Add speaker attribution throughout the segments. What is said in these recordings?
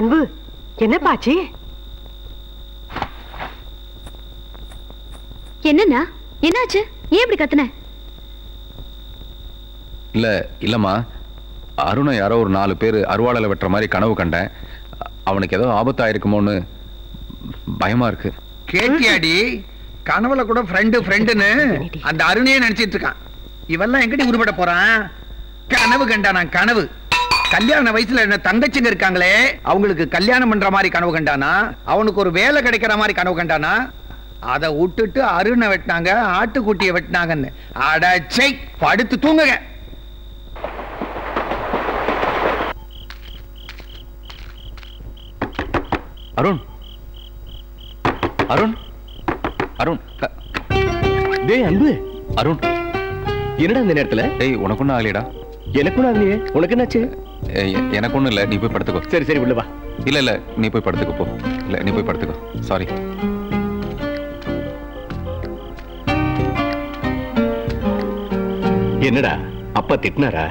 Speaker 1: அன்பு என்னப்பாச்சு
Speaker 2: என்னண்ணா என்னாச்சு ஏன் இப்படி கத்துன
Speaker 3: இல்ல இல்லம்மா அருணை யாரோ ஒரு நாலு பேர் அருவாளை வெட்டுற மாதிரி கனவு கண்டேன் அவனுக்கு ஏதோ ஆபத்தாயிருக்குமோன்னு பயமா இருக்கு
Speaker 4: கேட்டியாடி கனவுல கூட ஃப்ரெண்டு ஃப்ரெண்டுன்னு அந்த அருணையே நினைச்சிட்டு இருக்கான் இவெல்லாம் எங்கடி உருப்பட போறான் கனவு கண்டானா கனவு கல்யாண வயசுல என்ன தங்கச்சிங்க இருக்காங்களே அவங்களுக்கு கல்யாணம் பண்ற மாதிரி கனவு கண்டானா அவனுக்கு ஒரு வேலை கிடைக்கிற மாதிரி கனவு கண்டானா அதை விட்டுட்டு அருணை வெட்டினாங்க ஆட்டுக்குட்டியை வெட்டினாங்கன்னு அடச்சை படுத்து தூங்குங்க
Speaker 3: அருண் அருண் அருண் க-
Speaker 5: டேய் அன்பு
Speaker 3: அருண்
Speaker 5: என்னடா இந்த நேரத்துல
Speaker 3: டேய் உனக்கு ஒன்றும் ஆகலையடா
Speaker 5: எனக்கும் ஆகலையே உனக்கு என்னாச்சு
Speaker 3: ஏய், எ- எனக்கு ஒன்றும் இல்லை நீ போய் படுத்துக்கோ
Speaker 5: சரி சரி உள்ள வா
Speaker 3: இல்ல இல்ல நீ போய் படுத்துக்கோ போ இல்ல நீ போய் படுத்துக்கோ சாரி
Speaker 5: என்னடா அப்பா திட்டினாரா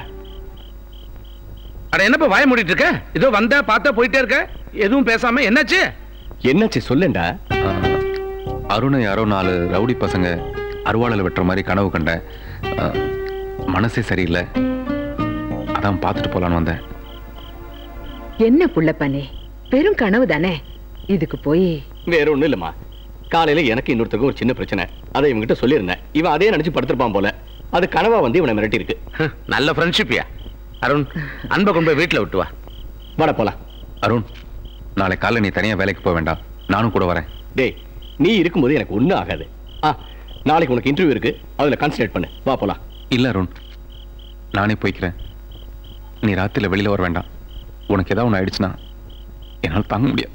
Speaker 4: அட என்னப்பா வாய மூடிட்டு இருக்க ஏதோ வந்தா பார்த்தா போயிட்டே இருக்க எதுவும் பேசாம என்னாச்சு
Speaker 5: என்னாச்சு சொல்லேன்டா
Speaker 3: அருணை யாரோ நாலு ரவுடி பசங்க அருவாளில் வெட்டுற மாதிரி கனவு கண்டேன் ஆ, மனசே சரியில்லை அதான் பார்த்துட்டு போலான்னு வந்தேன்
Speaker 6: என்ன புள்ளப்பனே பெரும் கனவு தானே இதுக்கு போய்
Speaker 5: வேற ஒண்ணும் இல்லம்மா காலையில எனக்கு இன்னொருத்தருக்கும் ஒரு சின்ன பிரச்சனை அதை இவன்கிட்ட சொல்லியிருந்தேன் இவன் அதே நினைச்சு படுத்திருப்பான் போல அது கனவா வந்து இவனை மிரட்டி இருக்கு
Speaker 4: நல்ல ஃப்ரெண்ட்ஷிப்யா அருண் அன்பை கொண்டு போய் வீட்டுல விட்டு வா
Speaker 5: வாடா போலாம்
Speaker 3: அருண் நாளை காலைல நீ தனியா வேலைக்கு போக வேண்டாம் நானும் கூட வரேன்
Speaker 5: டேய் நீ இருக்கும்போது எனக்கு ஒண்ணும் ஆகாது ஆ நாளைக்கு உனக்கு இன்டர்வியூ இருக்கு அதுல கான்சன்ட்ரேட் பண்ணு வா போலாம்
Speaker 3: இல்ல அருண் நானே போய்க்கிறேன் நீ ராத்திரில வெளியில வர வேண்டாம் உனக்கு ஏதாவது ஒன்று ஆயிடுச்சுன்னா என்னால் தாங்க முடியாது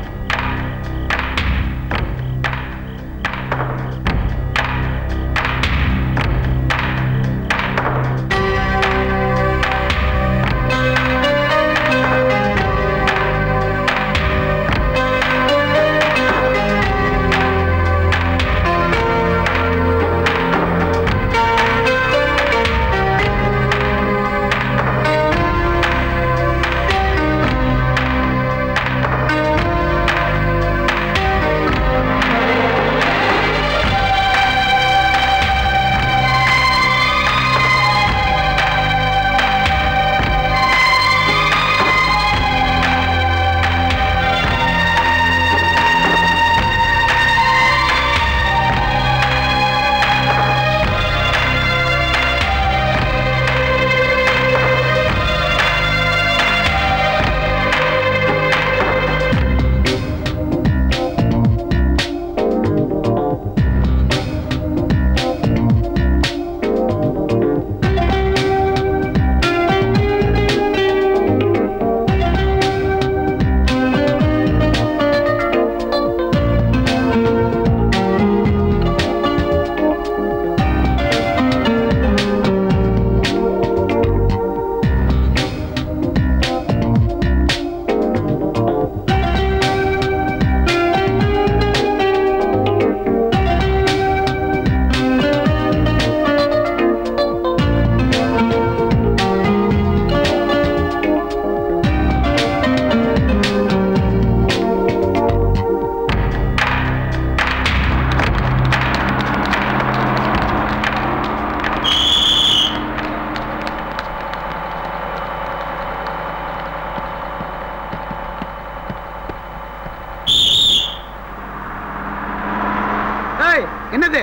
Speaker 4: என்னது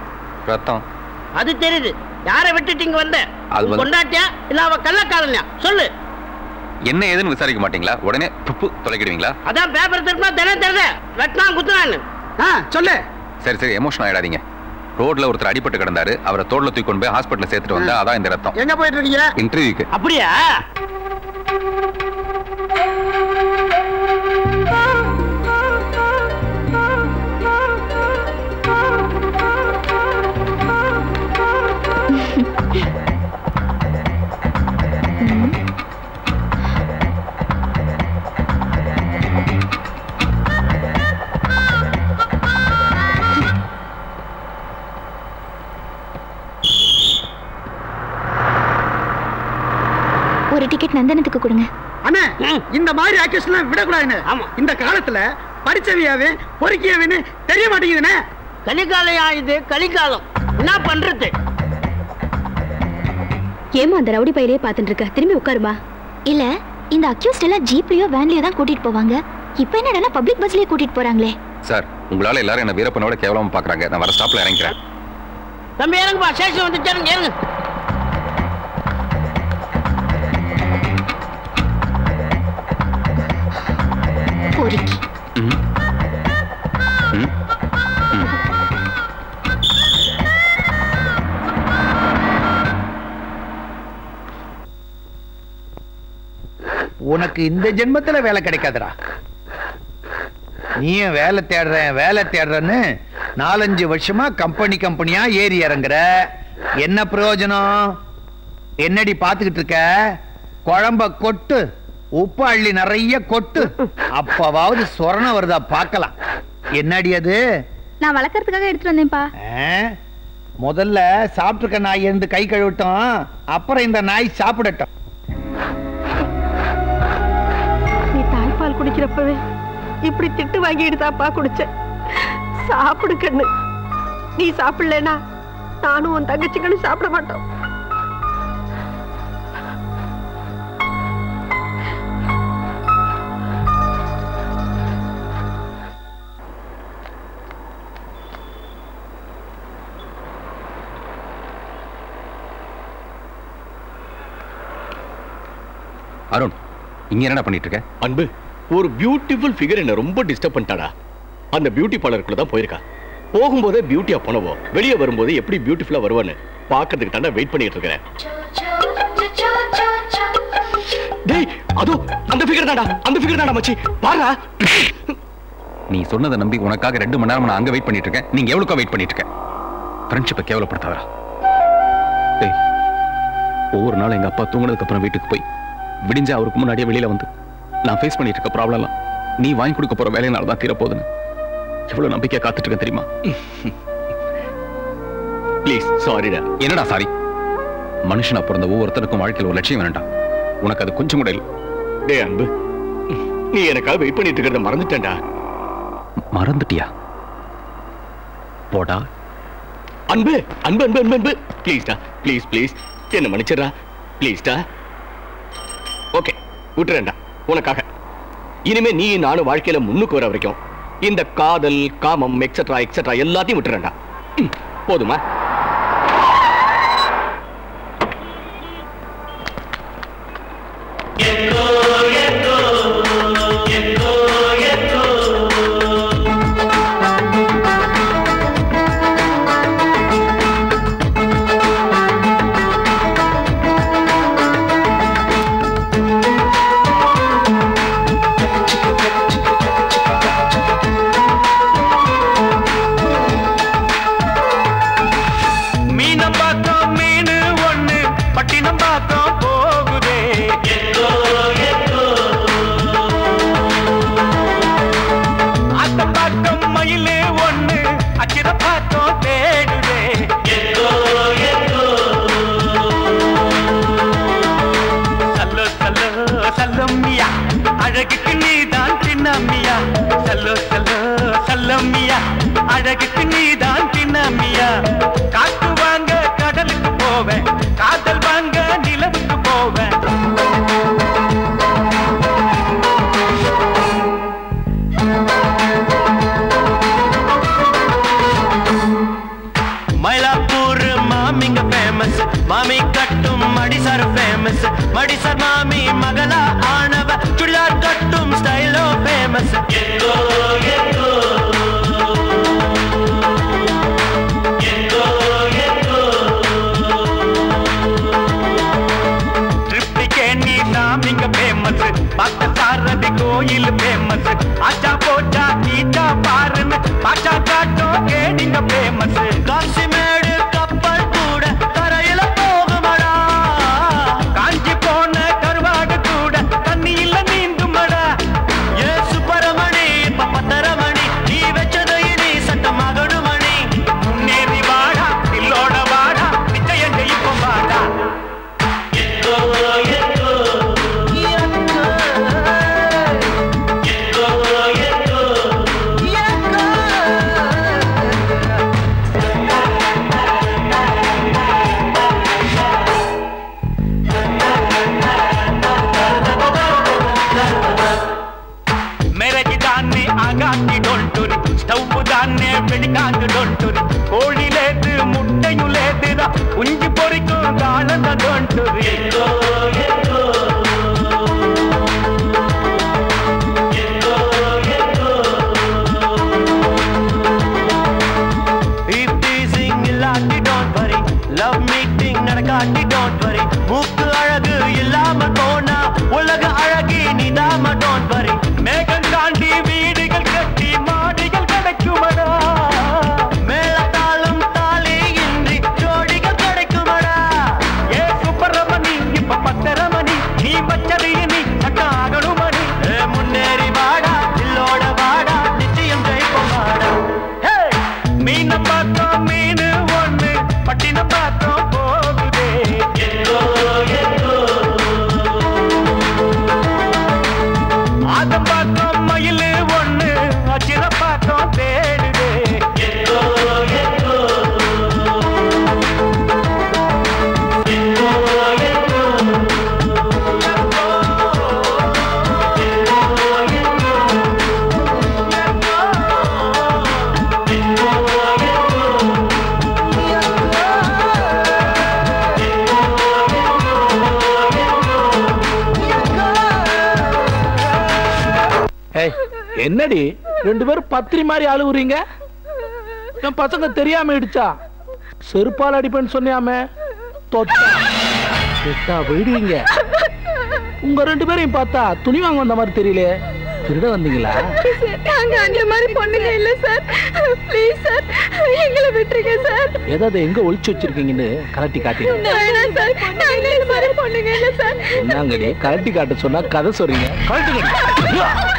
Speaker 3: ரத்தம்
Speaker 7: அது தெரியுது யாரை விட்டுட்டு இங்க வந்த
Speaker 3: அது வந்து-
Speaker 7: கொண்டாட்டியா இல்ல அவ கள்ளக்காரன்யா சொல்லு
Speaker 3: என்ன ஏதுன்னு விசாரிக்க மாட்டீங்களா உடனே துப்பு தொலைக்கிடுவீங்களா
Speaker 7: அதான் பேப்பர் திருப்பினா தினம் தெரியுது வெட்டினா குத்துனான்னு
Speaker 4: சொல்லு
Speaker 3: சரி சரி எமோஷன் ஆயிடாதீங்க ரோட்ல ஒருத்தர் அடிபட்டு கிடந்தாரு அவரை தோல்ல தூக்கி கொண்டு போய் ஹாஸ்பிட்டல் சேர்த்துட்டு வந்தா அதான் இந்த ரத்தம்
Speaker 7: எங்க போயிட்டு இருக்கீங்க
Speaker 3: இன்டர்வியூக்கு
Speaker 7: அப்படியா
Speaker 2: ஒரு டிக்கெட் நந்தனத்துக்கு கொடுங்க
Speaker 1: அண்ணே
Speaker 7: ம்.
Speaker 1: இந்த மாதிரி ஆக்டர்ஸ்லாம் விடக்கூடாதுண்ணே
Speaker 7: ஆமா.
Speaker 1: இந்த காலத்துல படிச்சவையாவே பொறுக்கியவன்னு தெரிய மாட்டேங்குதுண்ணே
Speaker 7: கலிகாலையா இது கலிகாலம் என்ன பண்றது
Speaker 2: ஏமா அந்த ரவுடி பையிலே பார்த்துட்டு இருக்க திரும்பி உட்காருமா இல்ல இந்த அக்யூஸ்ட் எல்லாம் ஜீப்லயோ வேன்லயோ தான் கூட்டிட்டு போவாங்க இப்போ என்னடா பப்ளிக் பஸ்லயே கூட்டிட்டு போறாங்களே
Speaker 3: சார் உங்களால எல்லாரும் என்ன வீரப்பனோட கேவலமா பாக்குறாங்க நான் வர ஸ்டாப்ல இறங்கிறேன்
Speaker 7: தம்பி இறங்குப்பா ஸ்டேஷன் வந்து சேருங்க இறங்கு
Speaker 2: பொறுக்கி
Speaker 3: ம். ம். ம்.
Speaker 4: உனக்கு இந்த ஜென்மத்துல வேலை கிடைக்காதுடா நீயும் வேலை தேடுறேன் வேலை தேடுறேன்னு நாலஞ்சு வருஷமா கம்பெனி கம்பெனியா ஏறி இறங்குற என்ன பிரயோஜனம் என்னடி பாத்துக்கிட்டு இருக்க குழம்ப கொட்டு உப்பு அள்ளி நிறைய கொட்டு அப்பவாவது சொரணம் வருதா பார்க்கலாம் என்னடி அது
Speaker 2: நான் வளர்க்கறதுக்காக எடுத்துட்டு வந்தேன்ப்பா
Speaker 4: ஆ? முதல்ல சாப்பிட்டுருக்க நாய் இருந்து கை கழுவட்டும் அப்புறம் இந்த நாய் சாப்பிடட்டும்
Speaker 8: நீ தாய்ப்பால் குடிக்கிறப்பவே இப்படி திட்டு வாங்கிட்டு தாப்பா குடிச்ச சாப்பிடு கண்ணு நீ சாப்பிடலனா நானும் உன் தங்கச்சிங்களும் சாப்பிட மாட்டோம்
Speaker 3: அருண் இங்க என்னடா பண்ணிட்டு இருக்க
Speaker 5: அன்பு ஒரு பியூட்டிஃபுல் ஃபிகர் என்ன ரொம்ப டிஸ்டர்ப் பண்ணிட்டாடா அந்த பியூட்டி பார்லருக்குள்ள தான் போயிருக்கா போகும்போதே பியூட்டியா போனவோ வெளியே வரும்போது எப்படி பியூட்டிஃபுல்லா வருவான்னு பாக்குறதுக்கு தானே வெயிட் பண்ணிட்டு இருக்கிறேன் டேய் அதோ அந்த ஃபிகர் தான்டா அந்த ஃபிகர் தான்டா மச்சி பாரா
Speaker 3: நீ சொன்னதை நம்பி உனக்காக ரெண்டு மணி நேரம் நான் அங்க வெயிட் பண்ணிட்டு இருக்கேன் நீங்க எவ்வளவுக்கா வெயிட் பண்ணிட்டு இருக்க ஃப்ரெண்ட்ஷிப்பை கேவலப்படுத்தாதரா டேய் ஒவ்வொரு நாள் எங்க அப்பா தூங்குனதுக்கு அப்புறம் வீட்டுக்கு போய் விடிஞ்சா அவருக்கு முன்னாடியே வெளியில வந்து நான் ஃபேஸ் பண்ணிட்டு இருக்க ப்ராப்ளம்லாம் நீ வாங்கி கொடுக்க போற வேலையினால தான் தீரப்போகுதுன்னு எவ்வளவு நம்பிக்கையா காத்துட்டு இருக்கேன் தெரியுமா
Speaker 5: ப்ளீஸ் சாரிடா
Speaker 3: என்னடா சாரி மனுஷனா பிறந்த ஒவ்வொருத்தருக்கும் வாழ்க்கையில் ஒரு லட்சியம் வேண்டாம் உனக்கு அது கொஞ்சம் கூட இல்லை
Speaker 5: டேய் அன்பு நீ எனக்காக வெயிட் பண்ணிட்டு இருக்கிறத மறந்துட்டேன்டா
Speaker 3: மறந்துட்டியா போடா
Speaker 5: அன்பு அன்பு அன்பு அன்பு அன்பு ப்ளீஸ்டா ப்ளீஸ் ப்ளீஸ் என்ன மன்னிச்சிடுறா ப்ளீஸ்டா ஓகே விட்டுறேன்டா உனக்காக இனிமே நீ நானும் வாழ்க்கையில முன்னுக்கு வர வரைக்கும் இந்த காதல் காமம் எக்ஸெட்ரா எக்ஸெட்ரா எல்லாத்தையும் விட்டுறேன்டா ம், போதுமா
Speaker 9: மீனம் பார்த்தோம் மீனு ஒண்ணு பட்டினம் பார்த்தோம் போகுதே அத்தம் பார்த்தோம் மயிலு ஒண்ணு அச்சிர பார்த்தோம் தேடுதே சல்லோ சல்லோ சல்லம்மியா அழகுக்கு நீதான் சின்னம்மியா சல்லோ சல்லோ சல்லம்மியா அழகுக்கு நீதான் சின்னம்மியா காட்டு வாங்க கடலுக்கு போவேன் காதல் வாங்க நிலவுக்கு போவேன் மயிலாப்பூர் மாமிங்க ஃபேமஸ் மாமி கட்டும் மடிசார் ஃபேமஸ் மடிசார் மாமி மகளா ஆனவ சுடிதார் கட்டும் ஸ்டைலோ ஃபேமஸ் எங்கோ எங்கோ எங்கோ திருப்திக்கே நீ சாமிங்க ஃபேமஸ் பார்த்த சாரதி கோயில் ஃபேமஸ் ஆச்சா போச்சா நீச்சா பாருன்னு பாச்சா காட்டோ கேடிங்க ஃபேமஸ் காசிமேடு கப்பல் கூட கரையில போகுமடா காஞ்சி போன கருவாடு கூட தண்ணியில நீந்துமடா ஏ சுப்பரமணி பப்பத்தரமணி நீ வச்சதை நீ சட்டமாகடு மணி முன்னேறி வாடா இல்லோட வாடா நிச்சயம் ஜெயிப்போம் வாடா எங்கோ எங்கோ வெடிக்காங்கு டொண்டொரு கோழிலேது முட்டையும் லேதுதா குஞ்சு பொறிக்கும் காலந்த டொண்டொரு எங்கோ எங்கோ If teasing இல்லாட்டி don't worry love meeting நடக்காட்டி don't worry மூக்கு அழகு இல்லாம போனா உலக அழகி நீதாம don't worry மேகம் தாண்டி வீடுகள் கட்டி மாடிகள் கிடைக்குமடா மேலத்தாளம் தாலி இன்றி ஜோடிகள் கிடைக்குமடா ஏ சுப்பரமணி இப்ப பத்தரமணி நீ பச்சதைய நீ சட்டம் ஆகணுமணி ஏ, முன்னேறி வாடா இல்லோட வாடா நிச்சயம் ஜெயிப்போம் வாடா ஹே! மீனை பார்த்தோம் மீனு ஒண்ணு பட்டின பார்த்தோம் போகுதே எங்கோ எங்கோ ஆதம் பார்த்தோம் மயிலு ஒண்ணு அச்சிர பார்த்தோம் தேடுதே எங்கோ எங்கோ எங்கோ எங்கோ
Speaker 10: ஏய், என்னடி ரெண்டு பேரும் பத்திரி மாதிரி அழுவுறீங்க என் பசங்க தெரியாம இடிச்சா செருப்பால் அடிப்பேன்னு சொன்னியாமே தொத்தா தொத்தா விடுவீங்க உங்க ரெண்டு பேரையும் பார்த்தா துணி வாங்க வந்த மாதிரி தெரியல திருட வந்தீங்களா
Speaker 2: நாங்க அந்த மாதிரி பொண்ணுங்க இல்ல சார் ப்ளீஸ் சார் எங்களை விட்டுருங்க சார்
Speaker 10: ஏதாவது எங்க ஒளிச்சு வச்சிருக்கீங்கன்னு கலட்டி காட்டிடுங்க
Speaker 2: வேணாம் சார் நாங்க இந்த மாதிரி பொண்ணுங்க இல்ல சார்
Speaker 10: என்னங்கடி கலட்டி காட்ட சொன்னா கதை சொல்றீங்க கலட்டுங்க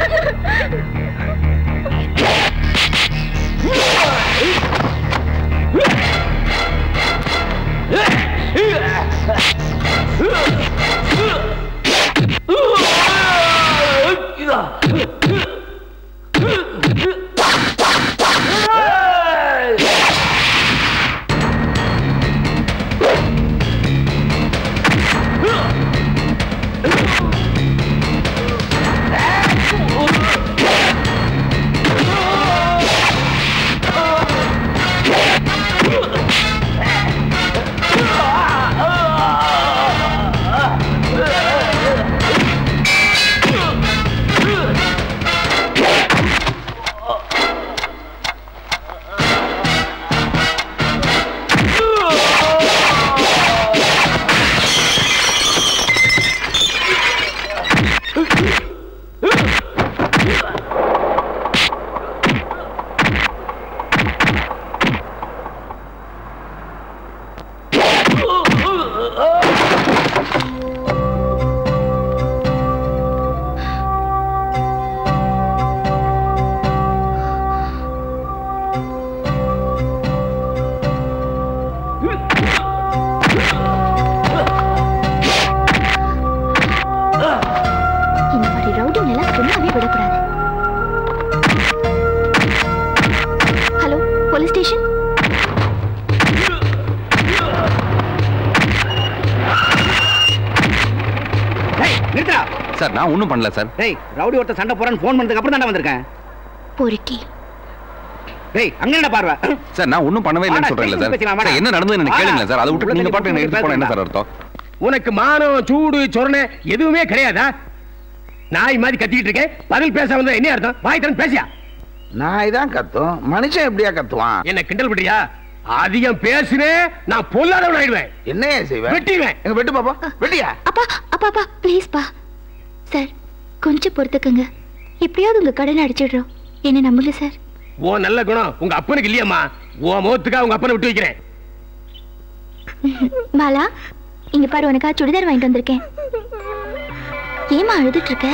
Speaker 2: இந்த மாதிரி ரவுடிங் எல்லாம் சும்மாவே விடக்கூடாது ஹலோ போலீஸ் ஸ்டேஷன்
Speaker 4: நிறுத்தா
Speaker 3: சார் நான் ஒன்றும் பண்ணல சார்
Speaker 4: டேய் ரவுடி ஒருத்தர் சண்டை போறான்னு ஃபோன் பண்ணதுக்கு அப்புறம் தானே வந்திருக்கேன்
Speaker 2: பொறுக்கி
Speaker 4: டேய் அங்க என்ன பார்வை
Speaker 3: சார் நான் ஒன்றும் பண்ணவே இல்லைன்னு சொல்றேன்ல சார் சார், என்ன நடந்ததுன்னு எனக்கு கேளுங்க சார் அதை விட்டு நீங்க பாட்டு என்ன எடுத்து போன என்ன சார் அர்த்தம்
Speaker 4: உனக்கு மானம் சூடு சொரணை எதுவுமே கிடையாதா நாய் மாதிரி கத்திக்கிட்டு இருக்கேன் பதில் பேச வந்தா என்ன அர்த்தம் வாய் திறந்து பேசியா
Speaker 11: நாய் தான் கத்தும் மனுஷன் எப்படியா கத்துவான்
Speaker 4: என்ன கிண்டல் பண்றியா அதிகம் பேசுனேன் நான் பொல்லாதவன் ஆயிடுவேன்
Speaker 11: என்ன செய்வேன்
Speaker 4: வெட்டிடுவேன்
Speaker 11: எங்க வெட்டு பாப்பா வெட்டியா
Speaker 2: அப்பா அப்பா அப்பா ப்ளீஸ் பா சார் கொஞ்சம் பொறுத்துக்குங்க எப்படியாவது உங்க கடனை அடிச்சிடுறோம் என்ன நம்புங்க சார்
Speaker 4: ஓ நல்ல குணம் உங்க அப்பனுக்கு இல்லையாம்மா ஓ முகத்துக்கா உங்க அப்பனை விட்டு வைக்கிறேன்
Speaker 2: மாலா இங்க பாரு உனக்கா சுடிதார் வாங்கிட்டு வந்திருக்கேன் ஏமா அழுதுட்டு இருக்க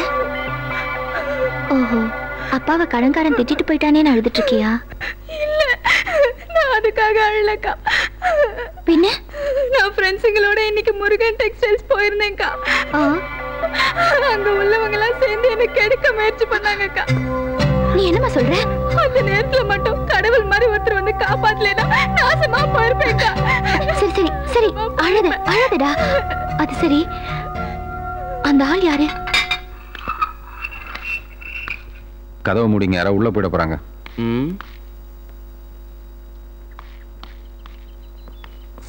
Speaker 2: ஓஹோ அப்பாவை கடன்காரன் திட்டிட்டு போயிட்டானேன்னு அழுதுட்டு இருக்கியா
Speaker 12: இல்ல நான் அதுக்காக அழலக்கா
Speaker 2: பின்ன
Speaker 12: நான் ஃப்ரெண்ட்ஸுங்களோட இன்னைக்கு முருகன் டெக்ஸ்டைல்ஸ் போயிருந்தேன்க்கா
Speaker 2: ஆ,
Speaker 12: அங்க உள்ளவங்க எல்லாம் சேர்ந்து என்ன கெடுக்க முயற்சி பண்ணாங்கக்கா
Speaker 2: நீ என்னம்மா சொல்ற
Speaker 12: அந்த நேரத்துல மட்டும் கடவுள் மாதிரி ஒருத்தர் வந்து காப்பாத்தலைன்னா நாசமா போயிருப்பேன்க்கா
Speaker 2: சரி சரி சரி அழாத அழாதடா அது சரி அந்த ஆள் யாரு
Speaker 3: கதவை மூடிங்க யாரோ உள்ள போயிட போறாங்க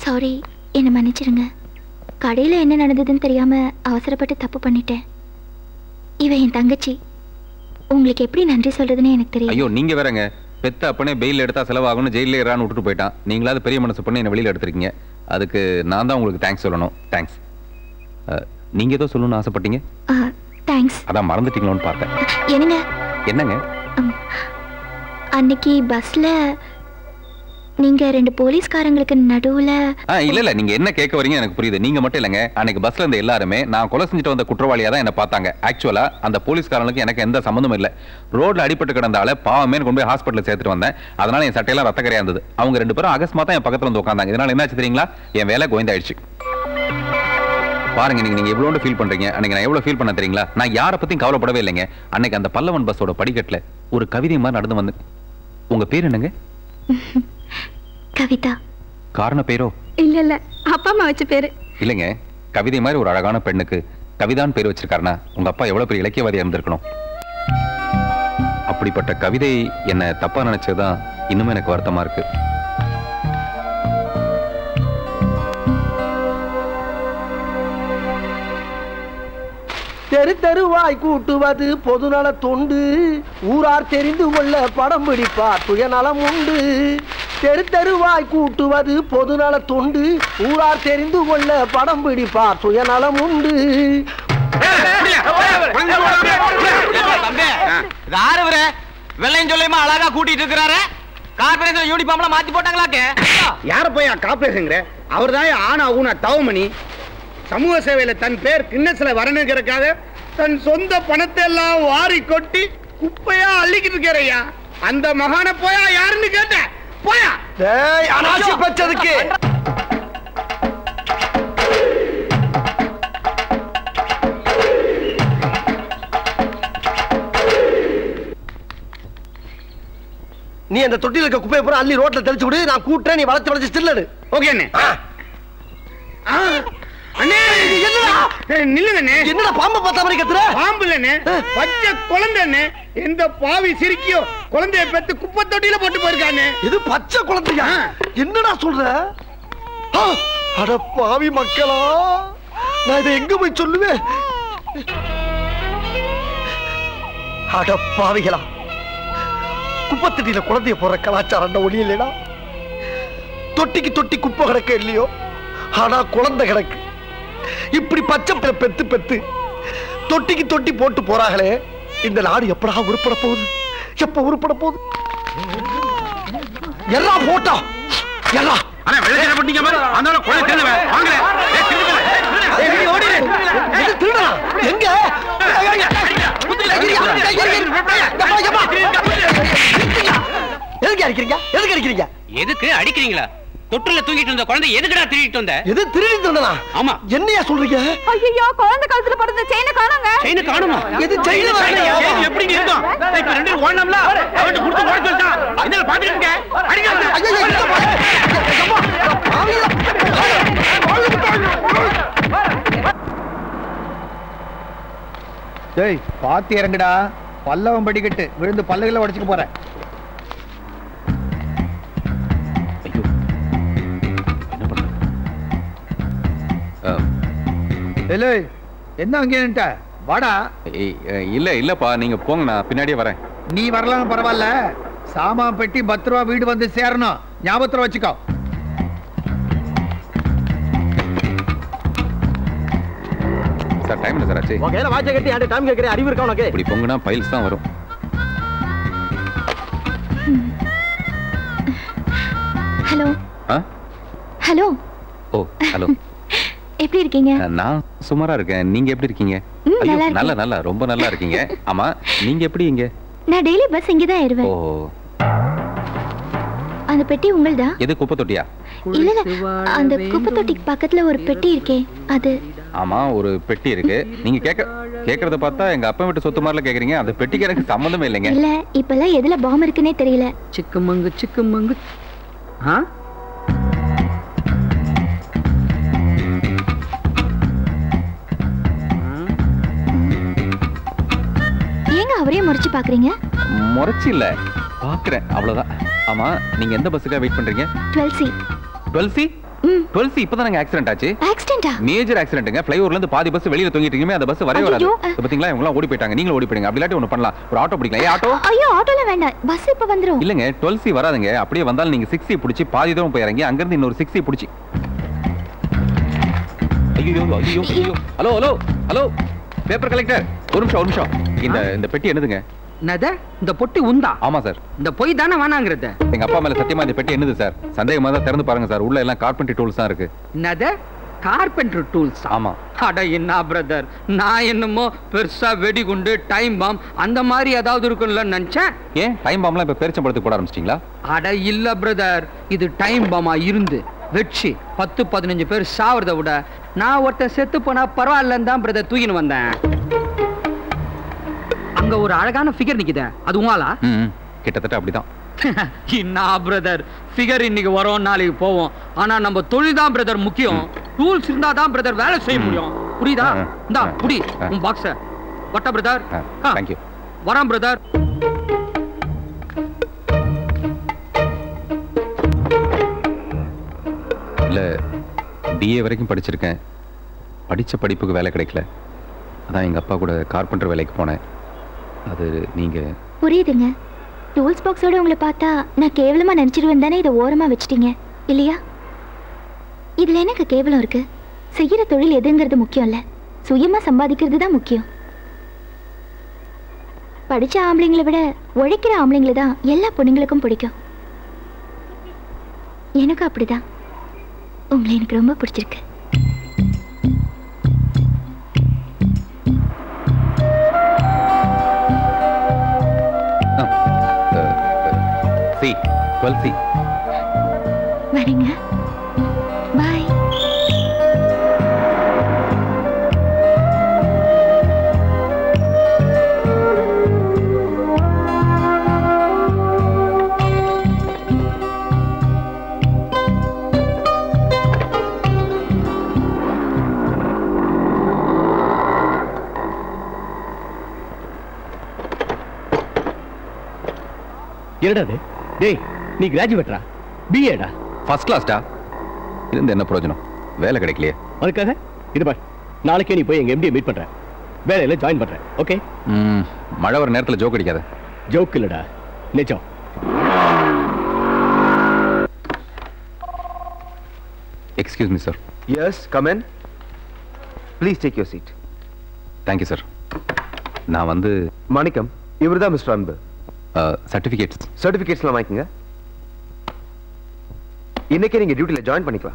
Speaker 2: சாரி என்னை மன்னிச்சிருங்க கடையில் என்ன நடந்ததுன்னு தெரியாம அவசரப்பட்டு தப்பு பண்ணிட்டேன் இவ என் தங்கச்சி உங்களுக்கு எப்படி நன்றி சொல்றதுன்னு எனக்கு தெரியும்
Speaker 3: ஐயோ நீங்க வேறங்க பெத்த அப்பனே பெயில் எடுத்தா செலவாகும்னு ஜெயிலே இறான்னு விட்டுட்டு போயிட்டான் நீங்களாவது பெரிய மனசு பண்ணி என்ன வெளியில எடுத்திருக்கீங்க அதுக்கு நான் தான் உங்களுக்கு தேங்க்ஸ் சொல்லணும் தேங்க்ஸ் நீங்க ஏதோ சொல்லணும்னு ஆசைப்பட்டீங்க
Speaker 2: தேங்க்ஸ்
Speaker 3: அதான் மறந்துட்டீங்களோன்னு பார்த்தேன்
Speaker 2: என்னங்க
Speaker 3: என்னங்க
Speaker 2: அன்னைக்கு பஸ்ல நீங்க ரெண்டு போலீஸ்காரங்களுக்கு நடுவுல
Speaker 3: ஆ இல்ல இல்ல நீங்க என்ன கேட்க வரீங்க எனக்கு புரியுது நீங்க மட்டும் இல்லைங்க அன்னைக்கு பஸ்ல இருந்த எல்லாருமே நான் கொலை செஞ்சுட்டு வந்த குற்றவாளியா தான் என்ன பார்த்தாங்க ஆக்சுவலா அந்த போலீஸ்காரனுக்கு எனக்கு எந்த சம்மந்தமும் இல்ல ரோட்ல அடிபட்டு கிடந்தால பாவமே கொண்டு போய் ஹாஸ்பிட்டல் சேர்த்துட்டு வந்தேன் அதனால என் சட்டையெல்லாம் ரத்தக்கரையா இருந்தது அவங்க ரெண்டு பேரும் அகஸ்மாத்தா என் பக்கத்துல வந்து உட்காந்தாங்க இதனால என்னாச்சு தெரியுங்களா என் வேலை கோயந்தாயிடுச்சு பாருங்க நீங்க நீங்க எவ்வளவு ஃபீல் பண்றீங்க அன்னைக்கு நான் எவ்வளவு ஃபீல் பண்ண தெரியுங்களா நான் யாரை பத்தியும் கவலைப்படவே இல்லைங்க அன்னைக்கு அந்த பல்லவன் பஸ்ஸோட படிக்கட்டுல ஒரு கவிதை மாதிரி நடந்து வந்து உங்க பேர் என்னங்க
Speaker 2: கவிதா
Speaker 3: காரண பேரோ
Speaker 12: இல்ல இல்ல அப்பா அம்மா வச்ச பேரு
Speaker 3: இல்லைங்க கவிதை மாதிரி ஒரு அழகான பெண்ணுக்கு கவிதான் பேர் வச்சிருக்காருன்னா உங்க அப்பா எவ்வளவு பெரிய இலக்கியவாதியா இருந்திருக்கணும் அப்படிப்பட்ட கவிதை என்ன தப்பா நினைச்சதுதான் இன்னுமே எனக்கு வருத்தமா இருக்கு
Speaker 13: தெரு தெருவாய் கூட்டுவது பொதுநல தொண்டு ஊரார் தெரிந்து கொள்ள படம் பிடிப்பார் சுயநலம் உண்டு தெரு தெருவாய் கூட்டுவது பொதுநல தொண்டு ஊரார் தெரிந்து கொள்ள படம் பிடிப்பார் சுயநலம் உண்டு
Speaker 14: யாரு இவரு வெள்ளையும் சொல்லியுமா அழகா கூட்டிட்டு இருக்கிறாரு கார்பரேஷன் யூனிஃபார்ம்லாம் மாத்தி போட்டாங்களாக்கே
Speaker 15: யார போய் காப்பேசுங்கிற அவர் தான் ஆனா ஊனா தவமணி சமூக சேவையில தன் பேர் கிண்ணஸ்ல வரணுங்கிறதுக்காக தன் சொந்த பணத்தை எல்லாம் வாரி கொட்டி குப்பையா அள்ளிக்கிட்டு இருக்கிறையா அந்த மகான போயா யாருன்னு கேட்டேன் போயா
Speaker 13: டேய், அனாசி பச்சதுக்கு நீ அந்த தொட்டில இருக்க குப்பையை பூரா அள்ளி ரோட்ல தெளிச்சு விடு நான் கூட்டுறேன் நீ வளைச்சு வளைச்சு ஸ்டில்லடு
Speaker 15: ஓகே அண்ணே ஆ, அண்ணே
Speaker 13: என்னடா
Speaker 15: நில்லுங்கண்ணே
Speaker 13: என்னடா பாம்பை பார்த்த மாதிரி கத்துற
Speaker 15: பாம்பு இல்லண்ணே பச்சை குழந்தைண்ணே எந்த பாவி சிரிக்கியோ குழந்தைய பெத்து குப்பை தொட்டியில போட்டு போயிருக்கானே
Speaker 13: இது பச்சை குழந்தையா என்னடா சொல்ற ஆ, அட பாவி மக்களா நான் இதை எங்க போய் சொல்லுவேன் அட பாவிகளா குப்பத்தட்டியில குழந்தைய போற கலாச்சாரம் ஒளி இல்லைடா தொட்டிக்கு தொட்டி குப்பை கிடக்க இல்லையோ ஆனா குழந்தை கிடக்கு இப்படி பச்சை பிள்ளை பெத்து பெத்து தொட்டிக்கு தொட்டி போட்டு போறாங்களே இந்த நாடு எப்படா உருப்பட போகுது எப்ப உருப்பட போகுது எல்லாம் போட்டா எல்லாம்
Speaker 15: அண்ணா வெள்ளச்சார பண்ணிக்க மாதிரி அந்த குழந்தை திருடுவேன் வாங்கல
Speaker 13: ஏய், நீ ஓடிரு. இது திருடனா? எங்க? எதுக்கு அடிக்கிறீங்க எதுக்கு அடிக்கிறீங்க
Speaker 14: எதுக்கு அடிக்கிறீங்களா தொட்டில தூங்கிட்டு இருந்த குழந்தை எதுக்குடா திருடிட்டு வந்த
Speaker 13: எது திருடி திருடனா
Speaker 14: ஆமா
Speaker 13: என்னையா சொல்றீங்க
Speaker 12: ஐயோ குழந்தை கழுத்துல படுத்த செயினை காணோங்க
Speaker 14: செயினை காணுமா
Speaker 13: எது செயின் வரலையா?
Speaker 15: செயின் எப்படிங்க இருக்கும் இப்ப ரெண்டு பேரும் ஓடலாம்ல அவன்கிட்ட கொடுத்து ஓட சொல்லிட்டான் என்ன பாத்துட்டு இருக்க அடிக்க அவனை.
Speaker 13: ஐயோ, இந்த பாரு.
Speaker 4: டேய் பாத்து இறங்குடா பல்லவன் படிக்கட்டு விழுந்து பல்லுகளை உடைச்சுக்க போறேன் ஏலே, என்ன அங்கே நின்ட்ட வாடா
Speaker 3: ஏய், அஹ், இல்ல இல்லப்பா நீங்க போங்க நான் பின்னாடியே வரேன்
Speaker 4: நீ வரலாம் பரவாயில்ல சாமான் பெட்டி பத்து ரூபா வீடு வந்து சேரணும் ஞாபகத்துல வச்சுக்கோ
Speaker 3: சார் டைம் இல்லை சார் ஆச்சு
Speaker 13: உன் கையில வாட்சை கட்டி யாரு டைம் கேட்கிற அறிவு இருக்கா உனக்கு
Speaker 3: இப்படி பொங்குனா பைல்ஸ் தான் வரும்
Speaker 2: ஹலோ
Speaker 3: ஆ
Speaker 2: ஹலோ
Speaker 3: ஓ ஹலோ
Speaker 2: எப்படி இருக்கீங்க
Speaker 3: நான் சுமாரா இருக்கேன் நீங்க எப்படி இருக்கீங்க
Speaker 2: ம்,
Speaker 3: ஐயோ,
Speaker 2: நல்லா இருக்கேன்.
Speaker 3: நல்ல நல்லா ரொம்ப நல்லா இருக்கீங்க ஆமா நீங்க எப்படி இங்க
Speaker 2: நான் டெய்லி பஸ் இங்கே தான்
Speaker 3: ஓ
Speaker 2: ஏறுவேன் அந்த பெட்டி உங்கள்தா
Speaker 3: எது குப்பை தொட்டியா
Speaker 2: இல்ல இல்ல அந்த குப்பை தொட்டிக்கு பக்கத்துல ஒரு பெட்டி இருக்கே அது
Speaker 3: ஆமா ஒரு பெட்டி இருக்கு நீங்க கேக்க கேக்குறத பார்த்தா எங்க அப்பா வீட்டு சொத்து மாதிரில கேக்குறீங்க அந்த பெட்டிக்கு எனக்கு சம்மந்தமே இல்லைங்க
Speaker 2: இல்ல இப்பெல்லாம் எதுல பாம் இருக்குன்னே தெரியல
Speaker 1: சிக்குமங்கு சிக்குமங்கு ஆ
Speaker 2: ஏங்க அவரே முறைச்சு பாக்குறீங்க
Speaker 3: முறைச்சு இல்ல பாக்குறேன் அவ்வளவுதான் ஆமா நீங்க எந்த பஸ்ஸுக்காக வெயிட் பண்றீங்க
Speaker 2: twelve C
Speaker 3: twelve C twelve C இப்பதானங்க ஆக்சிடென்ட் ஆச்சு
Speaker 2: ஆக்சிடென்டா
Speaker 3: மேஜர் ஆக்சிடென்ட்ங்க ஃப்ளைஓவர்ல இருந்து பாதி பஸ் வெளியில தொங்கிட்டு இருக்குமே அந்த பஸ் வரவே வராது
Speaker 2: ஐயோ.
Speaker 3: இப்ப பாத்தீங்களா இவங்க எல்லாம் ஓடி போயிட்டாங்க நீங்களும் ஓடி போயிடுங்க அப்படி இல்லாட்டி ஒண்ணு பண்ணலாம் ஒரு ஆட்டோ பிடிக்கலாம் ஏ ஆட்டோ
Speaker 2: ஐயோ ஆட்டோல வேண்டாம் பஸ் இப்ப வந்துரும்
Speaker 3: இல்லங்க டுவெல் சி வராதுங்க அப்படியே வந்தாலும் நீங்க சிக்ஸ் சி பிடிச்சி பாதி தூரம் போய் இறங்கி அங்கிருந்து இன்னொரு சிக்ஸ் சி பிடிச்சி ஐயோ ஐயோ ஐயோ hello hello hello paper collector ஒரு நிமிஷம் ஒரு நிமிஷம் இந்த இந்த பெட்டி என்னதுங்க
Speaker 1: என்னது இந்த பொட்டி உந்தா
Speaker 3: ஆமா சார்
Speaker 1: இந்த பொய் தானே வேணாங்கிறது
Speaker 3: எங்க அப்பா மேல சத்தியமா இந்த பெட்டி என்னது சார் சந்தேகமா தான் திறந்து பாருங்க சார் உள்ள எல்லாம் கார்பென்ட்ரி டூல்ஸ் தான் இருக்கு
Speaker 1: என்னது கார்பெண்டர் டூல்ஸ்
Speaker 3: ஆமா
Speaker 1: அட என்ன பிரதர் நான் என்னமோ பெருசா வெடிகுண்டு டைம் பாம் அந்த மாதிரி ஏதாவது இருக்கும்ல நினைச்சேன்
Speaker 3: ஏன் டைம் பாம்லாம் இப்ப பேரிச்சம்பழத்துக்கு போட ஆரம்பிச்சிட்டீங்களா
Speaker 1: அட இல்ல பிரதர் இது டைம் பாமா இருந்து வெட்சி பத்து பதினஞ்சு பேர் சாவறத விட நான் ஒருத்தன் செத்து போனா பரவாயில்லன்னு தான் பிரதர் தூக்கின்னு வந்தேன் அங்க ஒரு அழகான ஃபிகர் நிக்குதே அது உங்களா
Speaker 3: ம், ம் கிட்டத்தட்ட அப்படிதான்
Speaker 1: என்ன பிரதர் ஃபிகர் இன்னைக்கு வரோம் நாளைக்கு போவோம் ஆனா நம்ம தொழில் தான் பிரதர் முக்கியம் டூல்ஸ் இருந்தா தான் பிரதர் வேலை செய்ய முடியும் புரியுதா
Speaker 3: ஆ,
Speaker 1: இந்தா
Speaker 3: ஆ,
Speaker 1: புடி
Speaker 3: ஆ.
Speaker 1: உன் பாக்ஸ வட்ட பிரதர்
Speaker 3: தேங்க்யூ
Speaker 1: வரான் பிரதர்
Speaker 3: இல்ல பிஏ வரைக்கும் படிச்சிருக்கேன் படிச்ச படிப்புக்கு வேலை கிடைக்கல அதான் எங்க அப்பா கூட கார்பெண்டர் வேலைக்கு போனேன் அது நீங்க
Speaker 2: புரியுதுங்க டூல்ஸ் பாக்ஸோட உங்களை பார்த்தா நான் கேவலமா நினைச்சிருவேன் தானே இதை ஓரமா வச்சிட்டீங்க இல்லையா இதுல எனக்கு கேவலம் இருக்கு செய்யற தொழில் எதுங்கிறது முக்கியம் இல்ல சுயமா சம்பாதிக்கிறது தான் முக்கியம் படிச்ச ஆம்பளைங்களை விட உழைக்கிற ஆம்பளைங்களை தான் எல்லா பொண்ணுங்களுக்கும் பிடிக்கும் எனக்கு அப்படிதான் உங்களை எனக்கு ரொம்ப பிடிச்சிருக்கு
Speaker 3: சி டுவெல் சி
Speaker 2: வரேங்க பாய்
Speaker 5: என்னடா அது டேய் நீ கிராஜுவேட்டரா பிஏடா
Speaker 3: ஃபர்ஸ்ட் கிளாஸ்டா இருந்து என்ன பிரயோஜனம் வேலை கிடைக்கலையே
Speaker 5: அதுக்காக இது பார் நாளைக்கே நீ போய் எங்க எம்டியை மீட் பண்ற வேலையில ஜாயின் பண்ற ஓகே
Speaker 3: ம், மழை வர நேரத்துல ஜோக் அடிக்காத
Speaker 5: ஜோக் இல்லடா நிஜம்
Speaker 3: excuse me sir
Speaker 16: yes come in please take your seat
Speaker 3: thank you sir நான் வந்து
Speaker 16: மாணிக்கம் இவர் தான் மிஸ்டர் அன்பு
Speaker 3: சர்டிஃபிகேட்ஸ்
Speaker 16: சர்டிஃபிகேட்ஸ்லாம் வாங்கிக்கங்க இன்னைக்கே நீங்க டியூட்டில ஜாயின் பண்ணிக்கலாம்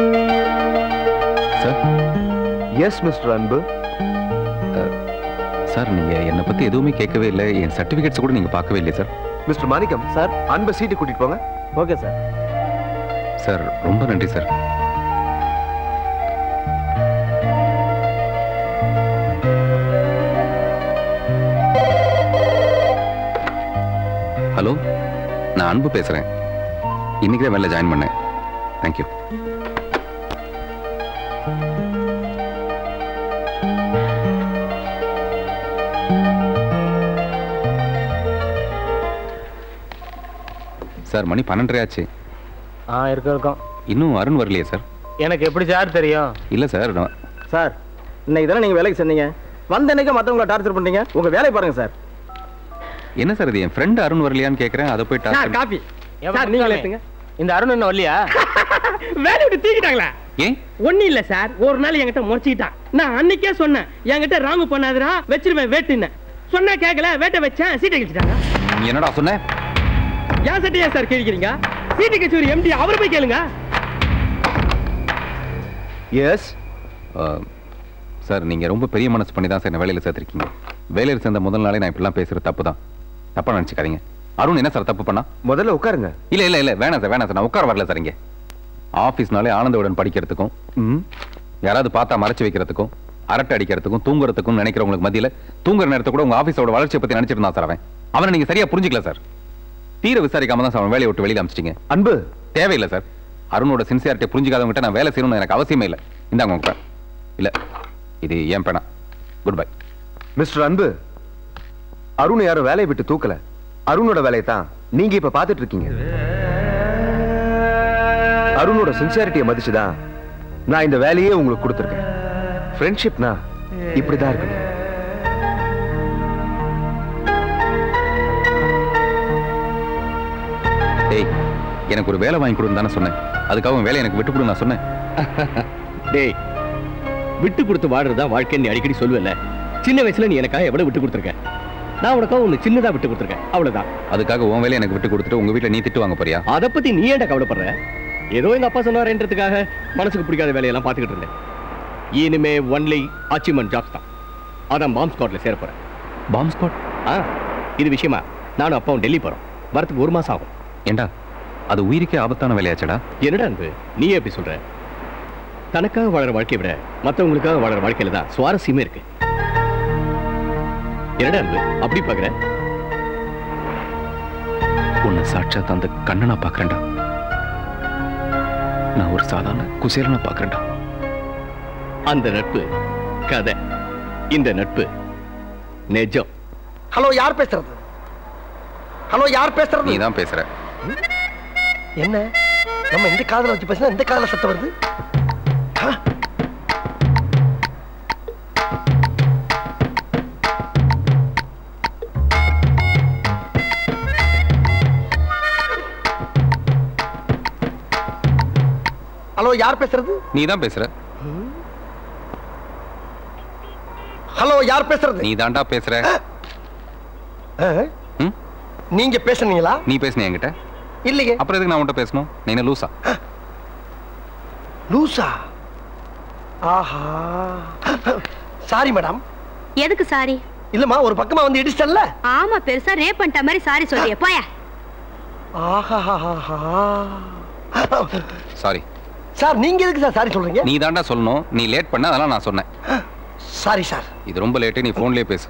Speaker 3: sir
Speaker 16: yes mister Anbu
Speaker 3: sir நீங்க என்னை பத்தி எதுவுமே கேட்கவே இல்லை என் சர்டிஃபிகேட்ஸ் கூட நீங்க பார்க்கவே இல்லையே சார்
Speaker 16: மிஸ்டர் மாணிக்கம் சார் அன்பு சீட்டு கூட்டிட்டு போங்க ஓகே சார்
Speaker 3: சார் ரொம்ப நன்றி சார் ஹலோ நான் அன்பு பேசுறேன் இன்னைக்கு தான் வேலை ஜாயின் பண்ணேன் தேங்க்யூ சார் மணி பன்னெண்டரை ஆச்சு
Speaker 14: ஆ இருக்க இருக்கோம்
Speaker 3: இன்னும் அருண் வரலையே சார்
Speaker 14: எனக்கு எப்படி சார் தெரியும்
Speaker 3: இல்ல சார் நான்
Speaker 14: சார் இன்னைக்கு தானே நீங்க வேலைக்கு செஞ்சீங்க வந்த அன்னைக்கு மத்தவங்கள டார்ச்சர் பண்றீங்க உங்க வேலையை பாருங்க சார்
Speaker 3: என்ன சார் இது என் ஃப்ரெண்ட் அருண் வரலையான்னு கேட்கறேன் அதை போய்
Speaker 14: சார்
Speaker 3: டார்ச்சர்
Speaker 14: காபி சார் நீங்களே எடுத்துங்க இந்த அருண் என்ன வரலையா
Speaker 17: வேலையை விட்டு தூக்கிட்டாங்களா
Speaker 3: ஏன்
Speaker 17: ஒண்ணு இல்ல சார் ஒரு நாள் என்கிட்ட முறைச்சிக்கிட்டான் நான் அன்னைக்கே சொன்னேன் என்கிட்ட ராங்கு பண்ணாதுடா வச்சிருவேன் வேட்டுன்னு சொன்னா கேட்கல வேட்டை வச்சேன் சீட்டை கிழிச்சிட்டாங்க
Speaker 3: நீ என்னடா சொன்ன
Speaker 17: ஏன் சட்டை ஏன் சார் கிழிக்கிறீங்க சீட்டு கட்சி ஒரு எம்டி அவரை போய் கேளுங்க
Speaker 16: எஸ்
Speaker 3: சார் நீங்க ரொம்ப பெரிய மனசு பண்ணி தான் சார் என்ன வேலையில சேர்த்திருக்கீங்க வேலையில சேர்ந்த முதல் நாளே நான் இப்படிலாம் பேசுறது தப்பு தான் தப்பா நினைச்சுக்காதீங்க அருண் என்ன சார் தப்பு பண்ணா
Speaker 16: முதல்ல உட்காருங்க
Speaker 3: இல்ல இல்ல இல்ல வேணாம் சார் வேணாம் சார் நான் உட்கார வரல சார் இங்க ஆபீஸ்னாலே ஆனந்தவுடன் படிக்கிறதுக்கும் ம், யாராவது பார்த்தா மறைச்சு வைக்கிறதுக்கும் அரட்டை அடிக்கிறதுக்கும் தூங்குறதுக்கும் நினைக்கிறவங்களுக்கு மத்தியில தூங்குற நேரத்தை கூட உங்க ஆபீஸோட வளர்ச்சியை பத்தி நினைச்சிட்டு இருந்தான் சார் அவன் அவனை நீங்க சரியா புரிஞ்சுக்கல சார் தீர விசாரிக்காம தான் சார் அவன் வேலையை விட்டு வெளியில அமிச்சிட்டீங்க
Speaker 16: அன்பு
Speaker 3: தேவையில்லை சார் அருணோட சின்சியாரிட்டியை புரிஞ்சுக்காதவங்கிட்ட நான் வேலை செய்யணும்னு எனக்கு அவசியமே இல்லை இந்தாங்க உங்க pen. இல்ல இது ஏன் பேனா குட் பை
Speaker 16: மிஸ்டர் அன்பு அருண் யாரும் வேலையை விட்டு தூக்கல அருணோட வேலையை தான் நீங்க இப்ப பாத்துட்டு இருக்கீங்க அருணோட சின்சியாரிட்டியை மதிச்சுதான் நான் இந்த வேலையே உங்களுக்கு கொடுத்துருக்கேன் ஃப்ரெண்ட்ஷிப்னா இப்படிதான் இருக்கணும்
Speaker 3: டேய் எனக்கு ஒரு வேலை வாங்கி கொடுன்னு தானே சொன்னேன் அதுக்காக உன் வேலையை எனக்கு விட்டு கொடு நான் சொன்னேன்
Speaker 5: டேய் விட்டு கொடுத்து வாடுறதா வாழ்க்கைன்னு நீ அடிக்கடி சொல்லுவல சின்ன வயசுல நீ எனக்காக எவ்வளவு விட்டு கொடுத்துருக்க நான் உனக்காக ஒண்ணு சின்னதா விட்டு கொடுத்துருக்கேன் அவ்வளவுதான்
Speaker 3: அதுக்காக உன் வேலையை எனக்கு விட்டு கொடுத்துட்டு உங்க வீட்ல நீ திட்டு வாங்க போறியா
Speaker 5: அதை பத்தி நீ ஏன்டா கவலைப்படுற ஏதோ எங்க அப்பா சொன்னாரேன்றதுக்காக மனசுக்கு பிடிக்காத வேலையெல்லாம் பார்த்துக்கிட்டு இருந்தேன் இனிமே ஒன்லி அச்சீவ்மெண்ட் ஜாப்ஸ் தான் அதான் பாம்ப் ஸ்குவாட்ல சேர போறேன்
Speaker 3: பாம்ப் ஸ்குவாட்
Speaker 5: ஆ இது விஷயமா நானும் அப்பாவும் டெல்லி போறோம் வரத்துக்கு ஒரு மாசம் ஆகும்
Speaker 3: ஏண்டா அது உயிருக்கே ஆபத்தான வேலையாச்சடா
Speaker 5: என்னடா அன்பு நீ எப்படி சொல்ற தனக்காக வாழற வாழ்க்கையை விட மத்தவங்களுக்காக வாழற வாழ்க்கையில தான் சுவாரஸ்யமே இருக்கு என்னடா அன்பு அப்படி பாக்குற
Speaker 3: உன்னை சாட்சாத் அந்த கண்ணனா பாக்குறேன்டா நான் ஒரு சாதாரண குசேலனா பாக்குறேன்டா
Speaker 5: அந்த நட்பு கதை இந்த நட்பு நிஜம்
Speaker 13: ஹலோ யார் பேசுறது ஹலோ யார் பேசுறது
Speaker 3: நீ தான் பேசுற
Speaker 13: என்ன நம்ம இந்த காதல வச்சு பேசினா இந்த காதல சத்தம் வருது ஆ? ஹலோ யார் பேசுறது
Speaker 3: நீ தான் பேசுற
Speaker 13: ஹலோ யார் பேசுறது
Speaker 3: நீ தான்டா பேசுற
Speaker 13: ஆ? நீங்க பேசுனீங்களா
Speaker 3: நீ பேசுன என்கிட்ட
Speaker 13: இல்லையே
Speaker 3: அப்புறம் எதுக்கு நான் உன்கிட்ட பேசணும் நீ என்ன லூசா
Speaker 13: லூசா ஆஹா சாரி மேடம்
Speaker 18: எதுக்கு சாரி
Speaker 13: இல்லம்மா ஒரு பக்கமா வந்து இடிச்சிட்டல்ல
Speaker 18: ஆமா பெருசா ரேப் பண்ணிட்ட மாதிரி சாரி சொல்லிய போய
Speaker 13: ஆஹா
Speaker 3: சாரி
Speaker 13: சார் நீங்க எதுக்கு சார் சாரி சொல்றீங்க
Speaker 3: நீ தான்டா சொல்லணும் நீ லேட் பண்ண அதெல்லாம் நான் சொன்னேன்
Speaker 13: சாரி சார்
Speaker 3: இது ரொம்ப லேட்டு நீ போன்லயே பேசு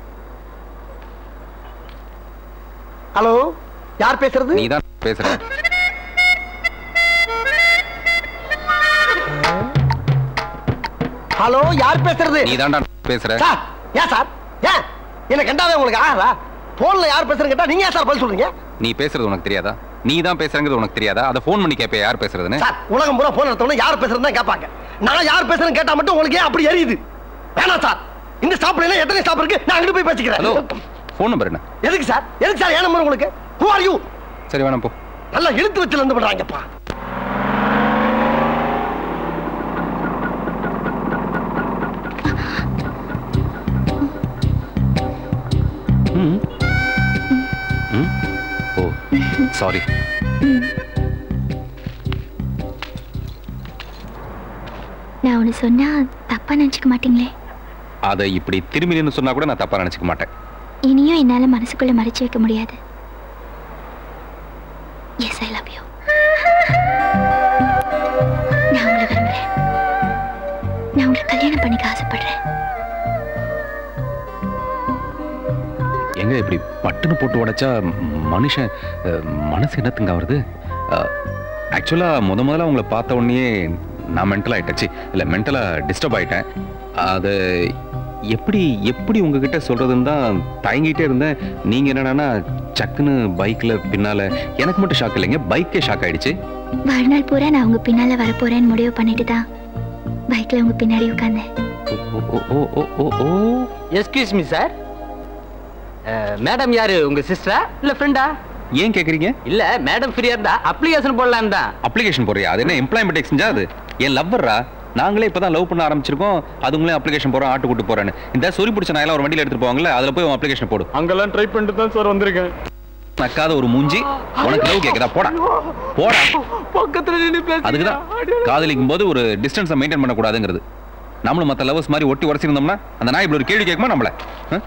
Speaker 13: ஹலோ யார் பேசுறது
Speaker 3: நீ தான் பேசுற
Speaker 13: ஹலோ யார் பேசுறது
Speaker 3: நீ தான்டா பேசுற
Speaker 13: சார் ஏன் சார் ஏன் என்ன கண்டாவே உங்களுக்கு ஆகா போன்ல யார் பேசுறேன்னு கேட்டா நீங்க ஏன் சார் பதில் சொல்றீங்க
Speaker 3: நீ பேசுறது உனக்கு தெரியாதா நீ தான் பேசுறங்கிறது உனக்கு தெரியாதா அதை ஃபோன் பண்ணி கேட்ப யார் பேசுறதுன்னு
Speaker 13: சார் உலகம் பூரா போன் எடுத்தவன யார் பேசுறதுன்னு தான் கேட்பாங்க நான் யார் பேசுறேன்னு கேட்டா மட்டும் உங்களுக்கு ஏன் அப்படி எரியுது வேணாம் சார் இந்த ஸ்டாப்ல எல்லாம் எத்தனை ஸ்டாப் இருக்கு நான் அங்கிட்டு போய்
Speaker 3: ஹலோ
Speaker 13: பேசிக்கிறேன்
Speaker 3: ஃபோன் நம்பர் என்ன
Speaker 13: எதுக்கு சார் எதுக்கு சார் ஏன் நம்பர் உங்களுக்கு ஹூ ஆர் யூ
Speaker 3: சரி வேணாம் போ
Speaker 13: நல்லா இழுத்து வச்சுல இருந்து பண்றாங்கப்பா
Speaker 3: ம் ம் ஓ சாரி
Speaker 2: நான் ஒன்று சொன்னா தப்பா நினச்சிக்க மாட்டீங்களே
Speaker 3: அதை இப்படி திரும்பி நின்னு சொன்னா கூட நான் தப்பா நினைச்சுக்க மாட்டேன்
Speaker 2: இனியும் என்னால மனசுக்குள்ள மறைச்சு வைக்க முடியாது எஸ் ஐ லவ் யூ நான் உங்களை விரும்புறேன் நான் உங்களை கல்யாணம் பண்ணிக்க ஆசைப்படுறேன்
Speaker 3: எங்க இப்படி பட்டுன்னு போட்டு உடைச்சா மனுஷன் அஹ், மனசு என்னத்துங்க வருது ஆக்சுவலா முத முதல்ல உங்களை பார்த்த உடனே நான் மென்டல் ஆயிட்டச்சு இல்லை மென்டலாக டிஸ்டர்ப் ஆயிட்டேன் அது எப்படி எப்படி உங்ககிட்ட சொல்றதுன்னு தான் தயங்கிட்டே இருந்தேன் நீங்க என்னடான்னா சக்குன்னு பைக்ல பின்னால எனக்கு மட்டும் ஷாக் இல்லைங்க பைக்கே ஷாக் ஆயிடுச்சு
Speaker 2: வாழ்நாள் பூரா நான் உங்க பின்னால வரப்போறேன்னு முடிவு பண்ணிட்டு தான் பைக்ல உங்க பின்னாடி உட்கார்ந்தேன்
Speaker 14: எஸ்கியூஸ் மீ சார் மேடம் யாரு உங்க சிஸ்டரா இல்ல ஃப்ரெண்டா
Speaker 3: ஏன் கேக்குறீங்க
Speaker 14: இல்ல மேடம் ஃப்ரீயா இருந்தா அப்ளிகேஷன் போடலாம் தான்
Speaker 3: அப்ளிகேஷன் போறியா அது என்ன எம்ப்ளாய்மெண்ட் எக்ஸ்சேஞ்சா அது என் லவ்வர்ரா நாங்களே இப்பதான் லவ் பண்ண ஆரம்பிச்சிருக்கோம் அதுங்களே அப்ளிகேஷன் போறோம் ஆட்டு கூட்டு போறேன்னு இந்த சொறி பிடிச்ச நாயெல்லாம் ஒரு வண்டியில எடுத்துட்டு போவாங்கல்ல அதுல போய் அப்ளிகேஷன் போடு
Speaker 14: அங்கெல்லாம் ட்ரை பண்ணிட்டு தான் சார் வந்திருக்கேன்
Speaker 3: நக்காத ஒரு மூஞ்சி உனக்கு லவ் கேக்குதா போடா போடா
Speaker 10: பக்கத்துல நின்னு பேச
Speaker 3: அதுக்கு தான் காதலிக்கும் போது ஒரு டிஸ்டன்ஸை மெயின்டைன் பண்ணக்கூடாதுங்கிறது நம்மளும் மற்ற லவர்ஸ் மாதிரி ஒட்டி உடச்சிருந்தோம்னா அந்த நாய் இப்படி ஒரு கேள்வி கேட்குமா நம்மள ஆ?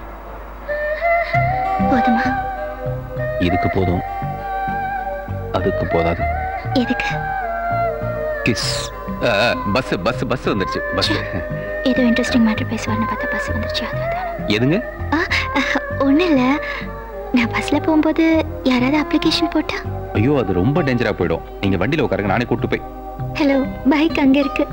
Speaker 2: போதுமா
Speaker 3: இதுக்கு போதும் அதுக்கு போதாது
Speaker 2: எதுக்கு
Speaker 3: கிஸ் பஸ் பஸ் பஸ் வந்துருச்சு பஸ்
Speaker 2: ஏதோ இன்ட்ரெஸ்டிங் மேட்டர் பேசுவார்னு பார்த்தா பஸ் வந்துருச்சு அது அதான்
Speaker 3: எதுங்க
Speaker 2: ஒன்றும் இல்லை நான் பஸ்ல போகும்போது யாராவது அப்ளிகேஷன் போட்டா
Speaker 3: ஐயோ அது ரொம்ப டேஞ்சரா போயிடும் நீங்க வண்டியில உட்காருங்க நானே கூட்டு போய்
Speaker 2: ஹலோ பைக் அங்க இருக்கு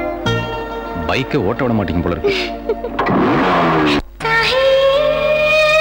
Speaker 3: பைக்கை ஓட்ட விட மாட்டீங்க போல இருக்கு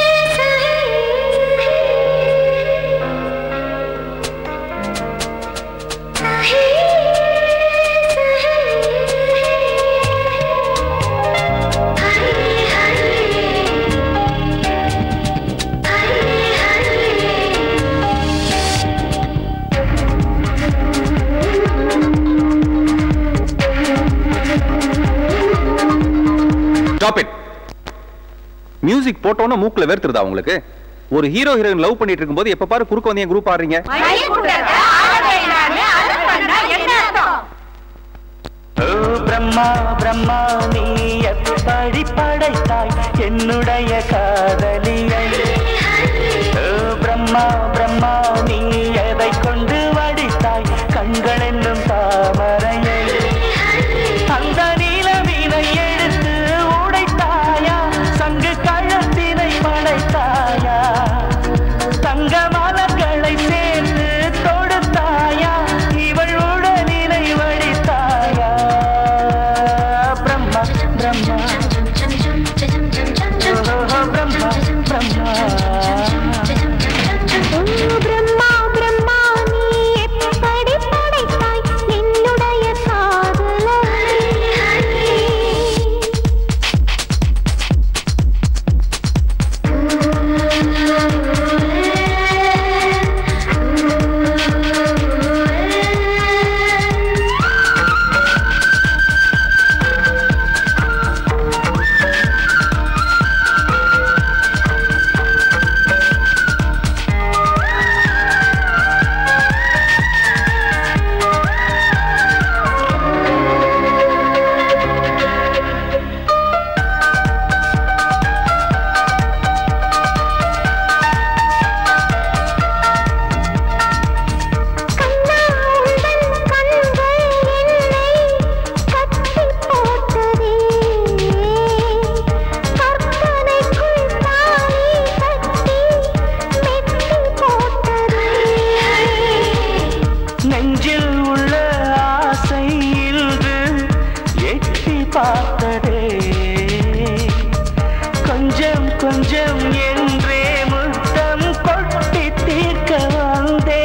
Speaker 3: மியூசிக் போட்டோன்னா மூக்குல வேர்த்துருதா உங்களுக்கு ஒரு ஹீரோ ஹீரோயின் லவ் பண்ணிட்டு இருக்கும்போது எப்ப பாரு குறுக்க வந்து என் குரூப் ஆடுறீங்க
Speaker 9: ஓ பிரம்மா பிரம்மா நீ எப்படி படைத்தாய் என்னுடைய காதலியை ஓ பிரம்மா பிரம்மா நீ எதை கொண்டு வடித்தாய் கண்கள் என்னும் தாமரையை அந்த நீலமீனை எடுத்து உடைத்தாயா சங்கு கழத்தினை படைத்தாயா தங்க மலர்களை சேர்த்து தொடுத்தாயா இவள் உடலினை வடித்தாயா பிரம்மா பிரம்மா ஓஹோ, பிரம்மா பிரம்மா
Speaker 2: பிரம்மா பிரம்மா நீ எப்படி படைத்தாய் என்னுடைய காதலை
Speaker 9: நெஞ்சில் உள்ள ஆசை இன்று எட்டி பார்த்ததே கொஞ்சம் கொஞ்சம் என்றே முத்தம் கொட்டி தீர்க்க வந்தே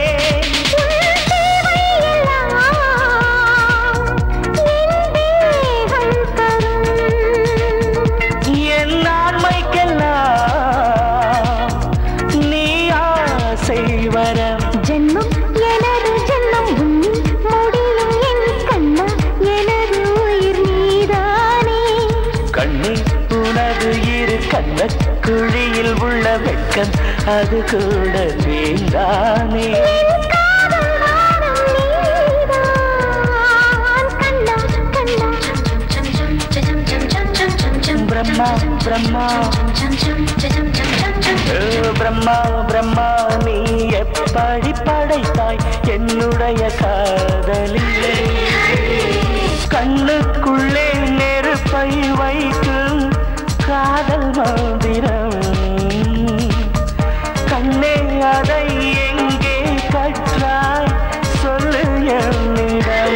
Speaker 9: என் ஆண்மைக்கெல்லாம் நீ ஆசை வரம்
Speaker 2: ஜென்மம் எனது ஜென்மம் உன்னில் முடியும் என் கண்ணா எனது உயிர் நீதானே
Speaker 9: கண்ணே உனது இரு கண்ண குழியில் உள்ள வெட்கம் அது கூட வேண்டானே பிரம்மா பிரம்மா ஓ, பிரம்மா பிரம்மா நீ எப்படி படைத்தாய் என்னுடைய காதலிலே கண்ணுக்குள்ளே நெருப்பை வைக்கும் காதல் மந்திரம் கண்ணே அதை எங்கே கற்றாய் சொல்லு என்னிடம்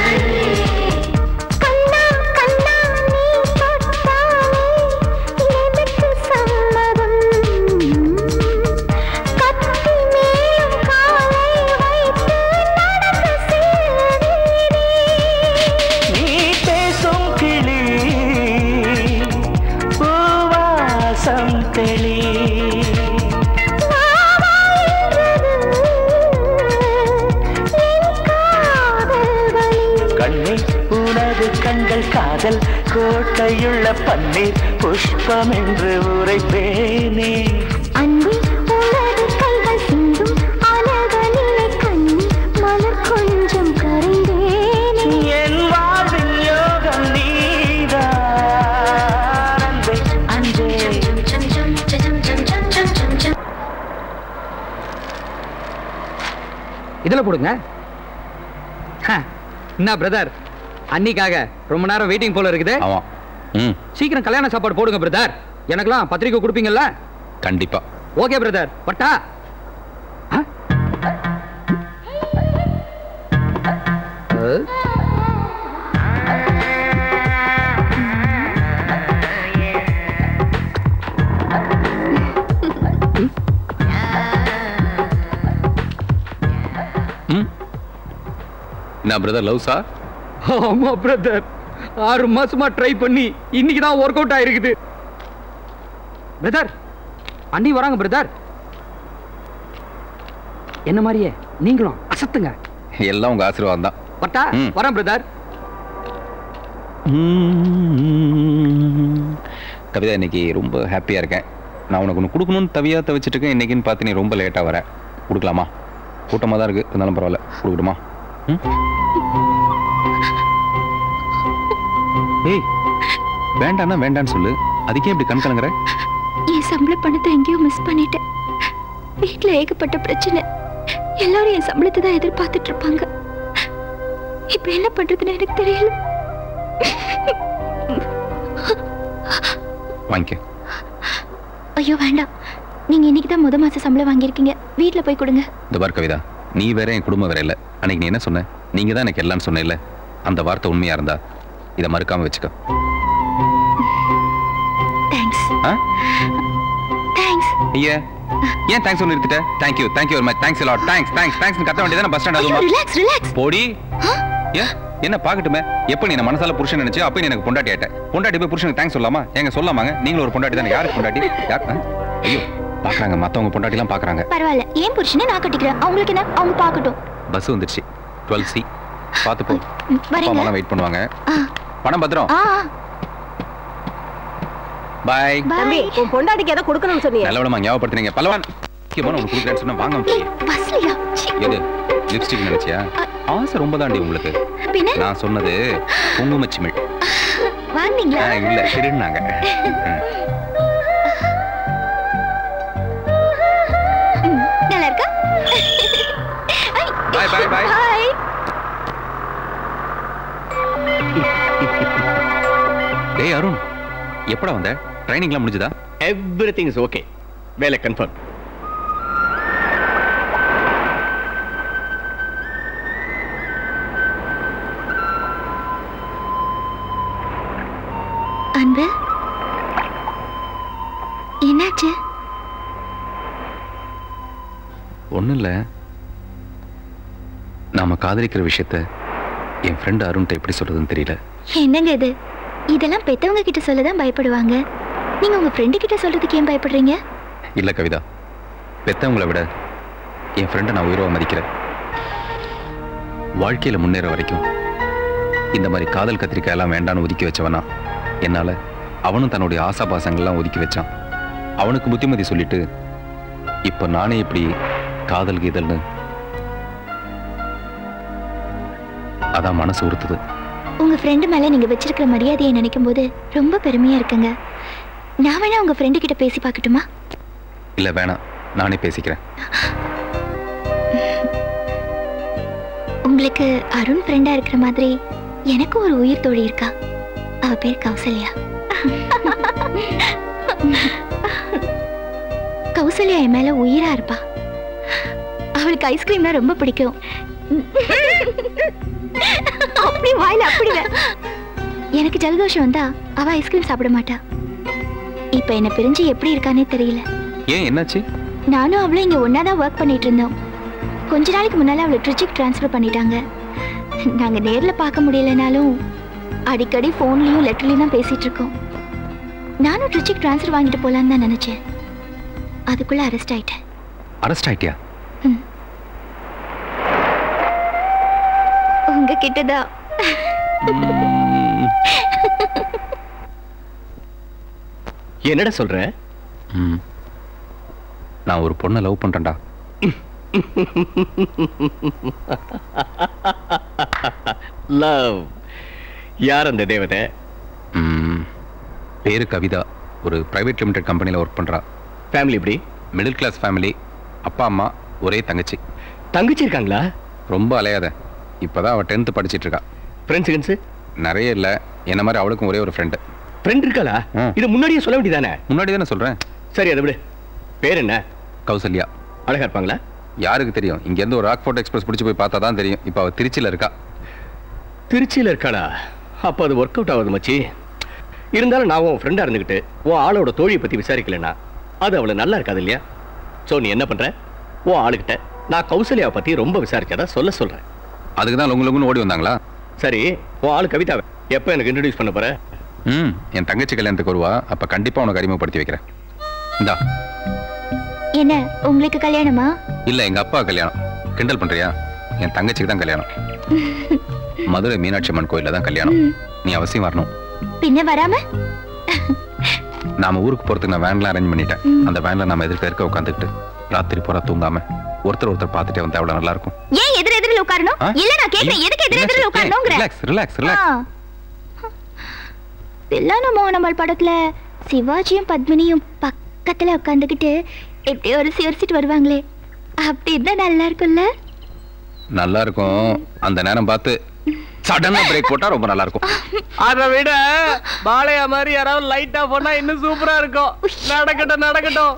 Speaker 2: கண்ணா கண்ணா நீ தொட்டாலே எனக்கு சம்மதம் கத்தி மேலும் காலை வைத்து நடந்து செல்வேனே
Speaker 9: நீ பேசும் கிளி பூவாசம் தெளி கண்ணே உனது கண்கள் காதல் கோட்டையுள்ள பன்னீர் புஷ்பம் என்று உரைப்பேனே
Speaker 2: அன்பே உனது கைகள் சிந்தும் அழகனிலை கண்ணி மலர் கொஞ்சம் கரைந்தேனே
Speaker 9: என் வாழ்வின் யோகம் நீதான் அன்பே அன்பே
Speaker 1: இதுல போடுங்க ஹ, என்ன பிரதர் அன்னிக்காக ரொம்ப நேரம் வெயிட்டிங் போல இருக்குது
Speaker 3: ஆமா ம்
Speaker 1: சீக்கிரம் கல்யாண சாப்பாடு போடுங்க பிரதர் எனக்கெல்லாம் பத்திரிக்கை கொடுப்பீங்கல்ல
Speaker 3: கண்டிப்பா
Speaker 1: ஓகே பிரதர் பட்டா ஆ? அ?
Speaker 3: என்ன பிரதர் லவ் சார்
Speaker 1: ஆமா பிரதர் ஆறு மாசமா ட்ரை பண்ணி இன்னைக்கு தான் ஒர்க் அவுட் ஆயிருக்குது பிரதர் அண்ணி வராங்க பிரதர் என்ன மாதிரியே நீங்களும் அசத்துங்க
Speaker 3: எல்லாம் உங்க ஆசீர்வாதம் தான்
Speaker 1: பட்டா
Speaker 3: ம்.
Speaker 1: வரேன் பிரதர்
Speaker 3: கவிதா இன்னைக்கு ரொம்ப ஹாப்பியாக இருக்கேன் நான் உனக்கு ஒன்று கொடுக்கணும்னு தவியா தவிச்சிட்டு இருக்கேன் இன்னைக்குன்னு பார்த்து நீ ரொம்ப லேட்டாக வர கொடுக்கலாமா கூட்டமாக தான் இருக்குது இருந்தாலும் பரவாயில்ல கொடுக்கட்டுமா ம் ஏய் வேண்டான்னா வேண்டான்னு சொல்லு அதுக்கே இப்படி கண் கலங்குற
Speaker 2: என் சம்பள பணத்தை எங்கேயோ மிஸ் பண்ணிட்டேன் வீட்ல ஏகப்பட்ட பிரச்சனை எல்லாரும் என் சம்பளத்தை தான் எதிர்பார்த்துட்டு இருப்பாங்க இப்ப என்ன பண்றதுன்னு எனக்கு தெரியல
Speaker 3: வாங்கிக்க
Speaker 2: ஐயோ வேண்டாம் நீங்க இன்னைக்கு தான் முத மாச சம்பளம் வாங்கியிருக்கீங்க வீட்ல போய் கொடுங்க
Speaker 3: இந்த பார் கவிதா நீ வேற என் குடும்பம் வேற இல்லை அன்னைக்கு நீ என்ன சொன்ன நீங்கள் தான் எனக்கு எல்லாம்னு சொன்னேல்ல அந்த வார்த்தை உண்மையாக இருந்தா இதை மறுக்காம வச்சுக்க
Speaker 2: தேங்க்ஸ்
Speaker 3: ஆ
Speaker 2: தேங்க்ஸ்
Speaker 3: ஐயா ஏன் தேங்க்ஸ் ஒன்று நிறுத்திட்ட thank you thank you very much thanks lot thanks thanks thanks கத்த வேண்டியதான பஸ் ஸ்டாண்ட் அதுமா
Speaker 2: ரிலாக்ஸ் ரிலாக்ஸ்
Speaker 3: போடி ஏன் என்ன பார்க்கட்டுமே எப்போ நீ என்ன மனசால புருஷன் நினைச்சு அப்போ நீ எனக்கு பொண்டாட்டி ஆயிட்ட பொண்டாட்டி போய் புருஷனுக்கு தேங்க்ஸ் சொல்லாமா எங்க சொல்லாமாங்க நீங்களும் ஒரு பொண்டாட்டி தானே யாருக்கு பொண்டாட்டி யார் ஆ? ஐயோ பார்க்கறாங்க மற்றவங்க பொண்டாட்டிலாம் பார்க்கறாங்க
Speaker 2: பரவாயில்ல ஏன் புருஷனை நான் கட்டிக்கிறேன் அவங்களுக்கு என்ன அவங்க பார்க்கட்டும்
Speaker 3: பஸ் வந்துருச்சு டுவெல் சி பார்த்து போ
Speaker 2: ம்,
Speaker 3: அப்பா
Speaker 2: வரீங்க
Speaker 3: அம்மாலாம் வெயிட் பண்ணுவாங்க
Speaker 2: ஆ.
Speaker 3: பணம் பத்திரம்
Speaker 2: ஆ
Speaker 3: பாய்
Speaker 8: தம்பி உன் பொண்டாட்டிக்கு எதை கொடுக்கணும்னு சொன்னீங்க
Speaker 3: நல்லவளமா ஞாபகப்படுத்துறீங்க பல்லவான் முக்கியமான உங்களுக்கு கொடுக்குறேன்னு சொன்னா வாங்க
Speaker 2: ஏய், பஸ்லயா சீ.
Speaker 3: எது லிப்ஸ்டிக் நினைச்சியா ஆசை ரொம்ப தாண்டி உங்களுக்கு
Speaker 2: பின்ன
Speaker 3: நான் சொன்னது குங்குமச்சிமிழ்
Speaker 2: வாங்குனீங்களா
Speaker 3: ஆ, இல்ல திருடினாங்க
Speaker 2: ம், நல்லா இருக்கா
Speaker 3: பாய் பாய் பாய்
Speaker 2: ஹாய்
Speaker 3: டேய் அருண் எப்படா வந்த ட்ரைனிங்லாம் முடிஞ்சதா
Speaker 5: எவ்ரி திங் இஸ் ஓகே வேலை கன்ஃபார்ம்
Speaker 2: அன்பு என்னாச்சு
Speaker 3: ஒண்ணும் இல்ல நாம காதலிக்கிற விஷயத்த என் ஃப்ரெண்ட் அருண்கிட்ட எப்படி சொல்றதுன்னு தெரியல
Speaker 2: என்னங்க இது இதெல்லாம் பெத்தவங்க கிட்ட சொல்லதான் பயப்படுவாங்க நீங்க உங்க ஃப்ரெண்டு கிட்ட சொல்றதுக்கு ஏன் பயப்படுறீங்க
Speaker 3: இல்ல கவிதா பெத்தவங்களை விட என் ஃப்ரெண்டை நான் உயர்வா மதிக்கிறேன் வாழ்க்கையில முன்னேற வரைக்கும் இந்த மாதிரி காதல் கத்திரிக்காய் எல்லாம் வேண்டான்னு ஒதுக்கி வச்சவனா என்னால அவனும் தன்னுடைய ஆசாபாசங்கள்லாம் ஒதுக்கி வச்சான் அவனுக்கு புத்திமதி சொல்லிட்டு இப்ப நானே இப்படி காதல் கீதல்னு அதான் மனசு உறுத்துது
Speaker 2: உங்க ஃப்ரெண்டு மேல நீங்க வச்சிருக்கிற மரியாதையை நினைக்கும் போது ரொம்ப பெருமையா இருக்குங்க நான் வேணா உங்க ஃப்ரெண்டு கிட்ட பேசி பார்க்கட்டுமா
Speaker 3: இல்ல வேணாம் நானே பேசிக்கிறேன்
Speaker 2: உங்களுக்கு அருண் ஃப்ரெண்டா இருக்கிற மாதிரி எனக்கும் ஒரு உயிர் தோழி இருக்கா அவ பேர் கௌசல்யா கௌசல்யா என் மேல உயிரா இருப்பா அவளுக்கு ஐஸ்கிரீம்னா ரொம்ப பிடிக்கும் அப்படி வாயில அப்படி வே- எனக்கு ஜலதோஷம் வந்தா அவ ஐஸ்கிரீம் சாப்பிட மாட்டா இப்ப என்ன பிரிஞ்சு எப்படி இருக்கானே தெரியல
Speaker 3: ஏன் என்னாச்சு
Speaker 2: நானும் அவளும் இங்க ஒன்னா தான் ஒர்க் பண்ணிட்டு இருந்தோம் கொஞ்ச நாளைக்கு முன்னால அவளை ட்ரிச்சிக் ட்ரான்ஸ்ஃபர் பண்ணிட்டாங்க நாங்க நேர்ல பார்க்க முடியலனாலும் அடிக்கடி ஃபோன்லயும் லெட்டர்லயும் தான் பேசிட்டு இருக்கோம் நானும் ட்ரிச்சிக் ட்ரான்ஸ்ஃபர் வாங்கிட்டு போலான்னு தான் நினைச்சேன் அதுக்குள்ள அரெஸ்ட் ஆயிட்டேன்
Speaker 3: அரெஸ்ட் ஆயிட்டியா
Speaker 2: உங்க கிட்டதான்
Speaker 5: என்னடா சொல்ற
Speaker 3: ம். நான் ஒரு பொண்ணை லவ் பண்றேன்டா
Speaker 5: லவ் யார் அந்த தேவதை
Speaker 3: ம், பேரு கவிதா ஒரு பிரைவேட் லிமிடெட் கம்பெனியில் ஒர்க் பண்றா
Speaker 5: ஃபேமிலி எப்படி
Speaker 3: மிடில் கிளாஸ் ஃபேமிலி அப்பா அம்மா ஒரே தங்கச்சி
Speaker 5: தங்கச்சி இருக்காங்களா
Speaker 3: ரொம்ப அலையாத இப்பதான் அவ டென்த்து படிச்சிட்டு இருக்கா
Speaker 5: ஃப்ரெண்ட்ஸ் ஃப்ரெண்ட்ஸ்
Speaker 3: நிறைய இல்ல என்ன மாதிரி அவளுக்கும் ஒரே ஒரு ஃப்ரெண்டு
Speaker 5: ஃப்ரெண்ட் இருக்காளா இது முன்னாடியே சொல்ல வேண்டியதானே
Speaker 3: முன்னாடி தானே சொல்றேன்
Speaker 5: சரி அதை விடு பேர் என்ன
Speaker 3: கௌசல்யா
Speaker 5: அழகா இருப்பாங்களா
Speaker 3: யாருக்கு தெரியும் இங்க இருந்து ஒரு ராக்ஃபோர்ட் எக்ஸ்பிரஸ் பிடிச்சு போய் பார்த்தா தான் தெரியும் இப்போ அவ திருச்சியில இருக்கா
Speaker 5: திருச்சியில் இருக்காளா அப்போ அது ஒர்க் அவுட் ஆகுது மச்சி இருந்தாலும் நான் உன் ஃப்ரெண்டாக இருந்துக்கிட்டு உன் ஆளோட தோழியை பற்றி விசாரிக்கலனா அது அவளை நல்லா இருக்காது இல்லையா ஸோ நீ என்ன பண்ணுற உன் ஆளுகிட்ட நான் கௌசல்யாவை பற்றி ரொம்ப விசாரிச்சதா சொல்ல சொல்கிறேன்
Speaker 3: அதுக்கு தான் லொங்கு லொங்குன்னு ஓடி வந்தாங்களா
Speaker 5: சரி உன் ஆளு கவிதாவை எப்போ எனக்கு இன்ட்ரடியூஸ் பண்ண போற
Speaker 3: ம் என் தங்கச்சி கல்யாணத்துக்கு வருவா அப்ப கண்டிப்பா உனக்கு அறிமுகப்படுத்தி வைக்கிறேன் இந்தா
Speaker 2: என்ன உங்களுக்கு கல்யாணமா
Speaker 3: இல்ல எங்க அப்பா கல்யாணம் கிண்டல் பண்றியா என் தங்கச்சிக்கு தான் கல்யாணம் மதுரை மீனாட்சி அம்மன் கோயில்ல தான் கல்யாணம் நீ அவசியம் வரணும்
Speaker 2: பின்ன வராம
Speaker 3: நாம ஊருக்கு போறதுக்கு நான் வேன்லாம் அரேஞ்ச் பண்ணிட்டேன் அந்த வேன்ல நாம எதிர்க்க இருக்க உட்காந்துக்கிட்டு ராத்திரி பூரா தூங்காம ஒருத்தர் ஒருத்தர் பார்த்துட்டே வந்தா எவ்வளவு நல்லா இருக்கும்
Speaker 2: ஏன் எதிர் எதிரில் உட்காரணும்
Speaker 3: ஆ?
Speaker 2: இல்ல நான் கேக்குறேன் எதுக்கு எதிர் எதிரில் உட்காரணுங்கிற
Speaker 3: relax relax relax
Speaker 2: Thillana Mohanambal படத்துல சிவாஜியும் பத்மினியும் பக்கத்துல உட்காந்துக்கிட்டு எப்படி ஒரு சிரிச்சிட்டு வருவாங்களே அப்படி இருந்தா நல்லா இருக்கும்ல
Speaker 3: நல்லா இருக்கும் அந்த நேரம் பார்த்து சடனா பிரேக் போட்டா ரொம்ப நல்லா இருக்கும்
Speaker 17: அதை விட பாளையா மாதிரி யாராவது லைட்டா போனா இன்னும் சூப்பரா இருக்கும் நடக்கட்டும் நடக்கட்டும்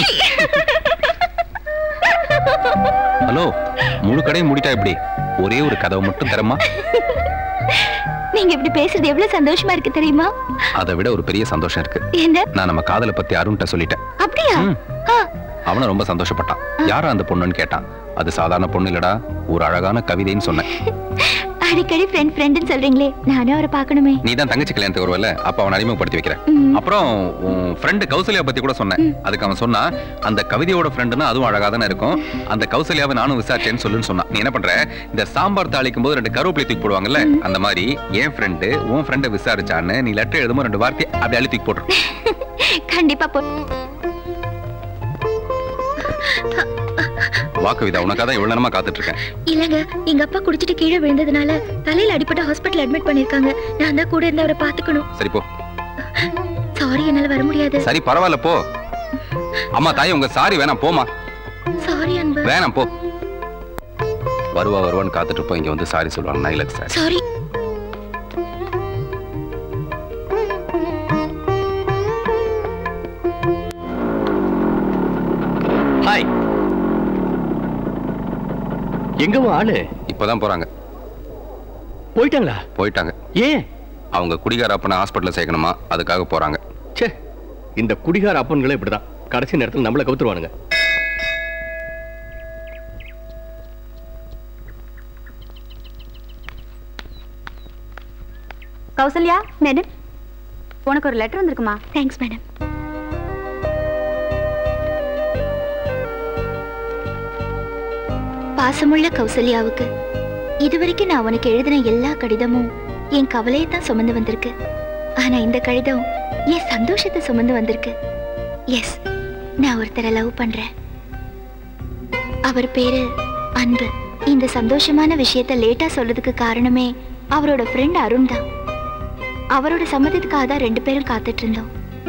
Speaker 3: ஹலோ முழு கடையும் மூடிட்டா எப்படி ஒரே ஒரு கதவை மட்டும் தரமா
Speaker 2: நீங்க இப்படி பேசுறது எவ்வளவு சந்தோஷமா இருக்கு தெரியுமா
Speaker 3: அதை விட ஒரு பெரிய சந்தோஷம் இருக்கு
Speaker 2: என்ன
Speaker 3: நான் நம்ம காதலை பத்தி அருண்கிட்ட சொல்லிட்டேன்
Speaker 2: அப்படியா ஆ,
Speaker 3: அவனும் ரொம்ப சந்தோஷப்பட்டான் யாரா அந்த பொண்ணுன்னு கேட்டான் அது சாதாரண பொண்ணு இல்லடா ஒரு அழகான கவிதைன்னு சொன்னேன்
Speaker 2: அடிக்கடி ஃப்ரெண்ட் ஃப்ரெண்டுன்னு சொல்றீங்களே நானும் அவரை பார்க்கணுமே
Speaker 3: நீ தான் தங்கச்சி கல்யாணத்துக்கு வருவல அப்ப அவனை அறிமுகப்படுத்தி வைக்கிறேன் அப்புறம் உன் ஃப்ரெண்டு கௌசல்யா பத்தி கூட சொன்னேன் அதுக்கு அவன் சொன்னா அந்த கவிதையோட ஃப்ரெண்டுனா அதுவும் அழகா தானே இருக்கும் அந்த கௌசல்யாவை நானும் விசாரிச்சேன்னு சொல்லுன்னு சொன்னான் நீ என்ன பண்ற இந்த சாம்பார் தாளிக்கும் போது ரெண்டு கருவேப்பிலை தூக்கி போடுவாங்கல்ல அந்த மாதிரி என் ஃப்ரெண்டு உன் ஃப்ரெண்டை விசாரிச்சான்னு நீ லெட்டர் எழுதும்போது ரெண்டு வார்த்தை அப்படி அள்ளி தூக்கி போட்டுரு
Speaker 2: கண்டிப்பா போ
Speaker 3: வா கவிதா உனக்காக தான் இவ்வளவு நேரமா காத்துட்டு இருக்கேன்
Speaker 2: இல்லங்க எங்க அப்பா குடிச்சிட்டு கீழே விழுந்ததுனால தலையில அடிபட்டு ஹாஸ்பிட்டல் அட்மிட் பண்ணிருக்காங்க நான் தான் கூட இருந்து அவரை பாத்துக்கணும்
Speaker 3: சரி போ
Speaker 2: சாரி என்னால வர முடியாது
Speaker 3: சரி பரவாயில்ல போ அம்மா தாய் உங்க சாரி வேணாம் போமா
Speaker 2: சாரி அன்பு
Speaker 3: வேணாம் போ வருவா வருவான்னு காத்துட்டு இருப்போம் இங்க வந்து சாரி சொல்லுவாங்க நைலக் சார்
Speaker 2: சாரி
Speaker 5: ஹாய் எங்க ஆளு
Speaker 3: இப்பதான் போறாங்க
Speaker 5: போயிட்டாங்களா
Speaker 3: போயிட்டாங்க
Speaker 5: ஏன்
Speaker 3: அவங்க குடிகார அப்பனை ஹாஸ்பிட்டல்ல சேர்க்கணுமா அதுக்காக போறாங்க
Speaker 5: ச்சே இந்த குடிகார அப்பன்களே இப்படிதான் கடைசி நேரத்துல நம்மள கவுத்துருவானுங்க
Speaker 18: கௌசல்யா மேடம் உனக்கு ஒரு லெட்டர் வந்திருக்குமா
Speaker 2: தேங்க்ஸ் மேடம் பாசமுள்ள கௌசல்யாவுக்கு இதுவரைக்கும் நான் உனக்கு எழுதின எல்லா கடிதமும் என் கவலையை தான் சுமந்து வந்திருக்கு ஆனா இந்த கடிதம் என் சந்தோஷத்தை சுமந்து வந்திருக்கு எஸ் நான் ஒருத்தரை லவ் பண்றேன் அவர் பேரு அன்பு இந்த சந்தோஷமான விஷயத்த லேட்டா சொல்றதுக்கு காரணமே அவரோட ஃப்ரெண்ட் அருண் தான் அவரோட சம்மதத்துக்காக தான் ரெண்டு பேரும் காத்துட்டு இருந்தோம்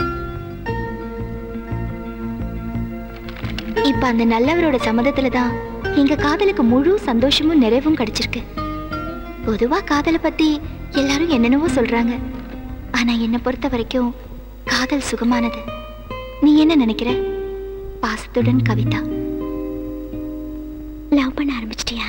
Speaker 2: இப்ப அந்த நல்லவரோட சம்மதத்துல தான் எங்க காதலுக்கு முழு சந்தோஷமும் நிறைவும் கிடைச்சிருக்கு பொதுவா காதலை பத்தி எல்லாரும் என்னென்னவோ சொல்றாங்க ஆனா என்னை பொறுத்த வரைக்கும் காதல் சுகமானது நீ என்ன நினைக்கிற பாசத்துடன் கவிதா லவ் பண்ண ஆரம்பிச்சிட்டியா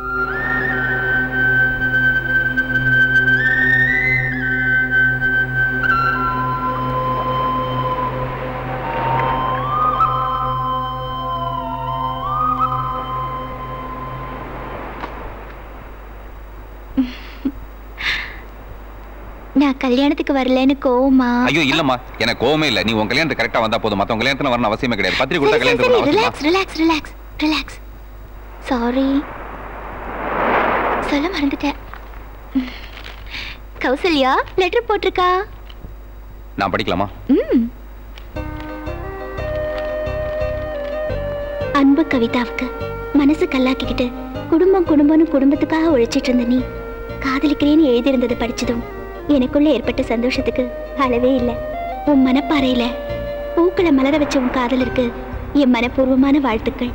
Speaker 2: நான் கல்யாணத்துக்கு வரலன்னு கோவமா
Speaker 3: ஐயோ இல்லம்மா எனக்கு கோவமே இல்ல நீ உன் கல்யாணத்துக்கு கரெக்டா வந்தா போதும் மத்தவங்க கல்யாணத்துல வரணும் அவசியமே கிடையாது பத்திரிக்கை கொடுத்தா கல்யாணத்துக்கு வரணும் அவசியமா
Speaker 2: relax relax relax relax sorry சொல்ல மறந்துட்டேன் கௌசல்யா லெட்டர் போட்டிருக்கா
Speaker 3: நான் படிக்கலாமா
Speaker 2: ம் அன்பு கவிதாவுக்கு மனசு கல்லாக்கிக்கிட்டு குடும்பம் குடும்பம்னு குடும்பத்துக்காக உழைச்சிட்டு இருந்த நீ காதலிக்கிறேன்னு எழுதியிருந்ததை படிச்சதும் எனக்குள்ள ஏற்பட்ட சந்தோஷத்துக்கு அளவே இல்லை உன் மனப்பாறையில பூக்களை மலர வச்ச உன் காதலருக்கு என் மனப்பூர்வமான வாழ்த்துக்கள்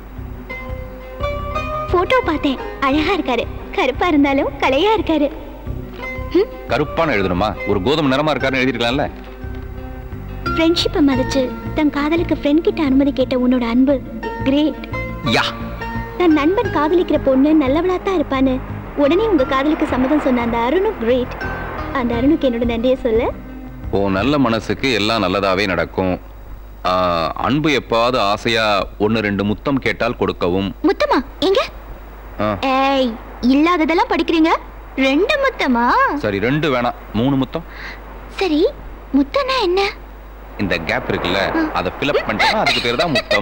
Speaker 2: போட்டோ பார்த்தேன் அழகா இருக்காரு கருப்பா இருந்தாலும் கலையா இருக்காரு
Speaker 3: கருப்பான எழுதணுமா ஒரு கோதுமை நிறமா இருக்காருன்னு எழுதிருக்கலாம்ல
Speaker 2: ஃப்ரெண்ட்ஷிப்பை மதிச்சு தன் காதலுக்கு ஃப்ரெண்ட் கிட்ட அனுமதி கேட்ட உன்னோட அன்பு கிரேட்
Speaker 3: யா
Speaker 2: தன் நண்பன் காதலிக்கிற பொண்ணு நல்லவளா தான் இருப்பான்னு உடனே உங்க காதலுக்கு சம்மதம் சொன்ன அந்த அருணும் கிரேட் அந்த அருணுக்கு என்னோட நன்றியை சொல்ல
Speaker 3: உன் நல்ல மனசுக்கு எல்லாம் நல்லதாவே நடக்கும் ஆ, அன்பு எப்பாவது ஆசையா ஒன்னு ரெண்டு முத்தம் கேட்டால் கொடுக்கவும்
Speaker 2: முத்தமா எங்க
Speaker 3: ஆ,
Speaker 2: ஏய் இல்லாததெல்லாம் படிக்கிறீங்க ரெண்டு முத்தமா
Speaker 3: சரி ரெண்டு வேணாம் மூணு முத்தம்
Speaker 2: சரி முத்தம்னா என்ன
Speaker 3: இந்த கேப் இருக்குல்ல அதை ஃபில்அப் பண்ணிட்டா அதுக்கு பேர் தான் முத்தம்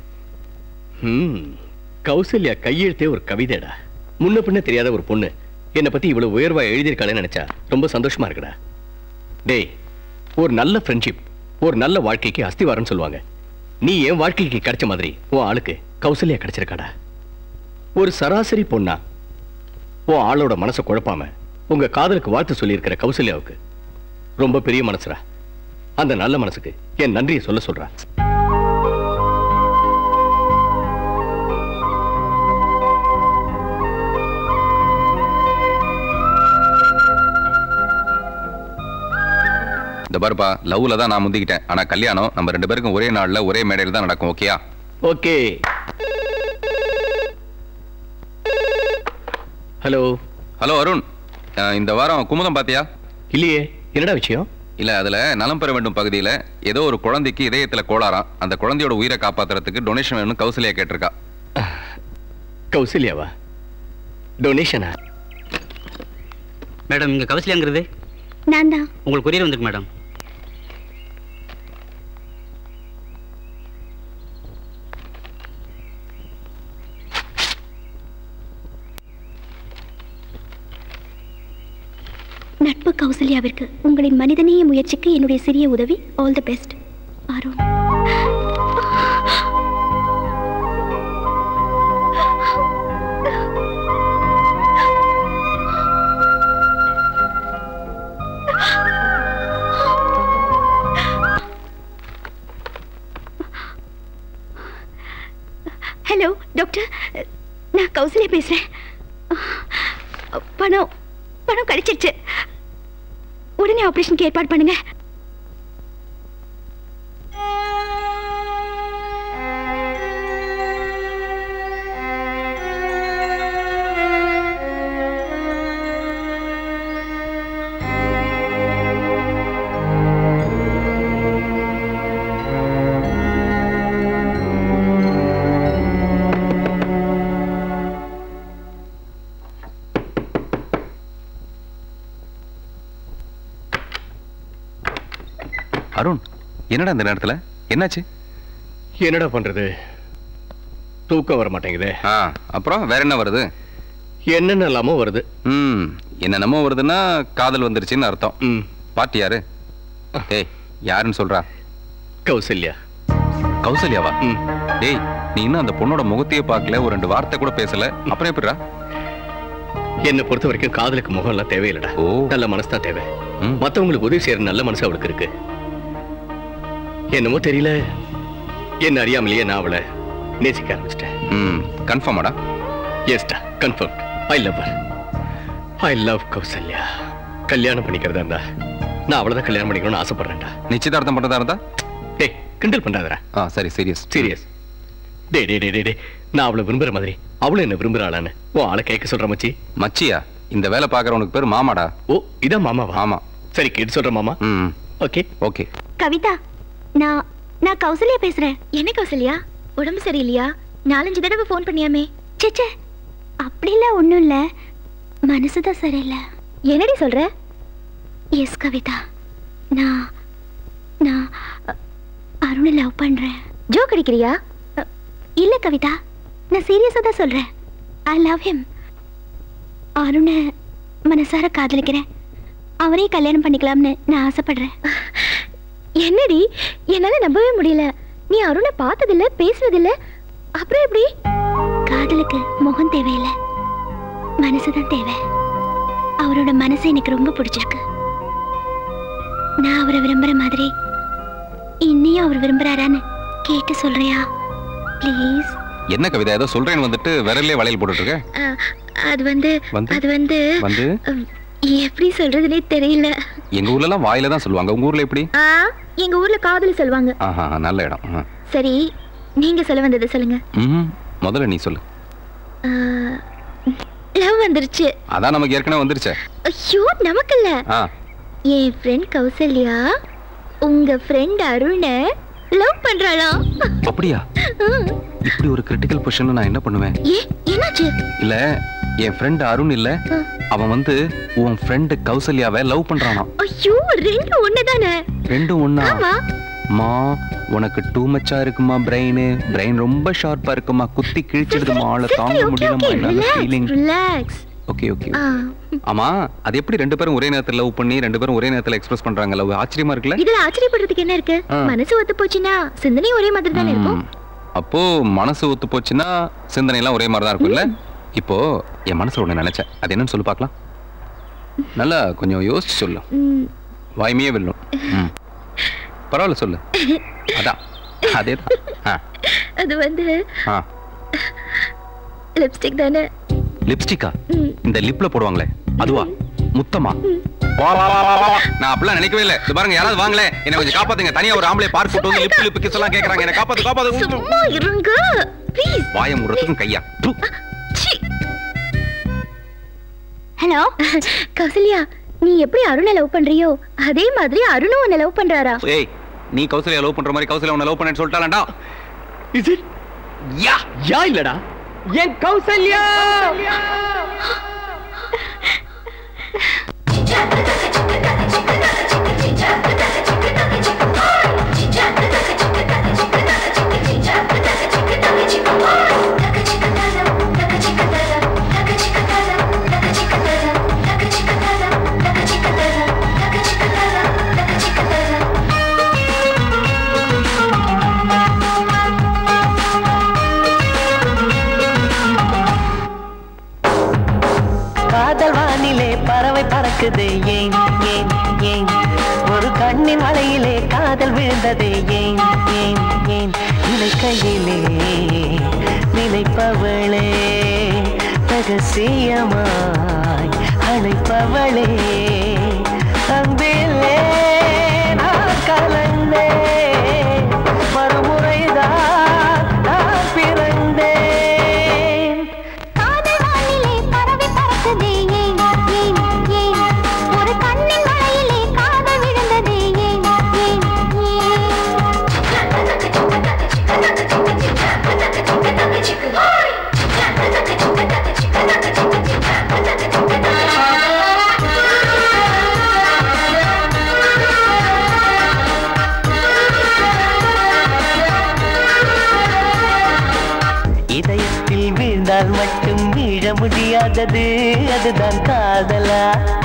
Speaker 5: ஹம், கௌசல்யா கையெழுத்தே ஒரு கவிதைடா முன்ன பின்ன தெரியாத ஒரு பொண்ணு என்னை பத்தி இவ்வளவு உயர்வா எழுதியிருக்காளேன்னு நினைச்சா ரொம்ப சந்தோஷமா இருக்குடா டேய் ஒரு நல்ல ஃப்ரெண்ட்ஷிப் ஒரு நல்ல வாழ்க்கைக்கு அஸ்திவாரம்னு சொல்லுவாங்க நீ என் வாழ்க்கைக்கு கிடைச்ச மாதிரி உன் ஆளுக்கு கௌசல்யா கிடைச்சிருக்காடா ஒரு சராசரி பொண்ணா உன் ஆளோட மனசை குழப்பாம உங்க காதலுக்கு வாழ்த்து சொல்லியிருக்கிற கௌசல்யாவுக்கு ரொம்ப பெரிய மனசுடா அந்த நல்ல மனசுக்கு என் நன்றியை சொல்ல சொல்றா
Speaker 3: இந்த பாருப்பா லவ்ல தான் நான் முந்திக்கிட்டேன் ஆனா கல்யாணம் நம்ம ரெண்டு பேருக்கும் ஒரே நாள்ல ஒரே மேடையில் தான் நடக்கும் ஓகேயா
Speaker 5: ஓகே ஹலோ
Speaker 3: ஹலோ அருண் அஹ், இந்த வாரம் குமுதம் பாத்தியா
Speaker 5: இல்லையே என்னடா விஷயம்
Speaker 3: இல்ல அதுல நலம் பெற வேண்டும் பகுதியில ஏதோ ஒரு குழந்தைக்கு இதயத்துல கோளாறாம் அந்த குழந்தையோட உயிரை காப்பாத்துறதுக்கு டொனேஷன் வேணும்னு கௌசல்யா கேட்டிருக்கா
Speaker 5: கௌசல்யாவா டொனேஷனா
Speaker 19: மேடம் இங்க கௌசல்யாங்கிறது
Speaker 2: நான் தான்
Speaker 19: உங்களுக்கு கொரியர் வந்திருக்கு மேடம்
Speaker 2: நட்பு கௌசல்யாவிற்கு உங்களின் மனிதநேய முயற்சிக்கு என்னுடைய சிறிய உதவி all the best Arun hello doctor நான் கௌசல்யா பேசுறேன் பணம் பணம் கிடைச்சிருச்சு உடனே ஆபரேஷனுக்கு ஏற்பாடு பண்ணுங்க
Speaker 3: அருண் என்னடா இந்த நேரத்துல என்னாச்சு
Speaker 5: என்னடா பண்றது தூக்கம் வர மாட்டேங்குதே
Speaker 3: ஆ அப்புறம் வேற என்ன வருது
Speaker 5: என்னென்ன இல்லாமோ வருது
Speaker 3: ம் என்னென்னமோ வருதுன்னா காதல் வந்துருச்சுன்னு அர்த்தம்
Speaker 5: ம்
Speaker 3: பாட்டி யாரு ஏய் யாருன்னு சொல்றா
Speaker 5: கௌசல்யா
Speaker 3: கௌசல்யாவா டேய் நீ இன்னும் அந்த பொண்ணோட முகத்தையே பார்க்கல ஒரு ரெண்டு வார்த்தை கூட பேசல அப்புறம் எப்படிடா
Speaker 5: என்னை பொறுத்த வரைக்கும் காதலுக்கு முகம் எல்லாம் தேவையில்லடா நல்ல மனசு தான் தேவை மத்தவங்களுக்கு உதவி செய்யற நல்ல மனசு அவளுக்கு இருக்கு என்னமோ தெரியல என்ன அறியாமலேயே நான் அவளை நேசிக்க ஆரம்பிச்சிட்டேன்
Speaker 3: ம் கன்ஃபார்மாடா
Speaker 5: எஸ்டா confirm I love her I love Kausalya கல்யாணம் பண்ணிக்கிறதா இருந்தா நான் அவளை தான் கல்யாணம் பண்ணிக்கணும்னு ஆசைப்படுறேன்டா
Speaker 3: நிச்சயதார்த்தம் பண்றதா இருந்தா
Speaker 5: டேய் கிண்டல் பண்ணாதடா
Speaker 3: ஆ சரி சீரியஸ்
Speaker 5: சீரியஸ் டே டே டே டே டே நான் அவளை விரும்புற மாதிரி அவளும் என்ன விரும்புறாளான்னு உன் ஆளை கேட்க சொல்ற மச்சி
Speaker 3: மச்சியா இந்த வேலை பாக்குறவனுக்கு பேர் மாமாடா
Speaker 5: ஓ இதான் மாமாவா
Speaker 3: ஆமா
Speaker 5: சரி கேட்டு சொல்ற மாமா
Speaker 3: ம்
Speaker 5: ஓகே
Speaker 3: ஓகே
Speaker 2: கவிதா நான் நான் கௌசல்யா பேசுறேன் என்ன கௌசல்யா உடம்பு சரியில்லையா நாலஞ்சு தடவை ஃபோன் பண்ணியாமே சேச்சே அப்படிலாம் ஒன்றும் இல்லை மனசு தான் சரியில்லை என்னடி சொல்ற எஸ் கவிதா நான் நான் அ, அருணை லவ் பண்றேன் ஜோ கிடைக்கிறியா இல்ல கவிதா நான் சீரியஸா தான் சொல்றேன் ஐ லவ் ஹிம் அருணை மனசார காதலிக்கிறேன் அவரே கல்யாணம் பண்ணிக்கலாம்னு நான் ஆசைப்படுறேன் என்னடி என்னால நம்பவே முடியல நீ அருணை பார்த்ததில்ல பேசுனதில்ல அப்புறம் எப்படி காதலுக்கு முகம் தேவையில்லை மனசுதான் தேவை அவரோட மனசு எனக்கு ரொம்ப பிடிச்சிருக்கு நான் அவரை விரும்புற மாதிரி இன்னையும் அவர் விரும்புறாரான்னு கேட்டு சொல்றியா ப்ளீஸ்
Speaker 3: என்ன கவிதா ஏதோ சொல்றேன்னு வந்துட்டு விரல்லே வளையல் போட்டுட்டு இருக்க
Speaker 2: அது வந்து
Speaker 3: வந்து?
Speaker 2: அது வந்து
Speaker 3: வந்து
Speaker 2: அம், எப்படி சொல்றதுனே தெரியல
Speaker 3: எங்க ஊர்ல எல்லாம் வாயில தான் சொல்லுவாங்க உங்க ஊர்ல எப்படி
Speaker 2: ஆ எங்க ஊர்ல காதல் சொல்லுவாங்க
Speaker 3: ஆஹா நல்ல இடம் ஆ.
Speaker 2: சரி நீங்க சொல்ல வந்ததை சொல்லுங்க
Speaker 3: ம்ஹும். முதல்ல நீ சொல்லு
Speaker 2: லவ் வந்துருச்சு
Speaker 3: அதான் நமக்கு ஏற்கனவே வந்துருச்சே
Speaker 2: ஐயோ நமக்கு இல்ல
Speaker 3: ஆ
Speaker 2: என் ஃப்ரெண்ட் கௌசல்யா உங்க ஃப்ரெண்ட் அருணை லவ் பண்றாளாம்
Speaker 3: அப்படியா இப்படி ஒரு கிரிட்டிக்கல் பொசிஷன்ல நான் என்ன பண்ணுவேன்
Speaker 2: ஏ என்னாச்சு
Speaker 3: இல்ல என் ஃப்ரெண்ட் அருண் இல்ல அவன் வந்து உன் ஃப்ரெண்ட் கௌசல்யாவை லவ் பண்றானாம்
Speaker 2: ஐயோ ரெண்டு ஒண்ணுதானே
Speaker 3: ரெண்டும் ஒண்ணா
Speaker 2: ஆமா
Speaker 3: மா உனக்கு டூ மச்சா இருக்குமா பிரெயின் பிரெயின் ரொம்ப ஷார்ப்பா இருக்குமா குத்தி கிழிச்சிடுதுமா ஆளை தாங்க முடியலமா என்னால ஃபீலிங்
Speaker 2: ரிலாக்ஸ்
Speaker 3: ஓகே ஓகே
Speaker 2: ஆ,
Speaker 3: ஆமா அது எப்படி ரெண்டு பேரும் ஒரே நேரத்துல லவ் பண்ணி ரெண்டு பேரும் ஒரே நேரத்துல எக்ஸ்பிரஸ் பண்றாங்க லவ் ஆச்சரியமா இருக்குல்ல
Speaker 2: இதுல ஆச்சரியப்படுறதுக்கு என்ன இருக்கு
Speaker 3: ஆ.
Speaker 2: மனசு ஒத்து போச்சுன்னா சிந்தனையும் ஒரே மாதிரி தானே இருக்கும்
Speaker 3: ம். அப்போ மனசு ஒத்து போச்சுன்னா சிந்தனை எல்லாம் ஒரே மாதிரி தான் இருக்கும்ல இப்போ என் மனசுல ஒண்ணு நினைச்சேன் அது என்னன்னு சொல்லி பார்க்கலாம் நல்லா கொஞ்சம் யோசிச்சு சொல்லு
Speaker 2: ம்,
Speaker 3: வாய்மையே வெல்லும் ம். பரவாயில்ல சொல்லு அதான் அதேதான் ஆ
Speaker 2: அது வந்து
Speaker 3: ஆ
Speaker 2: லிப்ஸ்டிக் தானே
Speaker 3: லிப்ஸ்டிக்கா
Speaker 2: ம்.
Speaker 3: இந்த லிப்ல போடுவாங்களே அதுவா முத்தமா வா, வா, வா, வா, வா. நான் அப்படிலாம் நினைக்கவே இல்லை இது பாருங்க யாராவது வாங்களே என்ன கொஞ்சம் காப்பாத்துங்க தனியா ஒரு ஆம்பளை பார்க் போட்டு வந்து லிப் லிப் கிஸ் எல்லாம் கேக்குறாங்க என்ன காப்பாத்து காப்பாத்து
Speaker 2: சும்மா இருங்க ப்ளீஸ்
Speaker 3: வாய முடுறதுக்கும் கையா து.
Speaker 2: ஹலோ கௌசல்யா நீ எப்படி அருணை லவ் பண்றியோ அதே மாதிரி அருணும் உன்னை லவ் பண்றாரா
Speaker 3: ஏய் நீ கௌசல்யா லவ் பண்ற மாதிரி கௌசல்யா உன்னை லவ் பண்ணேன்னு சொல்லிட்டாலடா
Speaker 5: இஸ் இட் யா யா இல்லடா என் கௌசல்யா
Speaker 9: காதல் வானிலே பறவை பறக்குது ஏன் ஏன் ஏன் ஒரு கண்ணின் மலையிலே காதல் விழுந்தது ஏன் ஏன் ஏன் நினைக்கையிலே நினைப்பவளே ரகசியமாய் அழைப்பவளே அன்பிலே நான் கலந்தேன் மறுமுறைதான் நான் பிறந்தேன்
Speaker 2: காதல் வானிலே பறவை பறக்குதே ஏன் ஏன் ஏன் ஒரு கண்ணின் மழையிலே காதல் விழுந்ததே ஏன் ஏன்
Speaker 9: இதயத்தில் வீழ்ந்தால் மட்டும் வீழ முடியாதது அதுதான் காதலா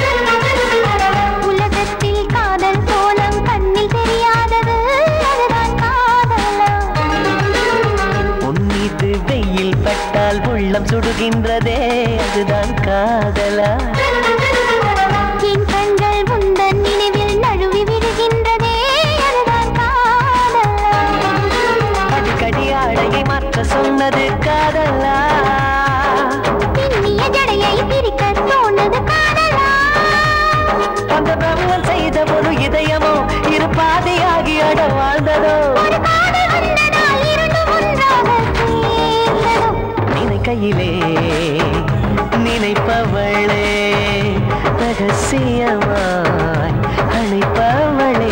Speaker 2: உலகத்தில் காதல் கோலம் கண்ணில் தெரியாதது அதுதான் காதலா
Speaker 9: உன் மீது வெயில் பட்டால் உள்ளம் சுடுகின்றதே அதுதான் காதலா
Speaker 2: என் கண்கள் உந்தன் நினைவில் நழுவி விடுகின்றதே அதுதான் காதலா
Speaker 9: அடிக்கடி ஆடையை மாற்ற சொன்னது காதலா
Speaker 2: பின்னிய ஜடையை பிரிக்க தோணுது காதலா
Speaker 9: அந்த பிரம்மன் செய்த ஒரு இதயமோ இரு பாதையாகி அட வாழ்ந்ததோ
Speaker 2: ஒரு காதல் வந்ததால் இரண்டும் ஒன்றாக சேர்ந்ததோ
Speaker 9: நினைக்கையிலே நினைப்பவளே ரகசியமாய் அழைப்பவளே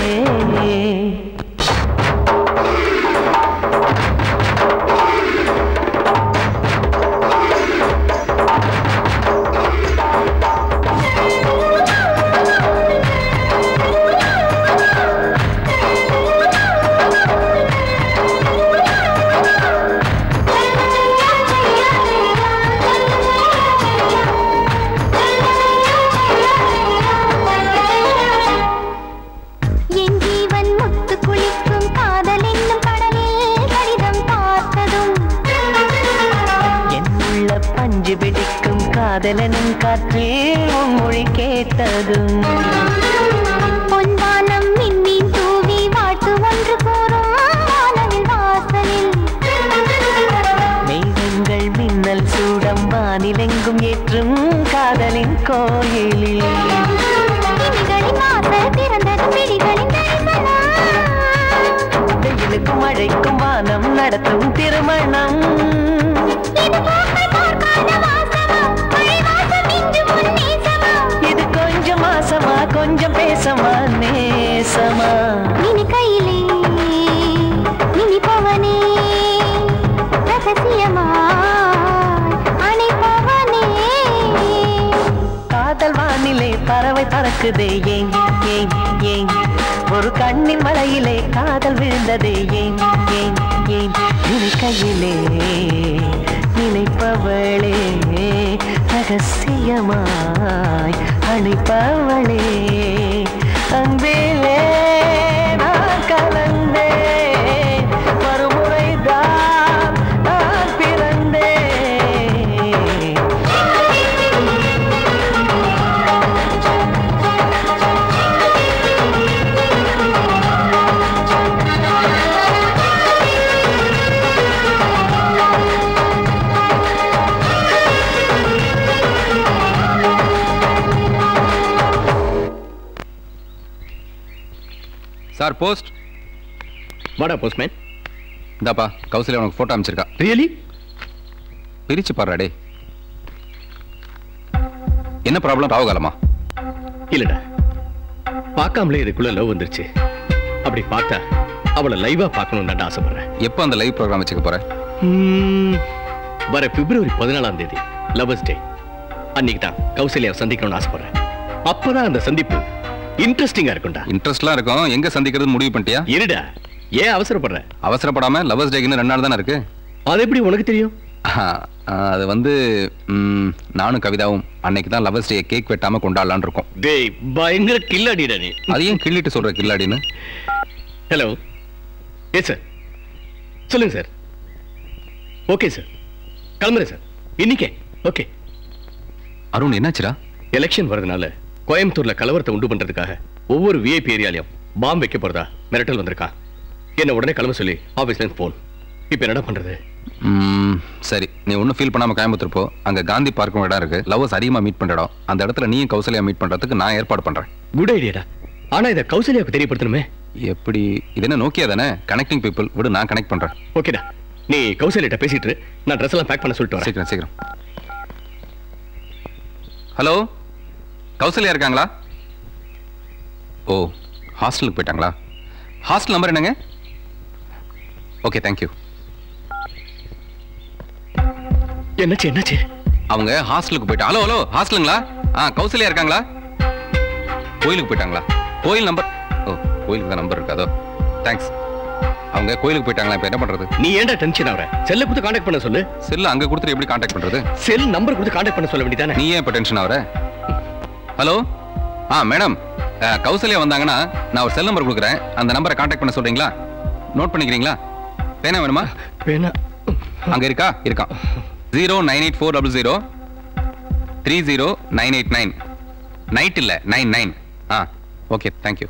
Speaker 2: என் ஜீவன் முத்து குளிக்கும் காதல் என்னும் கடலில் கடிதம் பார்த்ததும்
Speaker 9: என் உள்ள பஞ்சு பிடிக்கும் காதலனும் காற்றில் உன் மொழி கேட்டதும்
Speaker 2: பொன்வானம் மின்மீன் தூவி வாழ்த்து ஒன்று கூறும் வானவில் வாசலில்
Speaker 9: மேகங்கள் மின்னல் சூடம் வானிலெங்கும் ஏற்றும் காதலின் கோயிலில்
Speaker 2: கிளிகளின் வாசல் திறந்தது விழிகளின் தரிசனம்
Speaker 9: வெயிலுக்கும் மழைக்கும் வானம் நடத்தும் திருமணம்
Speaker 2: இது பூக்கள் போர்க்கால வாசமா மழை வாசம் இன்று உன் நேசமா
Speaker 9: இது கொஞ்சம் மாசமா கொஞ்சம் பேசமா நேசமா
Speaker 2: நினைக்கையிலே நினைப்பவனே ரகசியமாய் அணைப்பவனே
Speaker 9: காதல் வானிலே பறவை பறக்குதே ஏன் ஏன் ஏன் ஒரு கண்ணின் மலையிலே காதல் விழுந்ததே ஏன் ஏன் ஏன் நினைக்கையிலே நினைப்பவளே ரகசியமாய் அழைப்பவளே அன்பிலே நான் கலந்தேன் மறுமுறைதான் நான் பிறந்தேன்
Speaker 3: சார் போஸ்ட்
Speaker 5: வாடா போஸ்ட்மேன்
Speaker 3: இந்தாப்பா கௌசல்யா உனக்கு ஃபோட்டோ அமைச்சிருக்கா
Speaker 5: ரியலி
Speaker 3: பிரிச்சு பாடுறா டே என்ன ப்ராப்ளம் ராவுகாலமா
Speaker 5: இல்லடா பார்க்காமலே இதுக்குள்ள லவ் வந்துருச்சு அப்படி பார்த்தா அவளை லைவா பார்க்கணும்னு ஆசைப்படுறேன்
Speaker 3: எப்போ அந்த லைவ் ப்ரோக்ராம் வச்சுக்க போற
Speaker 5: ம், வர பிப்ரவரி பதினாலாம் தேதி லவர்ஸ் டே அன்னைக்கு தான் கௌசல்யா சந்திக்கணும்னு ஆசைப்படுறேன் அப்பதான் அந்த சந்திப்பு இன்ட்ரெஸ்டிங்கா இருக்கும்டா
Speaker 3: இன்ட்ரெஸ்ட்லாம் இருக்கும் எங்க சந்திக்கிறது முடிவு பண்ணிட்டியா
Speaker 5: இருடா ஏன் அவசரப்படுற
Speaker 3: அவசரப்படாம லவர்ஸ் டேக்குன்னு ரெண்டு நாள் தானே இருக்கு
Speaker 5: அது எப்படி உனக்கு தெரியும்
Speaker 3: அது வந்து ம், நானும் கவிதாவும் அன்னைக்கு தான் லவர்ஸ் டே கேக் வெட்டாம கொண்டாடலாம்னு இருக்கோம்
Speaker 5: டேய் பயங்கர கில்லாடிடா நீ
Speaker 3: அது ஏன் கிள்ளிட்டு சொல்ற கில்லாடின்னு
Speaker 5: ஹலோ எஸ் சார் சொல்லுங்க சார் ஓகே சார் கிளம்புறேன் சார் இன்னைக்கே ஓகே
Speaker 3: அருண் என்னாச்சுடா
Speaker 5: எலெக்ஷன் வரதுனால கோயம்புத்தூர்ல கலவரத்தை உண்டு பண்றதுக்காக ஒவ்வொரு விஐபி ஏரியாலையும் பாம்பு வைக்க போறதா மிரட்டல் வந்திருக்கான் என்ன உடனே கிளம்ப சொல்லி ஆபீஸ்ல இருந்து போன் இப்போ என்னடா பண்றது
Speaker 3: ம், சரி நீ ஒன்றும் ஃபீல் பண்ணாம கோயம்புத்தூர் போ அங்க காந்தி பார்க்கும் இடம் இருக்கு லவ்வர்ஸ் அதிகமா மீட் பண்ற இடம் அந்த இடத்துல நீயும் கௌசல்யா மீட் பண்றதுக்கு நான் ஏற்பாடு பண்றேன்
Speaker 5: குட் ஐடியாடா ஆனா இதை கௌசல்யாவுக்கு தெரியப்படுத்தணுமே
Speaker 3: எப்படி இது என்ன நோக்கியா தானே கனெக்டிங் பீப்புள் விடு நான் கனெக்ட் பண்றேன்
Speaker 5: ஓகேடா நீ கௌசல்யிட்ட பேசிட்டு இரு. நான் ட்ரெஸ் எல்லாம் பேக் பண்ண சொல்லிட்டு வரேன்
Speaker 3: சீக்கிரம் சீக்கிரம் ஹலோ கௌசல்யா இருக்காங்களா ஓ ஹாஸ்டலுக்கு போயிட்டாங்களா ஹாஸ்டல் நம்பர் என்னங்க ஓகே தேங்க்யூ
Speaker 5: என்னாச்சு என்னாச்சு
Speaker 3: அவங்க ஹாஸ்டலுக்கு போயிட்டா ஹலோ ஹலோ ஹாஸ்டலுங்களா ஆ கௌசல்யா இருக்காங்களா கோயிலுக்கு போயிட்டாங்களா கோயில் நம்பர் ஓ கோயிலுக்கு தான் நம்பர் இருக்காதோ தேங்க்ஸ் அவங்க கோயிலுக்கு போயிட்டாங்களா இப்போ என்ன பண்றது
Speaker 5: நீ ஏன்டா டென்ஷன் ஆகுற செல்ல கொடுத்து காண்டாக்ட் பண்ண சொல்லு
Speaker 3: செல் அங்க கொடுத்துட்டு எப்படி காண்டாக்ட் பண்றது
Speaker 5: செல் நம்பர் கொடுத்து காண்டாக்ட் பண்ண சொல்ல வேண்டியதானே
Speaker 3: நீ ஏன் இப்போ டென்ஷன் ஆகுற ஹலோ ஆ மேடம் அஹ், கௌசல்யா வந்தாங்கன்னா நான் ஒரு செல் நம்பர் கொடுக்குறேன் அந்த நம்பரை காண்டாக்ட் பண்ண சொல்றீங்களா நோட் பண்ணிக்கிறீங்களா பேனா வேணுமா
Speaker 5: பேனா
Speaker 3: அங்க இருக்கா இருக்கான் zero nine eight four double zero three zero nine eight nine night இல்லை நைன் நைன் ஆ ஓகே தேங்க்யூ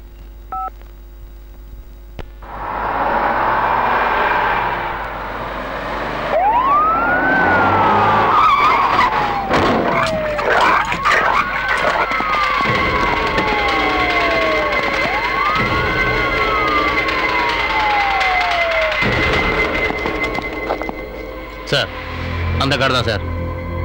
Speaker 14: சார் அந்த கார்டு தான் சார்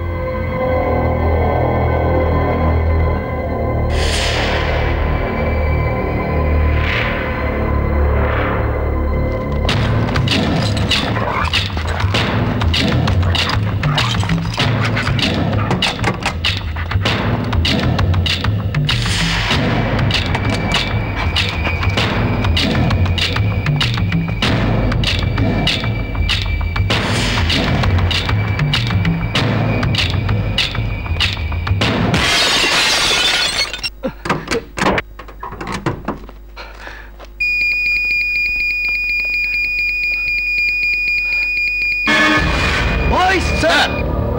Speaker 13: பாய்ஸ் சார்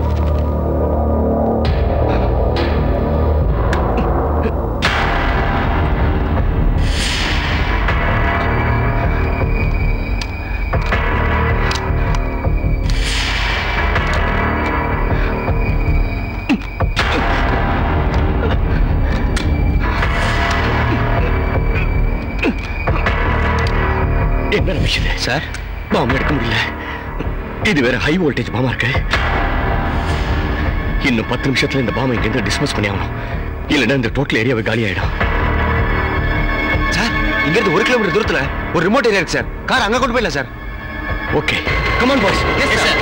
Speaker 5: என்ன விஷயம் சார் பாம்பு எடுக்க முடியல இது வேற ஹை வோல்டேஜ் பாமா இருக்கு இன்னும் பத்து நிமிஷத்துல இந்த பாம்பை இங்கிருந்து டிஸ்மஸ் பண்ணி ஆகணும் இல்லைன்னா இந்த டோட்டல் ஏரியாவை காலி ஆயிடும்
Speaker 16: சார் இங்க இருந்து ஒரு கிலோமீட்டர் தூரத்துல ஒரு ரிமோட் ஏரியா இருக்கு சார் கார் அங்க கொண்டு போயிடலாம் sir
Speaker 5: okay come on boys
Speaker 16: yes sir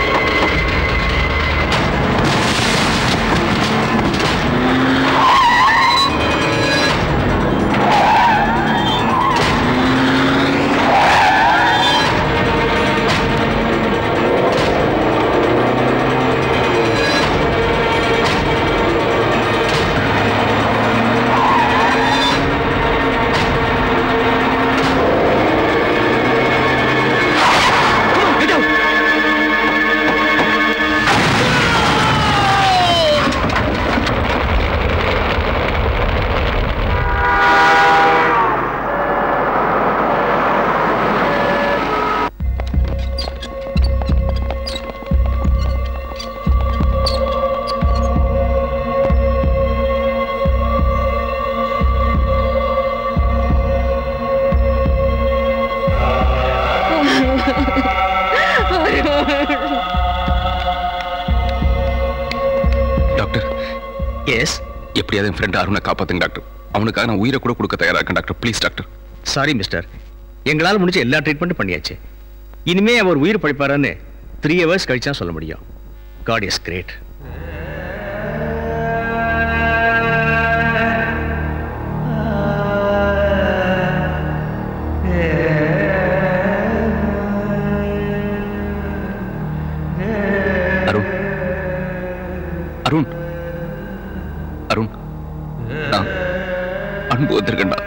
Speaker 9: Hey!
Speaker 5: Yes
Speaker 3: எப்படியாவது என் ஃப்ரெண்ட் அருணை காப்பாத்துங்க டாக்டர் அவனுக்காக நான் உயிரை கூட கொடுக்க தயாரா இருக்கேன் doctor please doctor
Speaker 5: sorry mister எங்களால் முடிஞ்ச எல்லா ட்ரீட்மெண்ட்டும் பண்ணியாச்சு இனிமே அவர் உயிர் பழிப்பாரான்னு த்ரீ ஹவர்ஸ் கழிச்சா சொல்ல முடியும் God is great
Speaker 3: Arun Arun Arun நான் அன்பு வந்திருக்கேன்டா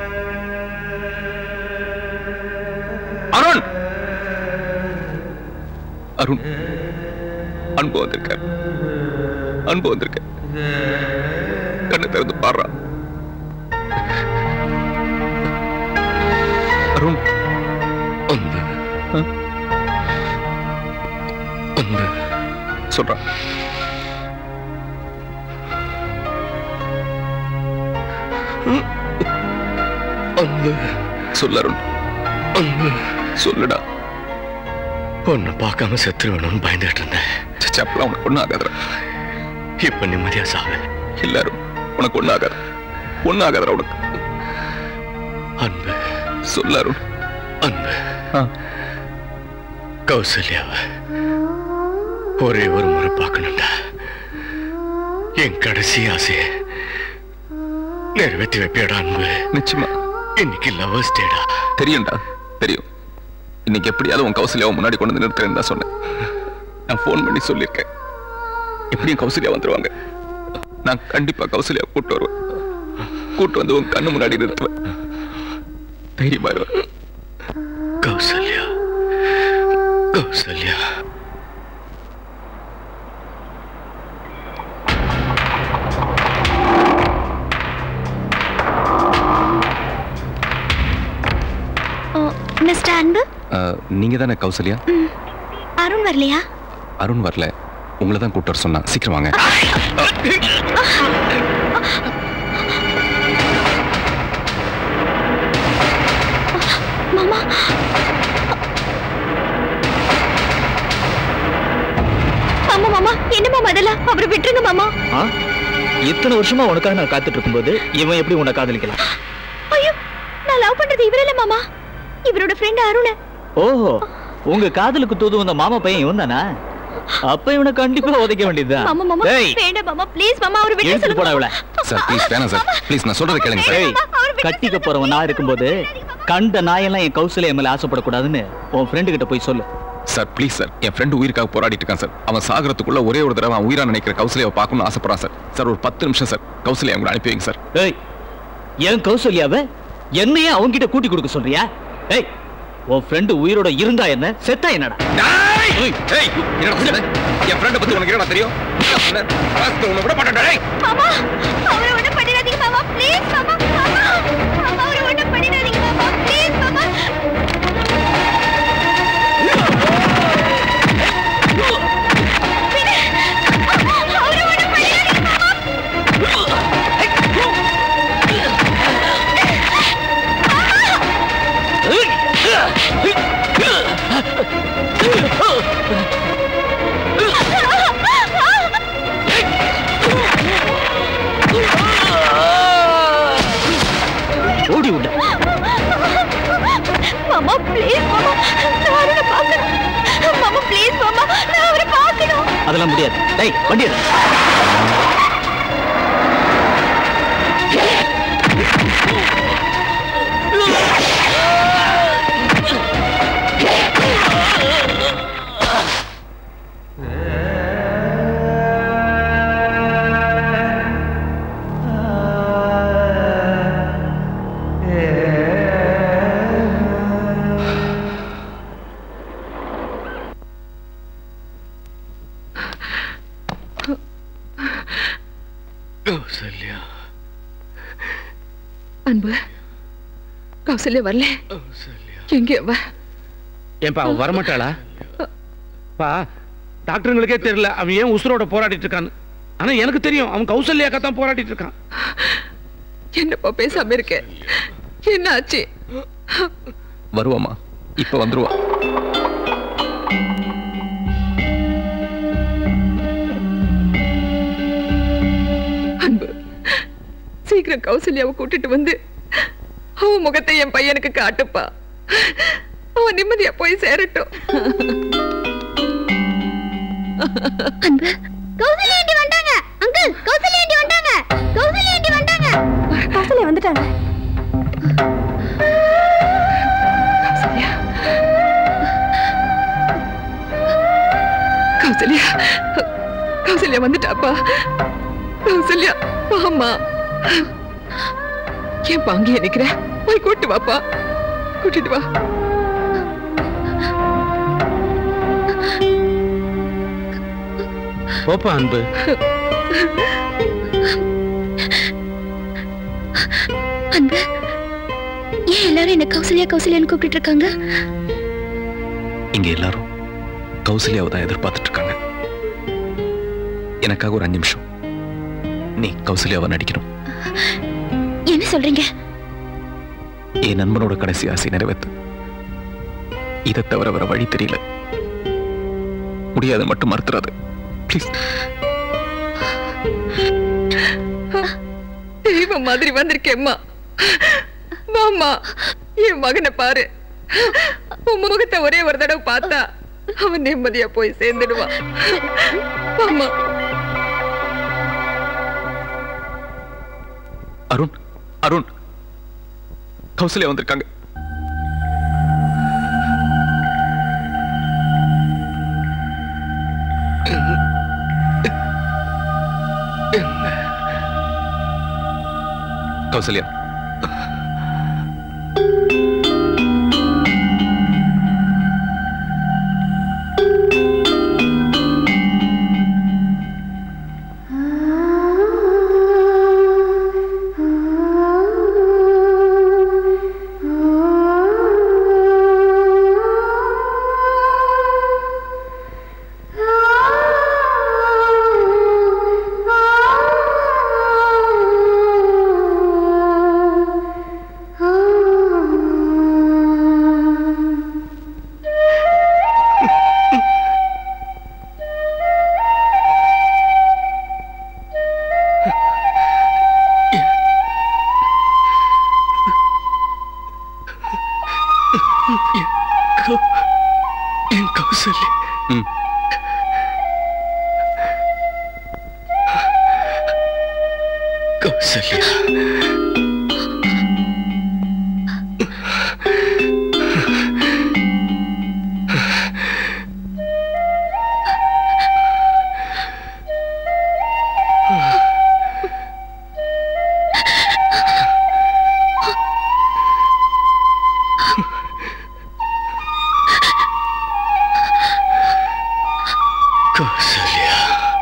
Speaker 3: அருண் அருண் அன்பு வந்திருக்க அன்பு வந்திருக்க கண்ணை திறந்து பாடுறா அருண் அன்பு அன்பு சொல்றான் அன்பு சொல்ல அருண் அன்பு சொல்லுடா
Speaker 5: உன்னை பார்க்காம செத்துருவேணும்னு பயந்துகிட்டு இருந்தேன்
Speaker 3: சப்பலாம் உனக்கு ஒன்றும் ஆகாதுடா
Speaker 5: இப்ப நிம்மதியா சாவே
Speaker 3: எல்லாரும் உனக்கு ஒன்றும் ஆகாது ஒன்றும் ஆகாதுடா உனக்கு
Speaker 5: அன்பு
Speaker 3: சொல்ல அருண்
Speaker 5: அன்பு கௌசல்யாவை ஒரே ஒரு முறை பார்க்கணும்டா என் கடைசி ஆசையை நிறைவேற்றி வைப்பியடா அன்பு
Speaker 3: நிச்சயமா
Speaker 5: இன்னைக்கு லவர்ஸ் டேடா
Speaker 3: தெரியும்டா தெரியும் இன்னைக்கு எப்படியாவது உன் கௌசல்யாவை முன்னாடி கொண்டு வந்து நிறுத்துறேன்னு தான் சொன்னேன் நான் ஃபோன் பண்ணி சொல்லியிருக்கேன் எப்படியும் கௌசல்யா வந்துருவாங்க நான் கண்டிப்பா கௌசல்யா கூட்டு வருவேன் கூட்டு வந்து உன் கண்ணு முன்னாடி நிறுத்துவேன் தைரியமா இருவேன்
Speaker 5: கௌசல்யா கௌசல்யா
Speaker 2: மிஸ்டர் அன்பு
Speaker 3: அஹ், நீங்க தானே கௌசல்யா
Speaker 2: அருண் வரலையா
Speaker 3: அருண் வரல உங்களை தான் கூட்டு வர சொன்னான் சீக்கிரம் வாங்க
Speaker 2: மாமா ஆமா மாமா என்ன மாமா அதெல்லாம் அவரை விட்டுருங்க மாமா
Speaker 19: ஆ? இத்தனை வருஷமா உனக்காக நான் காத்துட்டு இருக்கும்போது இவன் எப்படி உன்னை காதலிக்கலாம்
Speaker 2: ஐயோ நான் லவ் பண்றது இவர இல்ல மாமா இவரோட ஃப்ரெண்ட் அருண்
Speaker 19: ஓஹோ உங்க காதலுக்கு தூது வந்த மாமா பையன் இவன் தானா அப்ப இவனை கண்டிப்பா உதைக்க வேண்டியதுதான்
Speaker 2: மாமா மாமா
Speaker 19: டேய்,
Speaker 2: வேண்டாம் மாமா ப்ளீஸ் மாமா அவரை விட்டு
Speaker 19: இழுத்துட்டு போடா இவளை
Speaker 3: சார் ப்ளீஸ் வேணாம் சார் ப்ளீஸ் நான் சொல்றதை கேளுங்க சார்
Speaker 19: ஏய், கட்டிக்க போறவன் நான் இருக்கும்போது கண்ட நாயெல்லாம் என் கௌசல்யா மேல ஆசைப்படக்கூடாதுன்னு உன் ஃப்ரெண்டு கிட்ட போய் சொல்லு
Speaker 3: சார் ப்ளீஸ் சார் என் ஃப்ரெண்டு உயிருக்காக போராடிட்டு இருக்கான் சார் அவன் சாகரத்துக்குள்ள ஒரே ஒரு தடவை அவன் உயிரா நினைக்கிற கௌசல்யாவை பார்க்கணும்னு ஆசைப்படுறான் சார் சார் ஒரு பத்து நிமிஷம் சார் கௌசல்யா உங்களை அனுப்பி வைங்க சார்
Speaker 19: ஏய் என் கௌசல்யாவை என்னையே அவன்கிட்ட கூட்டி கொடுக்க சொல்றியா ஏய் உன் ஃப்ரெண்டு உயிரோட இருந்தா என்ன செத்தா என்னடா
Speaker 3: ஏய், ஏய், என்னடா சொன்ன? என் ஃப்ரெண்டை பத்தி உனக்கு என்னடா தெரியும் என்ன சொன்ன? ராஸ்கல், உன்னை விட மாட்டேன்டா, டேய்.
Speaker 2: மாமா அவரை ஒண்ணும் பண்ணிடாதீங்க மாமா ப்ளீஸ் மாமா மாமா மாமா அவரை ஒண்ணும் பண்ணிடாதீங்க மாமா ப்ளீஸ் மாமா அவரை ஒண்ணும் பண்ணிடாதீங்க மாமா
Speaker 19: ஓடி விட
Speaker 2: மாமா ப்ளீஸ் மாமா நான் அவரை பார்க்கணும் மாமா ப்ளீஸ் மாமா நான் அவரை பார்க்கணும்
Speaker 19: அதெல்லாம் முடியாது டேய் வண்டி எடு.
Speaker 5: கௌசல்யா
Speaker 6: அன்பு கௌசல்யா வரல எங்கே அவ
Speaker 10: ஏன்பா அவன் வரமாட்டாளா பா டாக்டருங்களுக்கே தெரியல அவன் ஏன் உசுரோட போராடிட்டு இருக்கான்னு ஆனா எனக்கு தெரியும் அவன் கௌசல்யாக்கா தான் போராடிட்டு இருக்கான்
Speaker 6: என்னப்பா பேசாம இருக்க என்ன ஆச்சு
Speaker 3: வருவாமா இப்ப வந்துருவா
Speaker 6: அன்பு சீக்கிரம் கௌசல்யாவை கூட்டிட்டு வந்து அவன் முகத்தை என் பையனுக்கு காட்டுப்பா அவன் நிம்மதியா போய் சேரட்டும்
Speaker 2: அன்பு கௌசல்யா ஆண்டி வந்தாங்க அங்கிள் கௌசல்யா ஆண்டி வந்தாங்க கௌசல்யா ஆண்டி வந்தாங்க கௌசல்யா வந்துட்டாங்க
Speaker 6: கௌசல்யா கௌசல்யா வந்துட்டாப்பா கௌசல்யா வாம்மா ஏன் அங்கேயே நிக்கிற போய் கூட்டு வாப்பா கூட்டிட்டு வா
Speaker 10: போப்பா அன்பு
Speaker 2: அன்பு ஏன் எல்லாரும் என்ன கௌசல்யா கௌசல்யான்னு கூப்பிட்டு இருக்காங்க
Speaker 3: இங்க எல்லாரும் கௌசல்யாவை தான் எதிர்பார்த்துட்டு இருக்காங்க எனக்காக ஒரு அஞ்சு நிமிஷம் நீ கௌசல்யாவை நடிக்கணும்
Speaker 2: என்ன சொல்றீங்க
Speaker 3: என் நண்பனோட கடைசி ஆசை நிறைவேத்து இதை தவிர வேற வழி தெரியல முடியாத மட்டும் மறுத்துறாது ப்ளீஸ்
Speaker 6: தெய்வம் மாதிரி வந்திருக்கேம்மா வாம்மா என் மகனை பாரு உன் முகத்தை ஒரே ஒரு தடவை பார்த்தா அவன் நிம்மதியா போய் சேர்ந்துடுவான் வாம்மா
Speaker 3: அருண் அருண் கௌசல்யா வந்திருக்காங்க கௌசல்யா
Speaker 5: என் கௌசல்யா
Speaker 3: ம்
Speaker 5: கௌசல்யா கௌசல்யா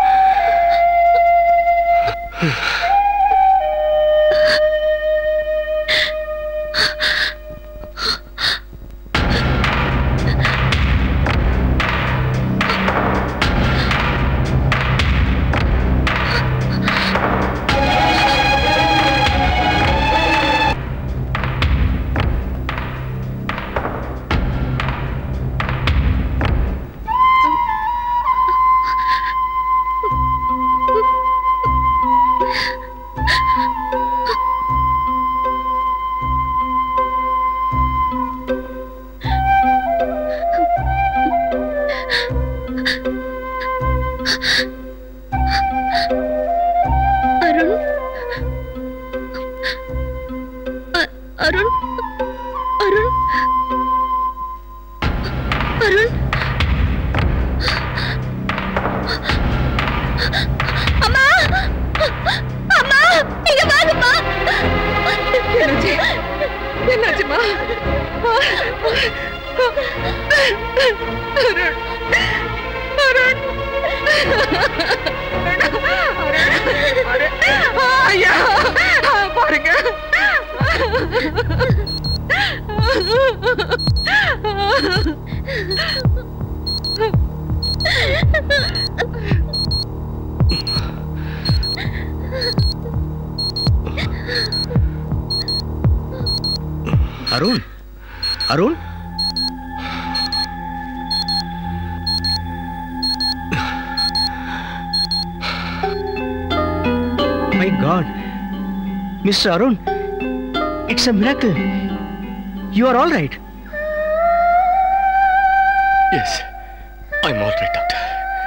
Speaker 2: அருண் அ- அருண் அருண் அருண் அம்மா அம்மா இங்க வாங்கம்மா
Speaker 6: என்னாச்சு என்னாச்சுமா அருண் அருண் ஐயா பாருங்க
Speaker 5: Arun Arun my God
Speaker 20: mister Arun it's a miracle you are all right
Speaker 5: yes I'm all right doctor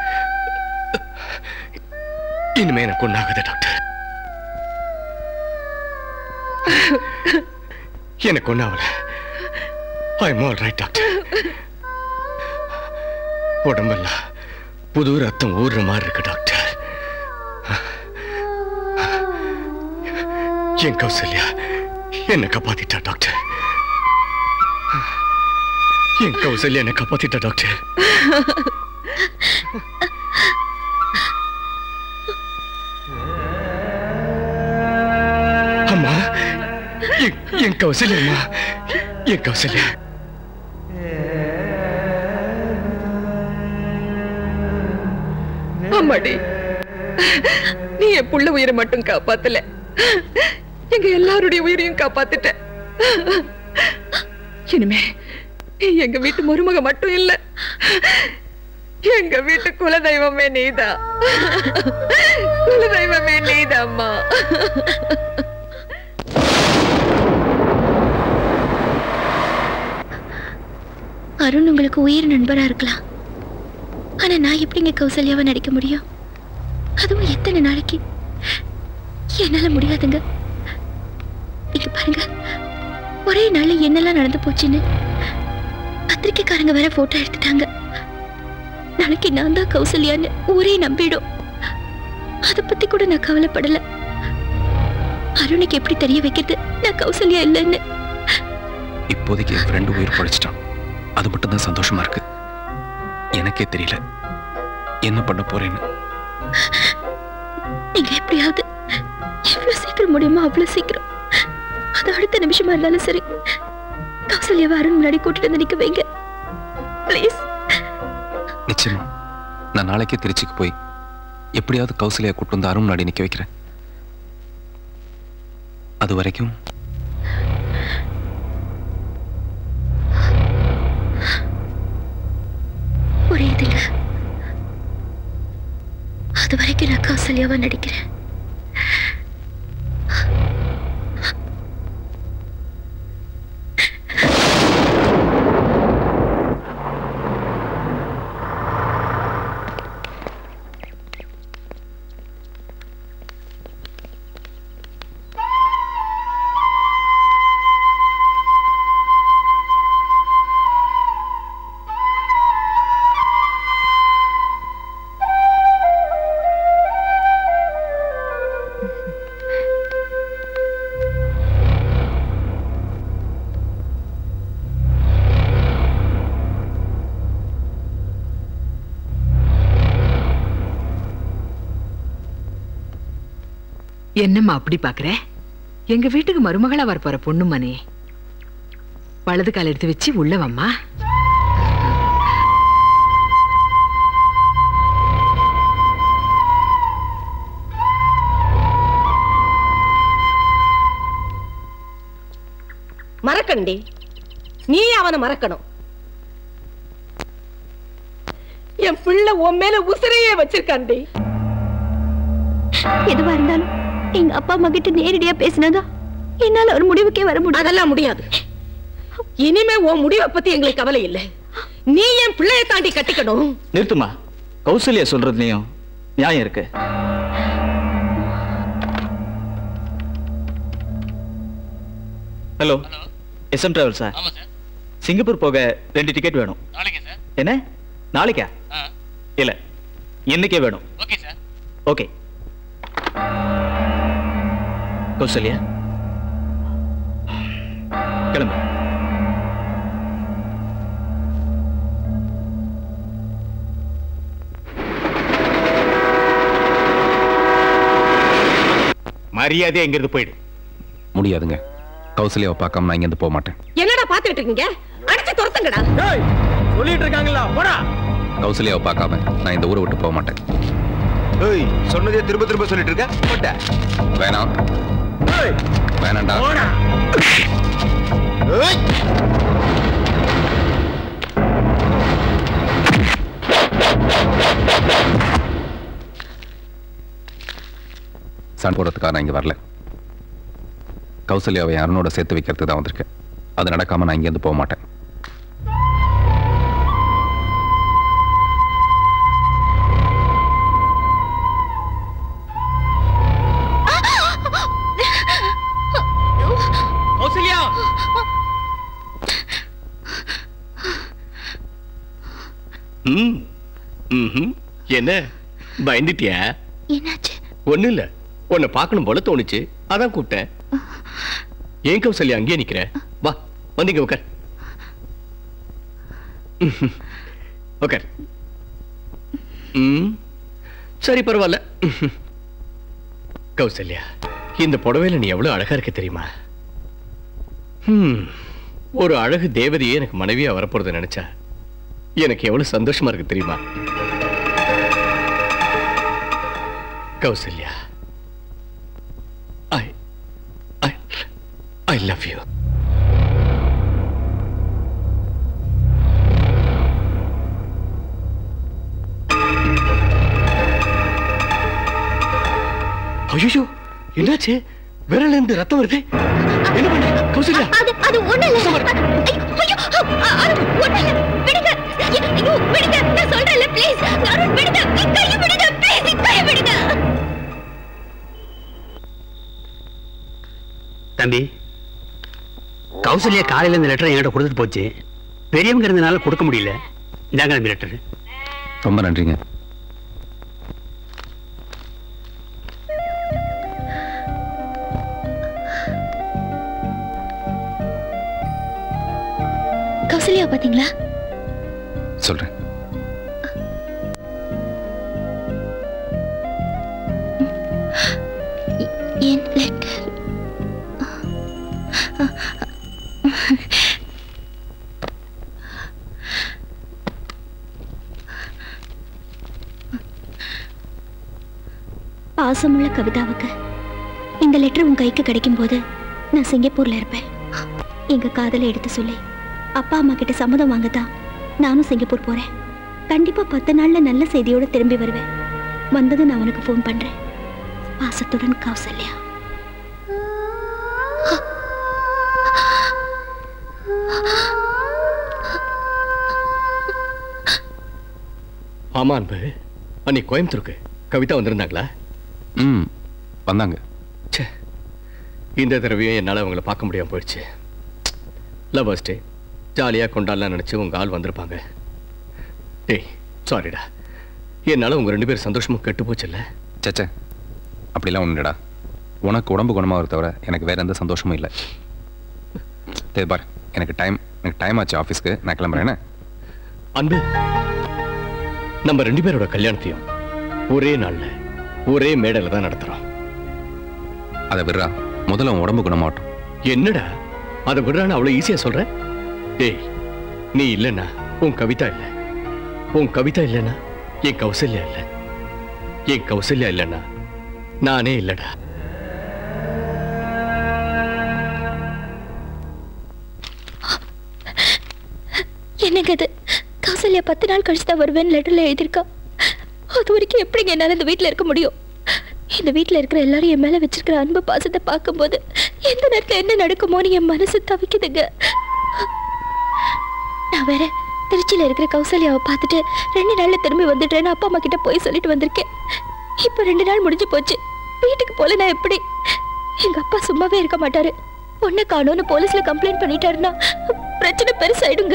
Speaker 5: இனிமே எனக்கு ஒன்றாகுது டாக்டர் எனக்கு ஒன்றாவல ஐம் ஆல் ரைட் டாக்டர் உடம்பெல்லாம் புது ரத்தம் ஊறுற மாதிரி இருக்கு டாக்டர் என் கௌசல்யா என்ன காப்பாத்திட்டா டாக்டர் என் கௌசல்யா என்ன காப்பாத்திட்டா டாக்டர் அம்மா என்- என் கௌசல்யா அம்மா என் கௌசல்யா
Speaker 6: ஆமாடி நீ என் புள்ள உயிரை மட்டும் காப்பாத்தல எங்க எல்லாருடைய உயிரையும் காப்பாத்திட்ட இனிமே நீ எங்க வீட்டு மருமக மட்டும் இல்ல எங்க வீட்டு குலதெய்வமே நீதான் குலதெய்வமே நீதாம்மா
Speaker 2: அருண் உங்களுக்கு உயிர் நண்பரா இருக்கலாம் ஆனா நான் எப்படிங்க கௌசல்யாவை நடிக்க முடியும் அதுவும் எத்தனை நாளைக்கு என்னால முடியாதுங்க இங்க பாருங்க ஒரே நாள்ல என்னெல்லாம் நடந்து போச்சுன்னு பத்திரிக்கைக்காரங்க வேற போட்டோ எடுத்துட்டாங்க நாளைக்கு நான் தான் கௌசல்யான்னு ஊரே நம்பிடும் அத பத்தி கூட நான் கவலைப்படல அருணுக்கு எப்படி தெரிய வைக்கிறது நான் கௌசல்யா இல்லைன்னு
Speaker 3: இப்போதைக்கு என் ஃப்ரெண்டு உயிர் பழிச்சிட்டான் அது மட்டும் தான் சந்தோஷமா இருக்கு எனக்கே தெரியல என்ன பண்ண போறேன்னு
Speaker 2: நீங்க எப்படியாவது எவ்வளவு சீக்கிரம் முடியுமோ அவ்வளவு சீக்கிரம் அது அடுத்த நிமிஷமா இருந்தாலும் சரி கௌசல்யாவை அருண் முன்னாடி கூட்டிட்டு வந்து நிக்க வைங்க ப்ளீஸ்
Speaker 3: நிச்சயமா நான் நாளைக்கே திருச்சிக்கு போய் எப்படியாவது கௌசல்யா கூட்டு வந்து அருண் முன்னாடி நிக்க வைக்கிறேன் அது வரைக்கும்
Speaker 2: புரியுதுங்க அது வரைக்கும் நான் கௌசல்யாவா நடிக்கிறேன்
Speaker 6: என்னம்மா அப்படி பாக்குற எங்க வீட்டுக்கு மருமகளா வரப்போற பொண்ணு மனே வலது கால் எடுத்து வச்சு உள்ள வாம்மா
Speaker 8: மறக்கண்டி நீ அவனை மறக்கணும் என் பிள்ளை உன் மேல உசிரையே வச்சிருக்காண்டி
Speaker 2: எதுவா இருந்தாலும் எங்க அப்பா அம்மா கிட்ட நேரடியா பேசினதா என்னால ஒரு முடிவுக்கே வர முடியும்
Speaker 8: அதெல்லாம் முடியாது இனிமே உன் முடிவை பத்தி எங்களுக்கு கவலை இல்லை நீ என் பிள்ளைய தாண்டி கட்டிக்கணும்
Speaker 19: நிறுத்துமா கௌசல்யா சொல்றதுலயும் நியாயம் இருக்கு hello SM travel sir Singapore போக ரெண்டு டிக்கெட் வேணும் என்ன நாளைக்கா இல்ல இன்னைக்கே வேணும்
Speaker 14: ஓகே சார்
Speaker 19: ஓகே கௌசல்யா கிளம்பு
Speaker 5: மரியாதை எங்கிருந்து போயிடு
Speaker 3: முடியாதுங்க கௌசல்யாவை பார்க்காம நான் இங்கேருந்து போக மாட்டேன்
Speaker 8: என்னடா பாத்துக்கிட்டு இருக்கீங்க அடிச்சு துரத்துங்கடா
Speaker 10: சொல்லிட்டு இருக்காங்களா போடா
Speaker 3: கௌசல்யாவை பார்க்காம நான் இந்த ஊரை விட்டு போக மாட்டேன்
Speaker 16: ஏய் சொன்னதே திரும்ப திரும்ப சொல்லிட்டு இருக்க போட்ட
Speaker 3: வேணாம் வேணாண்டா சண்டை போடுறதுக்காக நான் இங்க வரல கௌசல்யாவை அருணோட சேர்த்து வைக்கிறதுக்கு தான் வந்திருக்கேன் அது நடக்காம நான் இங்கேருந்து போக மாட்டேன்
Speaker 5: கௌசல்யா ம் ம்ஹும். என்ன பயந்துட்டியா
Speaker 2: என்னாச்சு
Speaker 5: ஒண்ணு இல்ல உன்னை பார்க்கணும் போல தோணுச்சு அதான் கூப்பிட்டேன் ஏன் கௌசல்யா அங்கேயே நிக்கிற வா வந்தீங்க உட்கார் ம்ஹும். உட்கார் ம் சரி பரவாயில்ல ம்ஹும். கௌசல்யா இந்த புடவையில நீ எவ்வளவு அழகா இருக்க தெரியுமா ஹம், ஒரு அழகு தேவதையே எனக்கு மனைவியா வரப்போறத நினைச்சா எனக்கு எவ்வளவு சந்தோஷமா இருக்கு தெரியுமா Kausalya I I I love you ஐயோ என்னாச்சு விரல்ல இருந்து ரத்தம் வருது என்ன பண்ண கௌசல்யா
Speaker 2: அது அது ஒண்ணு இல்ல ஐயோ அ- அது ஒண்ணு இல்ல விடுங்க ஐயோ விடுங்க நான் சொல்றேன்ல ப்ளீஸ் அருண் விடுங்க என் கையை விடுங்க ப்ளீஸ் என் கையை விடுங்க
Speaker 21: தம்பி கௌசல்யா காலையில இந்த லெட்டர் என்கிட்ட கொடுத்துட்டு போச்சு பெரியவங்க இருந்தனால கொடுக்க முடியல இந்தாங்க தம்பி லெட்டர்
Speaker 3: ரொம்ப நன்றிங்க
Speaker 2: கௌசல்யா பாத்தீங்களா
Speaker 3: சொல்றேன்
Speaker 2: என் லெட்டர் பாசமுள்ள கவிதாவுக்கு இந்த லெட்டர் உன் கைக்கு கிடைக்கும் போது நான் சிங்கப்பூர்ல இருப்பேன் எங்க காதலை எடுத்து சொல்லி அப்பா அம்மா கிட்ட சம்மதம் வாங்கத்தான் நானும் சிங்கப்பூர் போறேன் கண்டிப்பா பத்து நாள்ல நல்ல செய்தியோட திரும்பி வருவேன் வந்ததும் நான் உனக்கு ஃபோன் பண்றேன் பாசத்துடன் கௌசல்யா
Speaker 5: ஆமா அன்பு அன்னைக்கு கோயம்புத்தூருக்கு கவிதா வந்திருந்தாங்களா
Speaker 3: ம் வந்தாங்க
Speaker 5: ச்சே இந்த தடவையும் என்னால் அவங்கள பார்க்க முடியாம போயிடுச்சு லவர்ஸ் டே ஜாலியாக கொண்டாடலாம் நினச்சி உங்கள் ஆள் வந்திருப்பாங்க டேய் சாரிடா என்னால் உங்கள் ரெண்டு பேரும் சந்தோஷமும் கெட்டு போச்சுல்ல
Speaker 3: சச்சே அப்படிலாம் ஒன்றுடா உனக்கு உடம்பு குணமாக தவிர எனக்கு வேற எந்த சந்தோஷமும் இல்லை சரி பாரு எனக்கு டைம் எனக்கு டைம் ஆச்சு ஆஃபீஸ்க்கு நான் கிளம்புறேன் என்ன?
Speaker 5: அன்பு நம்ம ரெண்டு பேரோட கல்யாணத்தையும் ஒரே நாள்ல ஒரே மேடையில தான் நடத்துறோம்
Speaker 3: அதை விடுறா முதல்ல உன் உடம்பு குணமாகட்டும்
Speaker 5: என்னடா அதை விடுறான்னு அவ்வளவு ஈஸியா சொல்ற டேய் நீ இல்லைன்னா உன் கவிதா இல்ல உன் கவிதா இல்லைன்னா என் கௌசல்யா இல்ல என் கௌசல்யா இல்லைன்னா நானே இல்லடா
Speaker 2: என்னங்க இது கௌசல்யா பத்து நாள் கழிச்சு தான் வருவேன்னு லெட்டர்ல எழுதியிருக்கா அது வரைக்கும் எப்படிங்க என்னால இந்த வீட்ல இருக்க முடியும் இந்த வீட்ல இருக்கிற எல்லாரும் என் மேல வச்சிருக்கிற அன்பு பாசத்தை பார்க்கும்போது எந்த நேரத்துல என்ன நடக்குமோன்னு என் மனசு தவிக்குதுங்க நான் வேற திருச்சியில இருக்கிற கௌசல்யாவை பார்த்துட்டு ரெண்டு நாள்ல திரும்பி வந்துட்டேன்னு அப்பா அம்மா கிட்ட போய் சொல்லிட்டு வந்திருக்கேன் இப்ப ரெண்டு நாள் முடிஞ்சு போச்சு வீட்டுக்கு போல நான் எப்படி எங்க அப்பா சும்மாவே இருக்க மாட்டாரு பொண்ணை காணோன்னு போலீஸ்ல கம்ப்ளைண்ட் பண்ணிட்டாருன்னா பிரச்சனை பெருசாயிடுங்க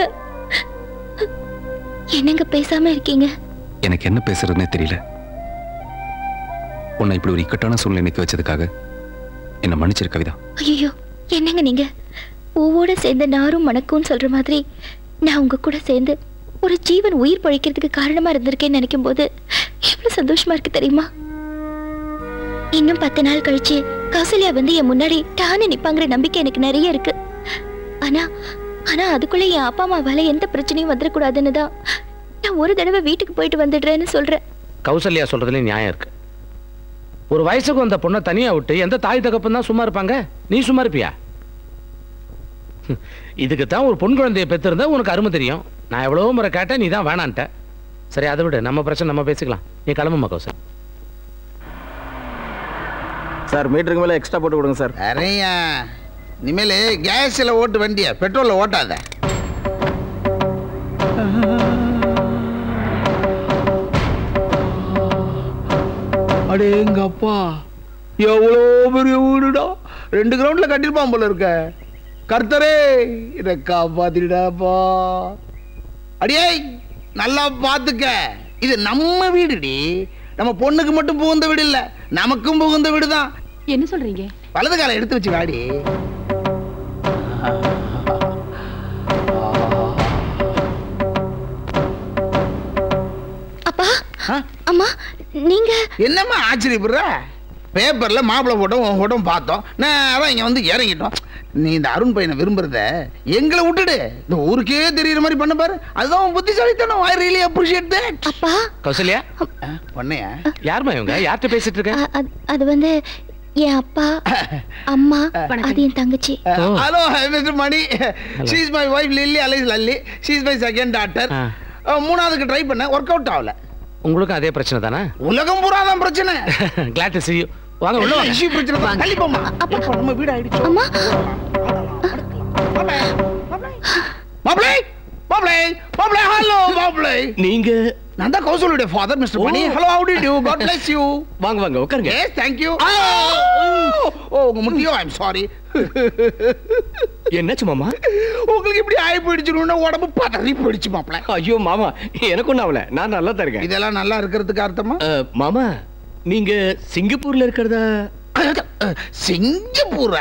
Speaker 2: என்னங்க பேசாம இருக்கீங்க
Speaker 3: எனக்கு என்ன பேசுறதுனே தெரியல உன்னை இப்படி ஒரு இக்கட்டான சூழ்நிலை நிற்க வச்சதுக்காக என்னை மன்னிச்சிரு கவிதா
Speaker 2: ஐயோ என்னங்க நீங்க பூவோட சேர்ந்த நாரும் மணக்கும்னு சொல்ற மாதிரி நான் உங்க கூட சேர்ந்து ஒரு ஜீவன் உயிர் பழிக்கிறதுக்கு காரணமா இருந்திருக்கேன்னு நினைக்கும் போது எவ்வளவு சந்தோஷமா இருக்கு தெரியுமா இன்னும் பத்து நாள் கழிச்சு கௌசல்யா வந்து என் முன்னாடி டான்னு நிப்பாங்கிற நம்பிக்கை எனக்கு நிறைய இருக்கு ஆனா ஆனா அதுக்குள்ள என் அப்பா அம்மாவால எந்த பிரச்சனையும் வந்துடக்கூடாதுன்னு தான் நான் ஒரு தடவை வீட்டுக்கு போயிட்டு வந்துடுறேன்னு சொல்றேன்
Speaker 10: கௌசல்யா சொல்றதுலயும் நியாயம் இருக்கு ஒரு வயசுக்கு வந்த பொண்ணை தனியா விட்டு எந்த தாய் தகப்பன் தான் சும்மா இருப்பாங்க நீ சும்மா இருப்பியா ஹம், இதுக்கு தான் ஒரு பொன் குழந்தைய பெற்றிருந்தா உனக்கு அருமை தெரியும் நான் எவ்வளவோ முறை கேட்டேன் நீ தான் வேணான்ட்ட சரி அதை விடு நம்ம பிரச்சனை நம்ம பேசிக்கலாம் நீ கிளம்புமா கௌசல்
Speaker 22: சார் மீட்டருக்கு மேலே எக்ஸ்ட்ரா போட்டு கொடுங்க சார்
Speaker 4: நிறையா இனிமேல் கேஸ்ல ஓட்டு வண்டிய பெட்ரோல்ல ஓட்டாத அடே எங்க அப்பா எவ்வளோ பெரிய வீடுடா ரெண்டு கிரவுண்ட்ல கட்டிருப்பான் போல இருக்க கர்த்தரே இதை காப்பாத்திடாப்பா அடியே நல்லா பாத்துக்க இது நம்ம வீடுடி நம்ம பொண்ணுக்கு மட்டும் புகுந்த வீடு இல்ல நமக்கும் புகுந்த வீடு தான்
Speaker 12: என்ன சொல்றீங்க
Speaker 4: வலது காலை எடுத்து வச்சு வாடி
Speaker 2: அப்பா அம்மா நீங்க
Speaker 4: என்னம்மா ஆச்சரியப்படுற பேப்பர்ல மாப்பிள்ளை போட்டோம் உன் போட்டோம் பார்த்தோம் நேரம் இங்க வந்து இறங்கிட்டோம் நீ இந்த அருண் பையனை விரும்புறத எங்களை விட்டுடு இந்த ஊருக்கே தெரியற மாதிரி பண்ண பாரு அதுதான் உன் புத்திசாலித்தனம் ஐ ரியலி அப்ரிஷியேட் தட்
Speaker 2: அப்பா
Speaker 14: கௌசல்யா
Speaker 4: பொண்ணையா
Speaker 14: யாருமா இவங்க யார்கிட்ட பேசிட்டு இருக்க
Speaker 2: அ- அது- அது வந்து என் அப்பா அம்மா அது என் தங்கச்சி
Speaker 4: hello mister Mani she is my wife Lily Alice லல்லி she is my second doctor மூணாவதுக்கு ட்ரை பண்ண ஒர்க் அவுட் ஆகல
Speaker 14: உங்களுக்கும் அதே பிரச்சனை தானே
Speaker 4: உலகம் பூரா தான் பிரச்சனை
Speaker 14: கிளாட் டு see you வாங்க உள்ள வாங்க
Speaker 4: இஷ்யூ பிரச்சனை தான் தள்ளி போமா அப்பா நம்ம வீடு ஆயிடுச்சு
Speaker 2: அம்மா
Speaker 4: மாப்ளே மாப்ளே மாப்ளே ஹலோ மாப்ளே
Speaker 5: நீங்க
Speaker 4: நான் தான் கௌசலுடைய father mister Mani hello how did you God bless you
Speaker 5: வாங்க வாங்க உட்காருங்க
Speaker 4: எஸ் தேங்க் யூ ஓ உங்க முட்டியோ ஐ அம் சாரி
Speaker 5: என்னாச்சு மாமா
Speaker 4: உங்களுக்கு இப்படி ஆயி போயிடுச்சுன்னு உடம்பு பதறி போயிடுச்சு மாப்ள
Speaker 5: ஐயோ மாமா எனக்கு ஒன்றும் ஆகல நான் நல்லா தான் இருக்கேன்
Speaker 4: இதெல்லாம் நல்லா இருக்கிறதுக்கு அர்த்தமா
Speaker 5: அஹ், மாமா நீங்க சிங்கப்பூர்ல இருக்கிறதா
Speaker 4: சிங்கப்பூரா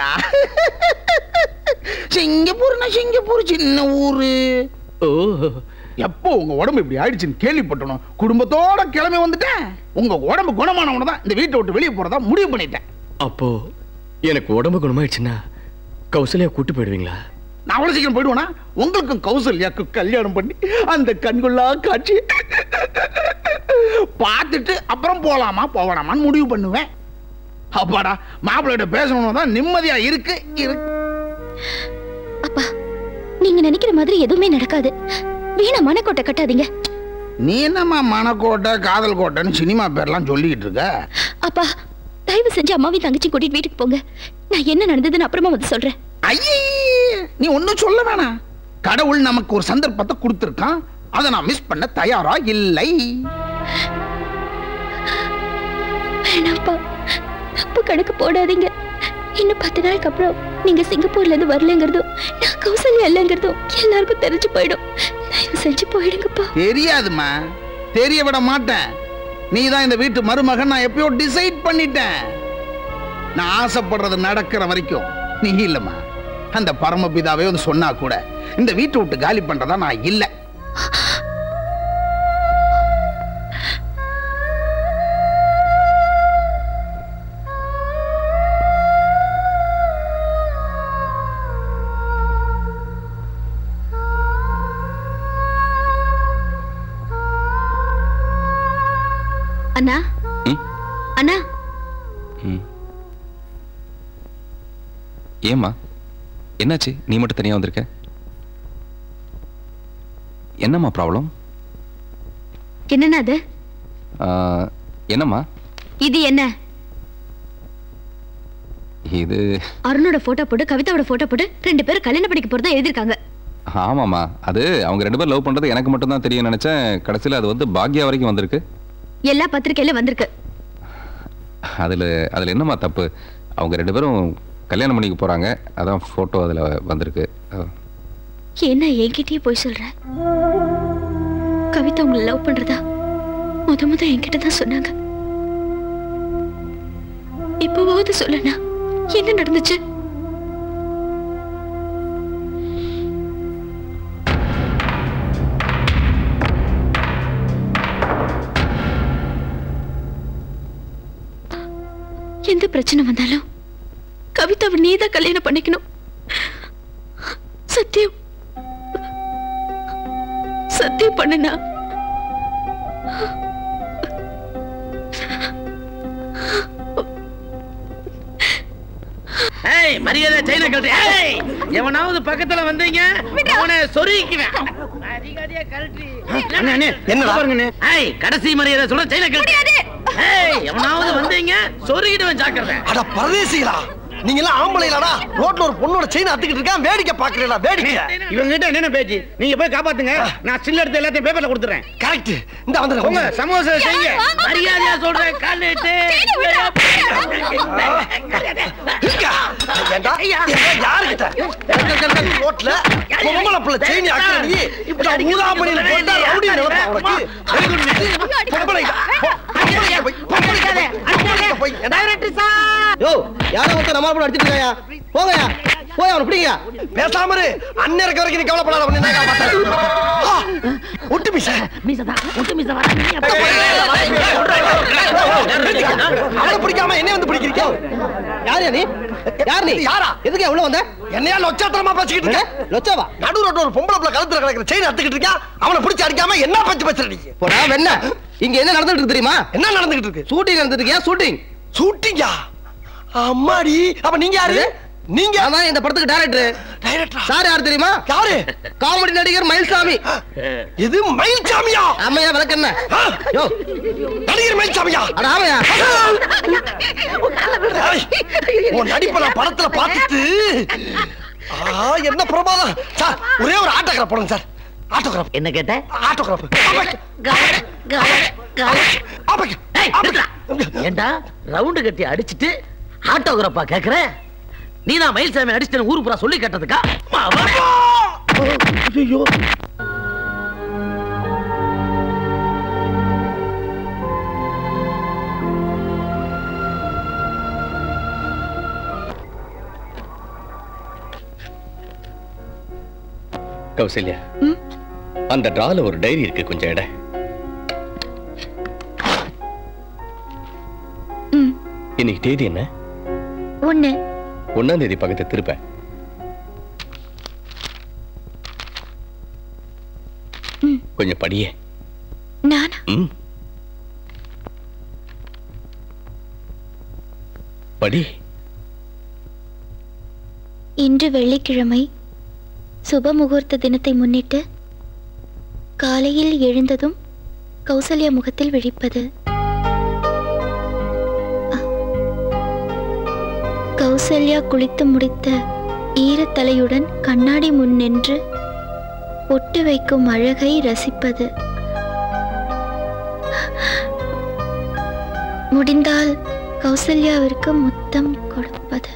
Speaker 4: சிங்கப்பூர்னா சிங்கப்பூர் சின்ன ஊரு
Speaker 5: ஓ
Speaker 4: எப்போ உங்க உடம்பு இப்படி ஆயிடுச்சுன்னு கேள்விப்பட்டணும் குடும்பத்தோட கிளம்பி வந்துட்டேன் உங்க உடம்பு குணமானவன தான் இந்த வீட்டை விட்டு வெளியே போறதா முடிவு பண்ணிட்டேன்
Speaker 5: அப்போ எனக்கு உடம்பு குணமாயிடுச்சுன்னா கௌசல்யா கூட்டு போயிடுவீங்களா
Speaker 4: நான் அவ்வளவு சீக்கிரம் போயிடுவேனா உங்களுக்கும் கௌசல்யாக்கு கல்யாணம் பண்ணி அந்த கண்கொள்ளா காட்சி பார்த்துட்டு அப்புறம் போலாமா போகலாமான்னு முடிவு பண்ணுவேன் அப்பாடா மாப்பிள்ளைகிட்ட பேசணும்னு தான் நிம்மதியா இருக்கு இருக்கு
Speaker 2: அப்பா நீங்க நினைக்கிற மாதிரி எதுவுமே நடக்காது வீணா மனக்கோட்டை கட்டாதீங்க
Speaker 4: நீ என்னம்மா மணக்கோட்டை காதல் கோட்டைன்னு சினிமா பேர்லாம் சொல்லிக்கிட்டு இருக்க
Speaker 2: அப்பா தயவு செஞ்சு அம்மாவையும் தங்கச்சி கூட்டிட்டு வீட்டுக்கு போங்க நான் என்ன நடந்ததுன்னு அப்புறமா வந்து சொல்றேன்
Speaker 4: ஐயே நீ ஒன்னும் சொல்ல வேணாம் கடவுள் நமக்கு ஒரு சந்தர்ப்பத்தை கொடுத்திருக்கான் அதை நான் மிஸ் பண்ண தயாரா இல்லை
Speaker 2: வேணாம்ப்பா தப்பு கணக்கு போடாதீங்க இன்னும் பத்து நாளுக்கு அப்புறம் நீங்க சிங்கப்பூர்ல இருந்து வரலங்கிறதும் நான் கௌசல்யா இல்லைங்கிறதும் எல்லாருக்கும் தெரிஞ்சு போயிடும் தயவு செஞ்சு போயிடுங்கப்பா
Speaker 4: தெரியாதும்மா தெரிய விட மாட்டேன் நீ தான் இந்த வீட்டு மருமகன் நான் எப்பயோ டிசைட் பண்ணிட்டேன் நான் ஆசைப்படுறது நடக்கிற வரைக்கும் நீ இல்லம்மா அந்த பரமபிதாவே வந்து சொன்னா கூட இந்த வீட்டை விட்டு காலி பண்றதா நான் இல்லை
Speaker 2: அண்ணா அண்ணா
Speaker 3: ம். ஏம்மா என்னாச்சு நீ மட்டும் தனியா வந்திருக்க என்னம்மா ப்ராப்ளம்
Speaker 2: என்னண்ணா அது
Speaker 3: என்னம்மா
Speaker 2: இது என்ன
Speaker 3: இது
Speaker 2: அருணோட போட்டோ போட்டு கவிதாவோட போட்டோ போட்டு ரெண்டு பேரும் கல்யாணம் படிக்க போறதா எழுதிருக்காங்க
Speaker 3: ஆமாம்மா அது அவங்க ரெண்டு பேரும் லவ் பண்றது எனக்கு மட்டும் தான் தெரியும் நினைச்சேன் கடைசியில் அது வந்து பாக்யா வரைக்கும் வந்திருக்கு
Speaker 2: எல்லா பத்திரிக்கையில வந்திருக்கு
Speaker 3: அதில் அதில் என்னம்மா தப்பு அவங்க ரெண்டு பேரும் கல்யாணம் பண்ணிக்க போகிறாங்க அதான் ஃபோட்டோ அதில் வந்திருக்கு அஹ்,
Speaker 2: என்ன என்கிட்டயே போய் சொல்ற கவிதா உங்களை லவ் பண்றதா முத முத என்கிட்ட தான் சொன்னாங்க இப்போவாவது சொல்லனா என்ன நடந்துச்சு எந்த பிரச்சனை வந்தாலும் கவிதாவை நீதான் கல்யாணம் பண்ணிக்கணும் சத்தியம் சத்தியம் பண்ணுனா
Speaker 15: ஏய் மரியாதை செயினை கழட்டி ஏய் எவனாவது பக்கத்துல வந்தீங்க அவனை சொருகிக்குவேன் மரியாதையா கழட்டி அண்ணே, அண்ணே,
Speaker 13: என்னடா?
Speaker 15: பாருங்கண்ணே. ஏய் கடைசி மரியாதை சொல்ற செயினை கழட்டி ஏய் எவனாவது வந்தீங்க சொருகிடுவேன் ஜாக்கிரதை
Speaker 13: அட பரதேசிகளா நீங்க எல்லாம் ஆம்பளைலடா ரோட்ல ஒரு பொண்ணோட செயின் அத்துக்கிட்டு இருக்கேன் வேடிக்கை பாக்குறீங்களா வேடிக்கை
Speaker 15: இவங்க கிட்ட என்னென்ன பேச்சு நீங்க போய் காப்பாத்துங்க நான் ஸ்டில் எடுத்து எல்லாத்தையும் பேப்பர்ல கொடுத்துறேன்
Speaker 13: கரெக்ட் இந்த வந்து
Speaker 15: உங்க சமோசா செய்யுங்க மரியாதையா சொல்றேன் காலிட்டு
Speaker 13: யாருக்கிட்ட ரோட்ல பொம்பளை பிள்ளை செயின் ஆக்கி இப்படி ஊதாமணியில போட்டா ரவுடி நிலப்பா உனக்கு பொம்பளை
Speaker 7: யோ யாரோ ஒருத்தர் நம்ம போட்டு அடிச்சிட்டு இருக்காயா போங்கயா போய் அவனை பிடிங்க
Speaker 13: பேசாம இரு அண்ணன் இருக்க வரைக்கும் நீ கவலைப்படாத உன்னை நான் காப்பாத்துறேன். ஆ, ஒட்டு மீச அவனை பிடிக்காம என்ன வந்து பிடிக்கிறீங்க
Speaker 7: யாரு நீ யார் நீ
Speaker 13: யாரா
Speaker 7: எதுக்கு உள்ள வந்த
Speaker 13: என்னையா லொச்சாத்தனமா பேசிக்கிட்டு இருக்க
Speaker 7: லொச்சாவா
Speaker 13: நடு ரோட்ல ஒரு பொம்பளை பிள்ளை கழுத்துல கிடக்குற செயின் அத்துக்கிட்டு இருக்கான் அவனை பிடிச்சு அடிக்காம என்ன பச்சு பேசுற நீ
Speaker 7: போடா வெண்ண இங்க என்ன நடந்துட்டு இருக்கு தெரியுமா
Speaker 13: என்ன நடந்துகிட்டு இருக்கு
Speaker 7: ஷூட்டிங் நடந்துட்டு இருக்கியா ஷூட்டிங்
Speaker 13: ஷூட்டிங்கா அம்மாடி அப்ப நீங்க யாரு நீங்க
Speaker 7: அதான் இந்த படத்துக்கு டைரக்டர்
Speaker 13: டைரக்டர்
Speaker 7: சார் யார் தெரியுமா
Speaker 13: யாரு
Speaker 7: காமெடி நடிகர் மயில்சாமி
Speaker 13: இது மயில்சாமியா
Speaker 7: ஆமையா விளக்கு என்ன யோ
Speaker 13: நடிகர் மயில்சாமியா
Speaker 7: அட ஆமையா
Speaker 13: ஏய், உன் நடிப்பை நான் படத்துல பார்த்துட்டு ஆ என்ன பிரமாதம் சார் ஒரே ஒரு ஆட்டோகிராஃப் போடுங்க சார் ஆட்டோகிராஃப்
Speaker 22: என்ன கேட்ட
Speaker 13: ஆட்டோகிராஃப்
Speaker 22: ஏண்டா ரவுண்டு கட்டி அடிச்சிட்டு ஆட்டோகிராஃபா கேக்குற நீ தான் மயில்சாமி அடிச்சிட்டு ஊரு பூரா சொல்லி கேட்டதுக்கா
Speaker 13: ஐயோ
Speaker 5: கௌசல்யா அந்த டிரால ஒரு டைரி இருக்கு கொஞ்சம் எடை
Speaker 2: ம்.
Speaker 5: இன்னைக்கு தேதி என்ன
Speaker 2: ஒண்ணு
Speaker 5: ஒன்னாம் தேதி பக்கத்தை திருப்ப
Speaker 2: ம்.
Speaker 5: கொஞ்சம் படியே
Speaker 2: நானா
Speaker 5: ம் படி
Speaker 2: இன்று வெள்ளிக்கிழமை சுப முகூர்த்த தினத்தை முன்னிட்டு காலையில் எழுந்ததும் கௌசல்யா முகத்தில் விழிப்பது அ. கௌசல்யா குளித்து முடித்த ஈரத்தலையுடன் கண்ணாடி முன் நின்று பொட்டு வைக்கும் அழகை ரசிப்பது முடிந்தால் கௌசல்யாவிற்கு முத்தம் கொடுப்பது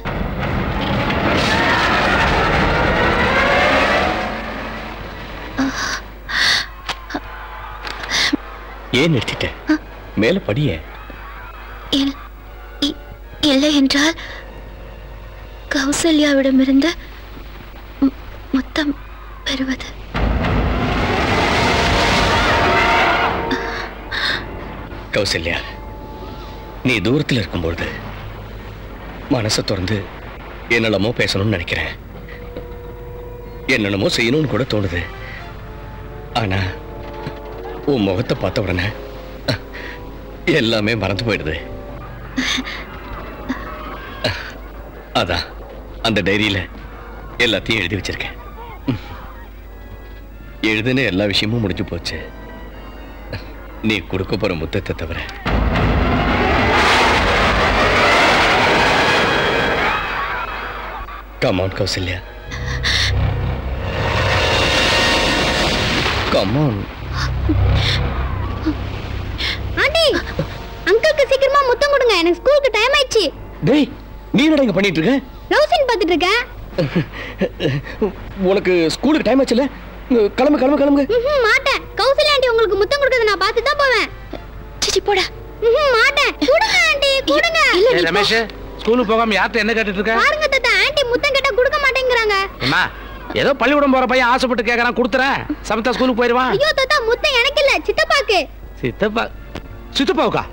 Speaker 5: ஏன் நிறுத்திட்ட மேல படியே
Speaker 2: இல்- இ- இல்லை என்றால் கௌசல்யாவிடமிருந்து மு- முத்தம் பெறுவது
Speaker 5: கௌசல்யா நீ தூரத்துல இருக்கும்பொழுது மனசை திறந்து என்னென்னமோ பேசணும்னு நினைக்கிறேன் என்னென்னமோ செய்யணும்னு கூட தோணுது ஆனா உன் முகத்தை பார்த்த உடனே அஹ், எல்லாமே மறந்து போயிடுது அஹ், அதான் அந்த டைரியில எல்லாத்தையும் எழுதி வச்சிருக்கேன் ம். எழுதின எல்லா விஷயமும் முடிஞ்சு போச்சு நீ கொடுக்க போற முத்தத்தை தவிர கமான் கௌசல்யா கமான்
Speaker 12: ஆண்டி அங்கிளுக்கு சீக்கிரமா முத்தம் கொடுங்க எனக்கு ஸ்கூலுக்கு டைம் ஆயிடுச்சு
Speaker 5: டேய் நீ என்னடா இங்க பண்ணிட்டு இருக்க
Speaker 12: லவ் சீன் பார்த்துட்டு இருக்கேன்
Speaker 5: உனக்கு ஸ்கூலுக்கு டைம் ஆச்சுல கிளம்பு கிளம்பு கிளம்பு
Speaker 12: ம்ஹும், மாட்டேன் கௌசல்யா ஆண்டி உங்களுக்கு முத்தம் கொடுக்கறத நான் பார்த்து தான் போவேன்
Speaker 2: சிச்சி போடா
Speaker 12: ம்ஹும், மாட்டேன் கொடுங்க ஆண்டி கொடுங்க
Speaker 10: ஏய், ரமேஷ் ஸ்கூலுக்கு போகாம யார்கிட்ட என்ன கேட்டுட்டு இருக்க
Speaker 12: பாருங்க தாத்தா ஆண்டி முத்தம் கேட்டா கொடுக்க மாட்டேங்கிறாங்க
Speaker 10: அம்மா ஏதோ பள்ளிக்கூடம் போற பையன் ஆசைப்பட்டு கேக்குறான் கொடுத்துறேன் சமத்தா ஸ்கூலுக்கு போயிருவான்
Speaker 12: ஐயோ தாத்தா முத்தம் எனக்கு இல்ல சித்தப்பாக்கு
Speaker 10: சித்தப்பா சித்தப்பாவுக்கா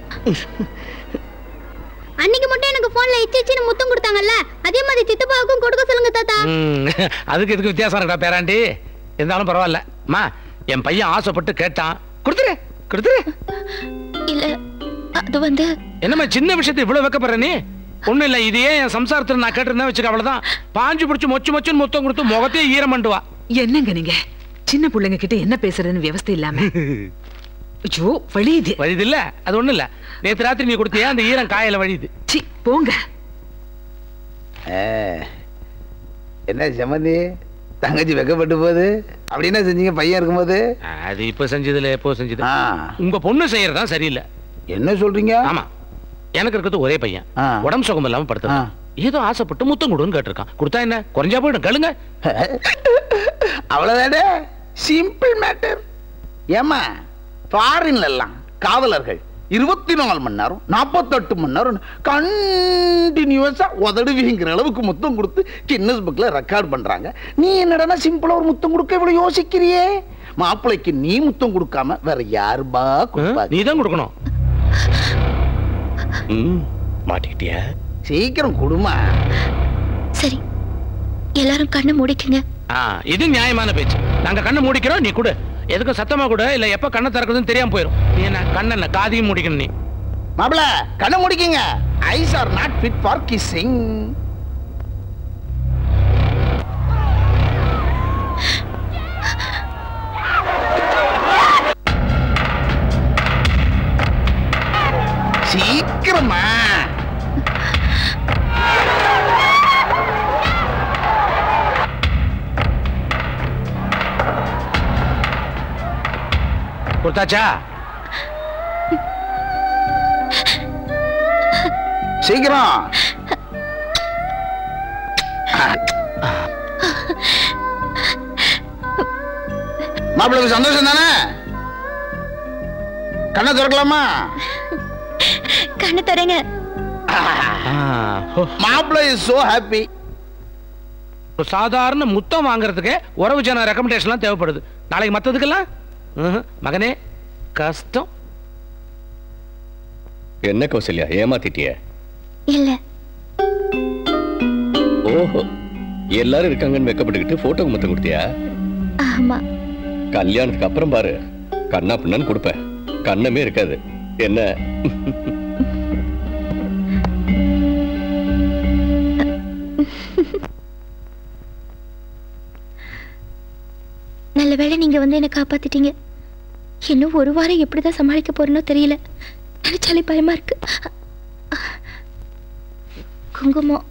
Speaker 12: அன்னைக்கு மட்டும் எனக்கு போன்ல இச்சி இச்சின்னு முத்தம் கொடுத்தாங்கல்ல அதே மாதிரி சித்தப்பாவுக்கும் கொடுக்க சொல்லுங்க தாத்தா
Speaker 10: ம், அதுக்கு இதுக்கு வித்தியாசம் இருக்கா பேராண்டி இருந்தாலும் பரவாயில்ல அம்மா என் பையன் ஆசைப்பட்டு கேட்டான் கொடுத்துரு கொடுத்துரு
Speaker 2: இல்ல அது வந்து
Speaker 10: என்னம்மா சின்ன விஷயத்தை இவ்வளவு வைக்கப்படுற நீ ஒண்ணும் இல்ல இதையே என் சம்சாரத்துல நான் கேட்டிருந்தேன் வச்சுக்க அவ்வளவுதான் பாஞ்சு பிடிச்சு மொச்சு மொச்சுன்னு முத்தம் கொடுத்து முகத்தையே ஈரம் பண்ணுவா
Speaker 6: என்னங்க நீங்க சின்ன பிள்ளைங்க கிட்ட என்ன பேசுறதுன்னு விவஸ்தை இல்லாம ஐயோ வழியுது
Speaker 10: வழியுது இல்ல அது ஒண்ணும் இல்ல நேத்து ராத்திரி நீ கொடுத்தியா அந்த ஈரம் காயில வழியுது
Speaker 6: சி போங்க
Speaker 4: ஏ, என்ன சம்மந்தி தங்கச்சி வெக்கப்பட்டு போகுது அப்படி என்ன செஞ்சீங்க பையன் இருக்கும்போது
Speaker 10: அது இப்ப செஞ்சதுல எப்போ செஞ்சது உங்க பொண்ணு செய்யறதா சரியில்லை
Speaker 4: என்ன சொல்றீங்க
Speaker 10: ஆமா எனக்கு இருக்கிறது ஒரே பையன் உடம்பு சுகம் இல்லாம படுத்துறான் ஏதோ ஆசைப்பட்டு முத்தம் கொடுன்னு கேட்டிருக்கான் கொடுத்தா என்ன குறைஞ்சா போயிடும் கழுங்க
Speaker 4: அவ்வளவுதானே சிம்பிள் மேட்டர் ஏமா ஃபாரின்ல எல்லாம் காவலர்கள் இருபத்தி நாலு மணி நேரம் நாற்பத்தெட்டு மணி நேரம் கண்டினியூஸா உதடுவிங்கிற அளவுக்கு முத்தம் கொடுத்து கின்னஸ் புக்ல ரெக்கார்ட் பண்றாங்க நீ என்னடா சிம்பிளா ஒரு முத்தம் கொடுக்க இவ்வளவு யோசிக்கிறியே மாப்பிள்ளைக்கு நீ முத்தம் கொடுக்காம வேற யாருபா
Speaker 10: நீ தான் கொடுக்கணும்
Speaker 5: மாட்டிக்கிட்டியா
Speaker 4: சீக்கிரம் கொடுமா
Speaker 2: சரி எல்லாரும் கண்ணை மூடிக்குங்க
Speaker 10: ஆ, இது நியாயமான பேச்சு நாங்க கண்ணை மூடிக்கிறோம் நீ கொடு எதுக்கும் சத்தமா கூட இல்ல எப்ப கண்ணை திறக்குதுன்னு தெரியாம போயிடும் நீ என்ன கண்ணை என்ன காதையும் மூடிக்கணும் நீ
Speaker 4: மாப்பிள கண்ணை முடிக்கிங்க eyes are not fit for kissing சீக்கிரமா
Speaker 10: கொடுத்தாச்சா
Speaker 4: சீக்கிரம் மாப்பிள்ளைக்கு சந்தோஷம் தானே கண்ணை திறக்கலாமா
Speaker 2: கண்ணை தரேங்க
Speaker 4: மாப்பிள்ளை இஸ் சோ ஹாப்பி
Speaker 10: ஒரு சாதாரண முத்தம் வாங்குறதுக்கு உறவு ஜன ரெக்கமெண்டேஷன்லாம் தேவைப்படுது நாளைக்கு மற்றதுக்கெல்லாம் ம்ஹும். மகனே கஷ்டம்
Speaker 5: என்ன கௌசல்யா ஏமாத்திட்டிய
Speaker 2: இல்ல
Speaker 5: ஓஹோ எல்லாரும் இருக்காங்கன்னு வெக்கப்பட்டுக்கிட்டு போட்டோ மொத்தம் கொடுத்தியா
Speaker 2: ஆமா
Speaker 5: கல்யாணத்துக்கு அப்புறம் பாரு கண்ணா பின்னான்னு கொடுப்பேன் கண்ணமே இருக்காது என்ன
Speaker 2: நல்ல வேளை நீங்க வந்து என்ன காப்பாத்திட்டீங்க இன்னும் ஒரு வாரம் எப்படிதான் சமாளிக்க போறேனோ தெரியல நினைச்சாலே பயமா இருக்கு குங்குமம்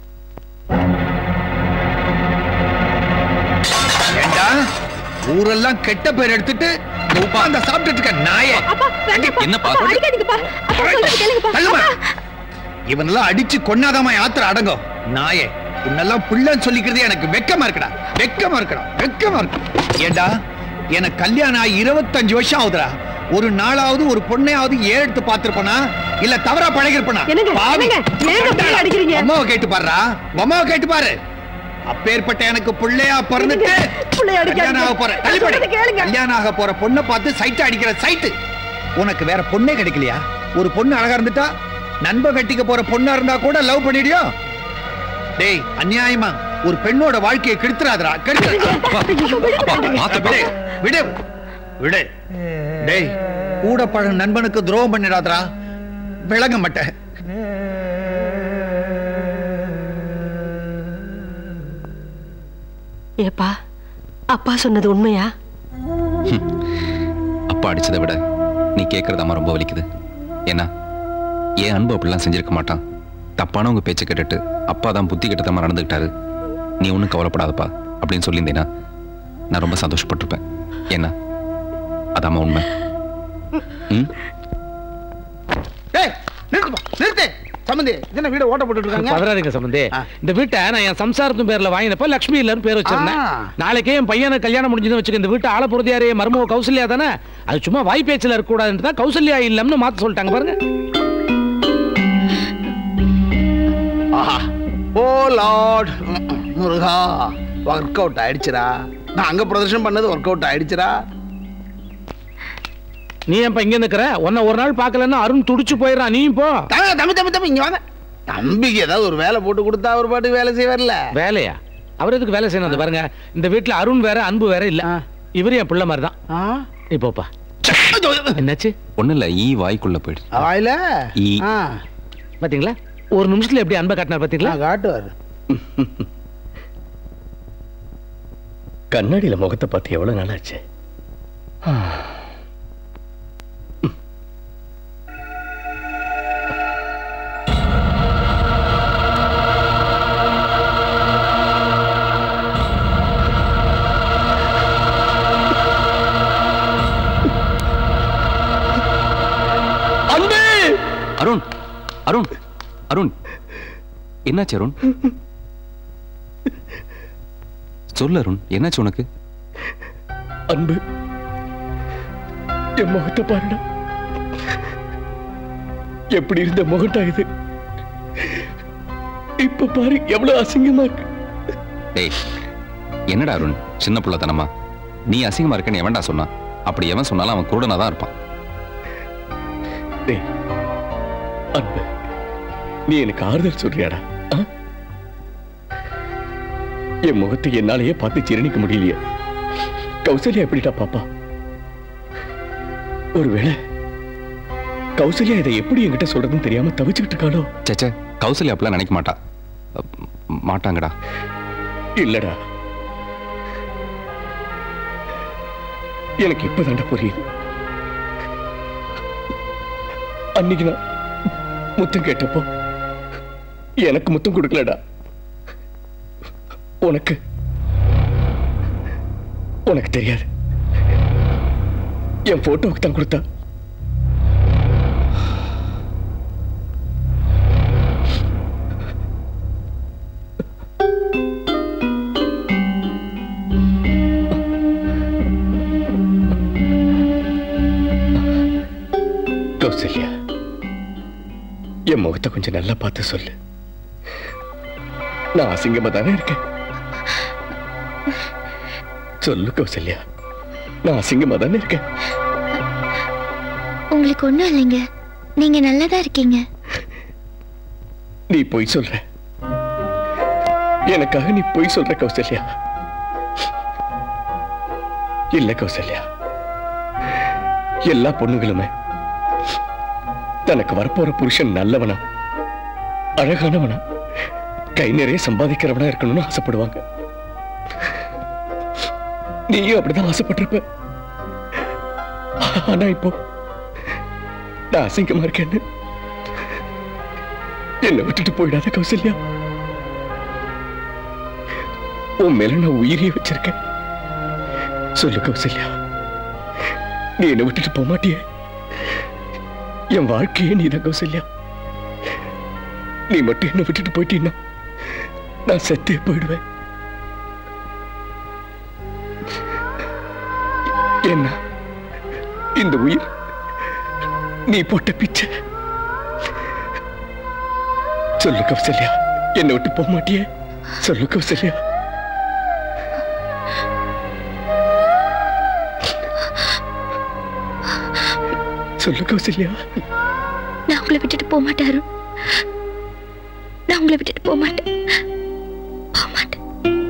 Speaker 4: ஏண்டா ஊரெல்லாம் கெட்ட பேர் எடுத்துட்டு இங்க உட்கார்ந்து சாப்பிட்டுட்டு இருக்க நாயே
Speaker 3: என்னப்பா
Speaker 4: தள்ளுமா இவனெல்லாம் அடிச்சு கொன்னாதாமா யாத்திரை அடங்கும் நாயே உன்னெல்லாம் பிள்ளைன்னு சொல்லிக்கிறதே எனக்கு வெக்கமா இருக்குடா வெக்கமா இருக்குடா வெக்கமா இருக்கு ஏண்டா எனக்கு கல்யாணம் ஆகி இருபத்தஞ்சு வருஷம் ஆகுதுடா ஒரு நாளாவது ஒரு பொண்ணையாவது ஏழுத்து பார்த்திருப்பனா இல்ல தவறா பழகிருப்பனா
Speaker 8: என்னங்க,
Speaker 4: பாவி.
Speaker 8: என்னங்க, ஏங்க இப்படி அடிக்கிறீங்க?
Speaker 4: அம்மாவை கேட்டு பாருடா அம்மாவை கேட்டு பாரு அப்பேற்பட்ட எனக்கு பிள்ளையா பிறந்துட்டு
Speaker 8: பிள்ளைய அடிக்காதீங்க.
Speaker 4: கல்யாணம் ஆக போற தள்ளி போடு.
Speaker 8: சொல்றதை கேளுங்க.
Speaker 4: கல்யாணம் ஆக போற பொண்ணை பார்த்து சைட் அடிக்கிற சைட்டு உனக்கு வேற பொண்ணே கிடைக்கலையா ஒரு பொண்ணு அழகா இருந்துட்டா நண்ப கட்டிக்க போற பொண்ணா இருந்தா கூட லவ் பண்ணிடியோ டேய் அநியாயமா ஒரு பெண்ணோட வாழ்க்கையை கெடுத்துறாதடா கெடுத்து விடு விடு விடு டேய் கூட பழகும் நண்பனுக்கு துரோகம் பண்ணிடாதடா விளங்க மாட்டேன்
Speaker 8: ஏப்பா அப்பா சொன்னது உண்மையா
Speaker 3: அப்பா அடிச்சதை விட நீ கேட்கறது அம்மா ரொம்ப வலிக்குது ஏன்னா என் அன்பு அப்படிலாம் செஞ்சிருக்க மாட்டான் தப்பானவங்க பேச்சை கேட்டுட்டு அப்பா தான் புத்தி கெட்டத்தமா நடந்துக்கிட்டாரு நீ ஒன்றும் கவலைப்படாதப்பா அப்படின்னு சொல்லியிருந்தேன்னா நான் ரொம்ப சந்தோஷப்பட்டிருப்பேன் ஏன்னா அது அம்மா உண்மை ம்
Speaker 4: டேய் நிறுத்துப்பா நிறுத்து சம்பந்தி இது என்ன வீட ஓட்ட போட்டுட்டு இருக்காங்க
Speaker 10: பதறாதீங்க சம்பந்தே இந்த வீட்டை நான் என் சம்சாரத்தின் பேர்ல வாங்கினப்ப லக்ஷ்மி இல்லன்னு பேர் வச்சிருந்தேன்
Speaker 4: ஆ.
Speaker 10: நாளைக்கே என் பையனை கல்யாணம் முடிஞ்சதுன்னு வச்சுக்க இந்த வீட்டை ஆள போறது யாரு மருமக கௌசல்யா தானே அது சும்மா வாய் பேச்சில் இருக்க கூடாதுன்னு தான் கௌசல்யா இல்லம்னு மாத்த சொல்லிட்டாங்க பாருங்க
Speaker 4: ஆஹா oh lord Muruga work out ஆயிடுச்சுடா நான் அங்க பிரதர்ஷனம் பண்ணது ஒர்க் அவுட் ஆயிடுச்சுடா
Speaker 10: நீ ஏன்ப்பா இங்க நிக்கிற உன்னை ஒரு நாள் பார்க்கலன்னா அருண் துடிச்சு போயிடறான் நீயும் போ
Speaker 4: தம்பி தம்பி தம்பி தம்பி இங்க வாங்க தம்பிக்கு ஏதாவது ஒரு வேலை போட்டு கொடுத்தா அவர் பாட்டு வேலை செய்வார்ல
Speaker 10: வேலையா அவர் எதுக்கு வேலை செய்யணும் அது பாருங்க இந்த வீட்டுல அருண் வேற அன்பு வேற இல்ல இவரு என் பிள்ளை மாதிரி தான் இப்போப்பா என்னாச்சு
Speaker 3: ஒன்றும் இல்லை ஈ வாய்க்குள்ள போயிடு
Speaker 4: வாயில
Speaker 3: ஈ
Speaker 10: பாத்தீங்களா ஒரு நிமிஷத்துல எப்படி அன்பை காட்டினார் பாத்தீங்களா
Speaker 4: காட்டுவார்
Speaker 5: கண்ணாடியில முகத்தை பார்த்து எவ்வளவு நாளாச்சு
Speaker 3: அருண் அருண் அருண் என்னாச்சு அருண் சொல்லு அருண் என்னாச்சு உனக்கு
Speaker 5: அன்பு என் முகத்தை பாருடா எப்படி இருந்த முகட்டா இது இப்ப பாரு எவ்வளவு அசிங்கமா இருக்கு
Speaker 3: டேய் என்னடா அருண் சின்ன புள்ளத்தனமா நீ அசிங்கமா இருக்கன்னு எவன்டா சொன்னா அப்படி எவன் சொன்னாலும் அவன் குருடனா தான் இருப்பான்
Speaker 5: டேய் அன்பு நீ எனக்கு ஆறுதல் சொல்றியாடா ஆ? என் முகத்தை என்னாலேயே பார்த்து ஜீரணிக்க முடியலையே கௌசல்யா எப்படிடா பாப்பா ஒருவேளை கௌசல்யா இதை எப்படி என்கிட்ட சொல்றதுன்னு தெரியாம தவிச்சுக்கிட்டு இருக்காளோ
Speaker 3: சேச்சே கௌசல்யா அப்படிலாம் நினைக்க மாட்டா அப், மாட்டாங்கடா
Speaker 5: இல்லடா எனக்கு இப்பதான்டா புரியுது அன்னைக்கு நான் முத்தம் கேட்டப்போ எனக்கு முத்தம் கொடுக்கலடா உனக்கு உனக்கு தெரியாது என் போட்டோவுக்கு தான் கொடுத்தா கௌசல்யா என் முகத்தை கொஞ்சம் நல்லா பார்த்து சொல்லு நான் அசிங்கமா தானே இருக்கேன் சொல்லு கௌசல்யா நான் அசிங்கமா தானே இருக்கேன்
Speaker 2: உங்களுக்கு ஒண்ணும் இல்லைங்க நீங்க நல்லதா இருக்கீங்க
Speaker 5: நீ பொய் சொல்ற எனக்காக நீ பொய் சொல்ற கௌசல்யா இல்ல கௌசல்யா எல்லா பொண்ணுங்களுமே தனக்கு வரப்போற புருஷன் நல்லவனா அழகானவனா கை நிறைய சம்பாதிக்கிறவனா இருக்கணும்னு ஆசைப்படுவாங்க நீயும் அப்படிதான் ஆசைப்பட்டிருப்ப ஆனா இப்போ நான் அசிங்கமா இருக்கேன்னு என்னை விட்டுட்டு போயிடாத கௌசல்யா உன் மேல நான் உயிரியே வச்சிருக்கேன் சொல்லு கௌசல்யா நீ என்னை விட்டுட்டு போக மாட்டியே என் வாழ்க்கையே நீதான் கௌசல்யா நீ மட்டும் என்னை விட்டுட்டு போயிட்டீன்னா நான் செத்தே போயிடுவேன் என்ன இந்த உயிர் நீ போட்ட பிச்சை சொல்லு கௌசல்யா என்னை விட்டு போக மாட்டியே சொல்லு கௌசல்யா சொல்லு கௌசல்யா
Speaker 2: நான் உங்களை விட்டுட்டு போக மாட்டேன் அருண் நான் உங்களை விட்டுட்டு போக மாட்டேன் போக மாட்டேன்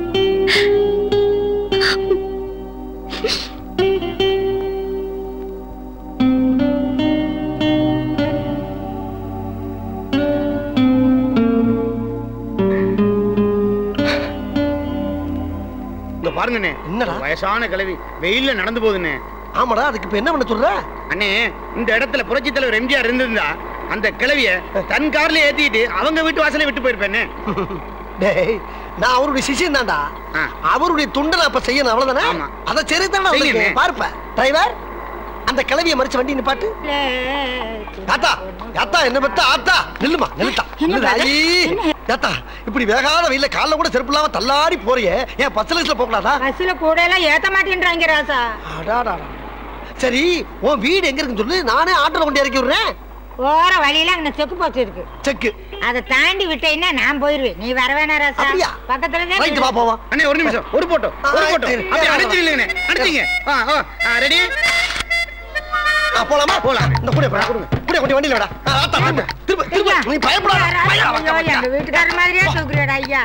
Speaker 15: இங்க பாருங்கண்ணே
Speaker 13: என்னடா
Speaker 15: வயசான கிழவி வெயில்ல நடந்து போகுதுண்ணே
Speaker 13: ஆமாடா அதுக்கு இப்ப என்ன பண்ண சொல்ற
Speaker 15: அண்ணே இந்த இடத்துல புரட்சி தலைவர் எம்ஜிஆர் இருந்திருந்தா அந்த கிழவிய தன் கார்ல ஏத்திட்டு அவங்க வீட்டு வாசலே விட்டு போயிருப்பேன்னு
Speaker 13: டேய் நான் அவருடைய சிஷியன் தான்டா அவருடைய துண்டை நான் இப்ப செய்யணும் அவ்வளவுதானே அதை சரி தானே
Speaker 15: செய்யுங்க.
Speaker 13: பார்ப்ப டிரைவர் அந்த கிளவிய மறிச்ச வண்டி நிப்பாட்டு தாத்தா தாத்தா என்ன பத்தா ஆத்தா நில்லுமா நில்லுட்டா நில்லுடா. ஐ, தாத்தா இப்படி வேகாத வெயில கால்ல கூட செருப்பு இல்லாம தள்ளாடி போறியே ஏன் பத்து லட்சத்துல போக கூடாதா
Speaker 8: பஸ்ல கூட எல்லாம் ஏத்த மாட்டேன்றாங்க ராசா
Speaker 13: அடாடா சரி உன் வீடு எங்க இருக்குன்னு சொல்லு நானே ஆட்டோல கொண்டு இறக்கி விடுறேன்
Speaker 8: போற வழியில அங்க செக்கு போச்சு இருக்கு
Speaker 13: செக்கு
Speaker 8: அதை தாண்டி விட்டேன்னா நான் போயிருவேன் நீ வர வேணா ராசா
Speaker 13: அப்படியா?
Speaker 8: பக்கத்துல தான்
Speaker 13: ரைட்டு வா போவா
Speaker 15: அண்ணே ஒரு நிமிஷம் ஒரு போட்டோ ஒரு போட்டோ
Speaker 13: சரி.
Speaker 15: அப்படியே அடிச்சிருங்களே அடிச்சிங்க ஆ ஆ ரெடி
Speaker 13: போலாமா போலாம் இந்த கூட போடா கூட கொண்டு வண்டியில விடா ஆத்தா திரும்ப திரும்ப திரும்ப நீ பயப்படாத பயம் வைக்க
Speaker 8: ஐயோ, எங்க வீட்டுக்காரர் மாதிரியே தூக்குறடா ஐயா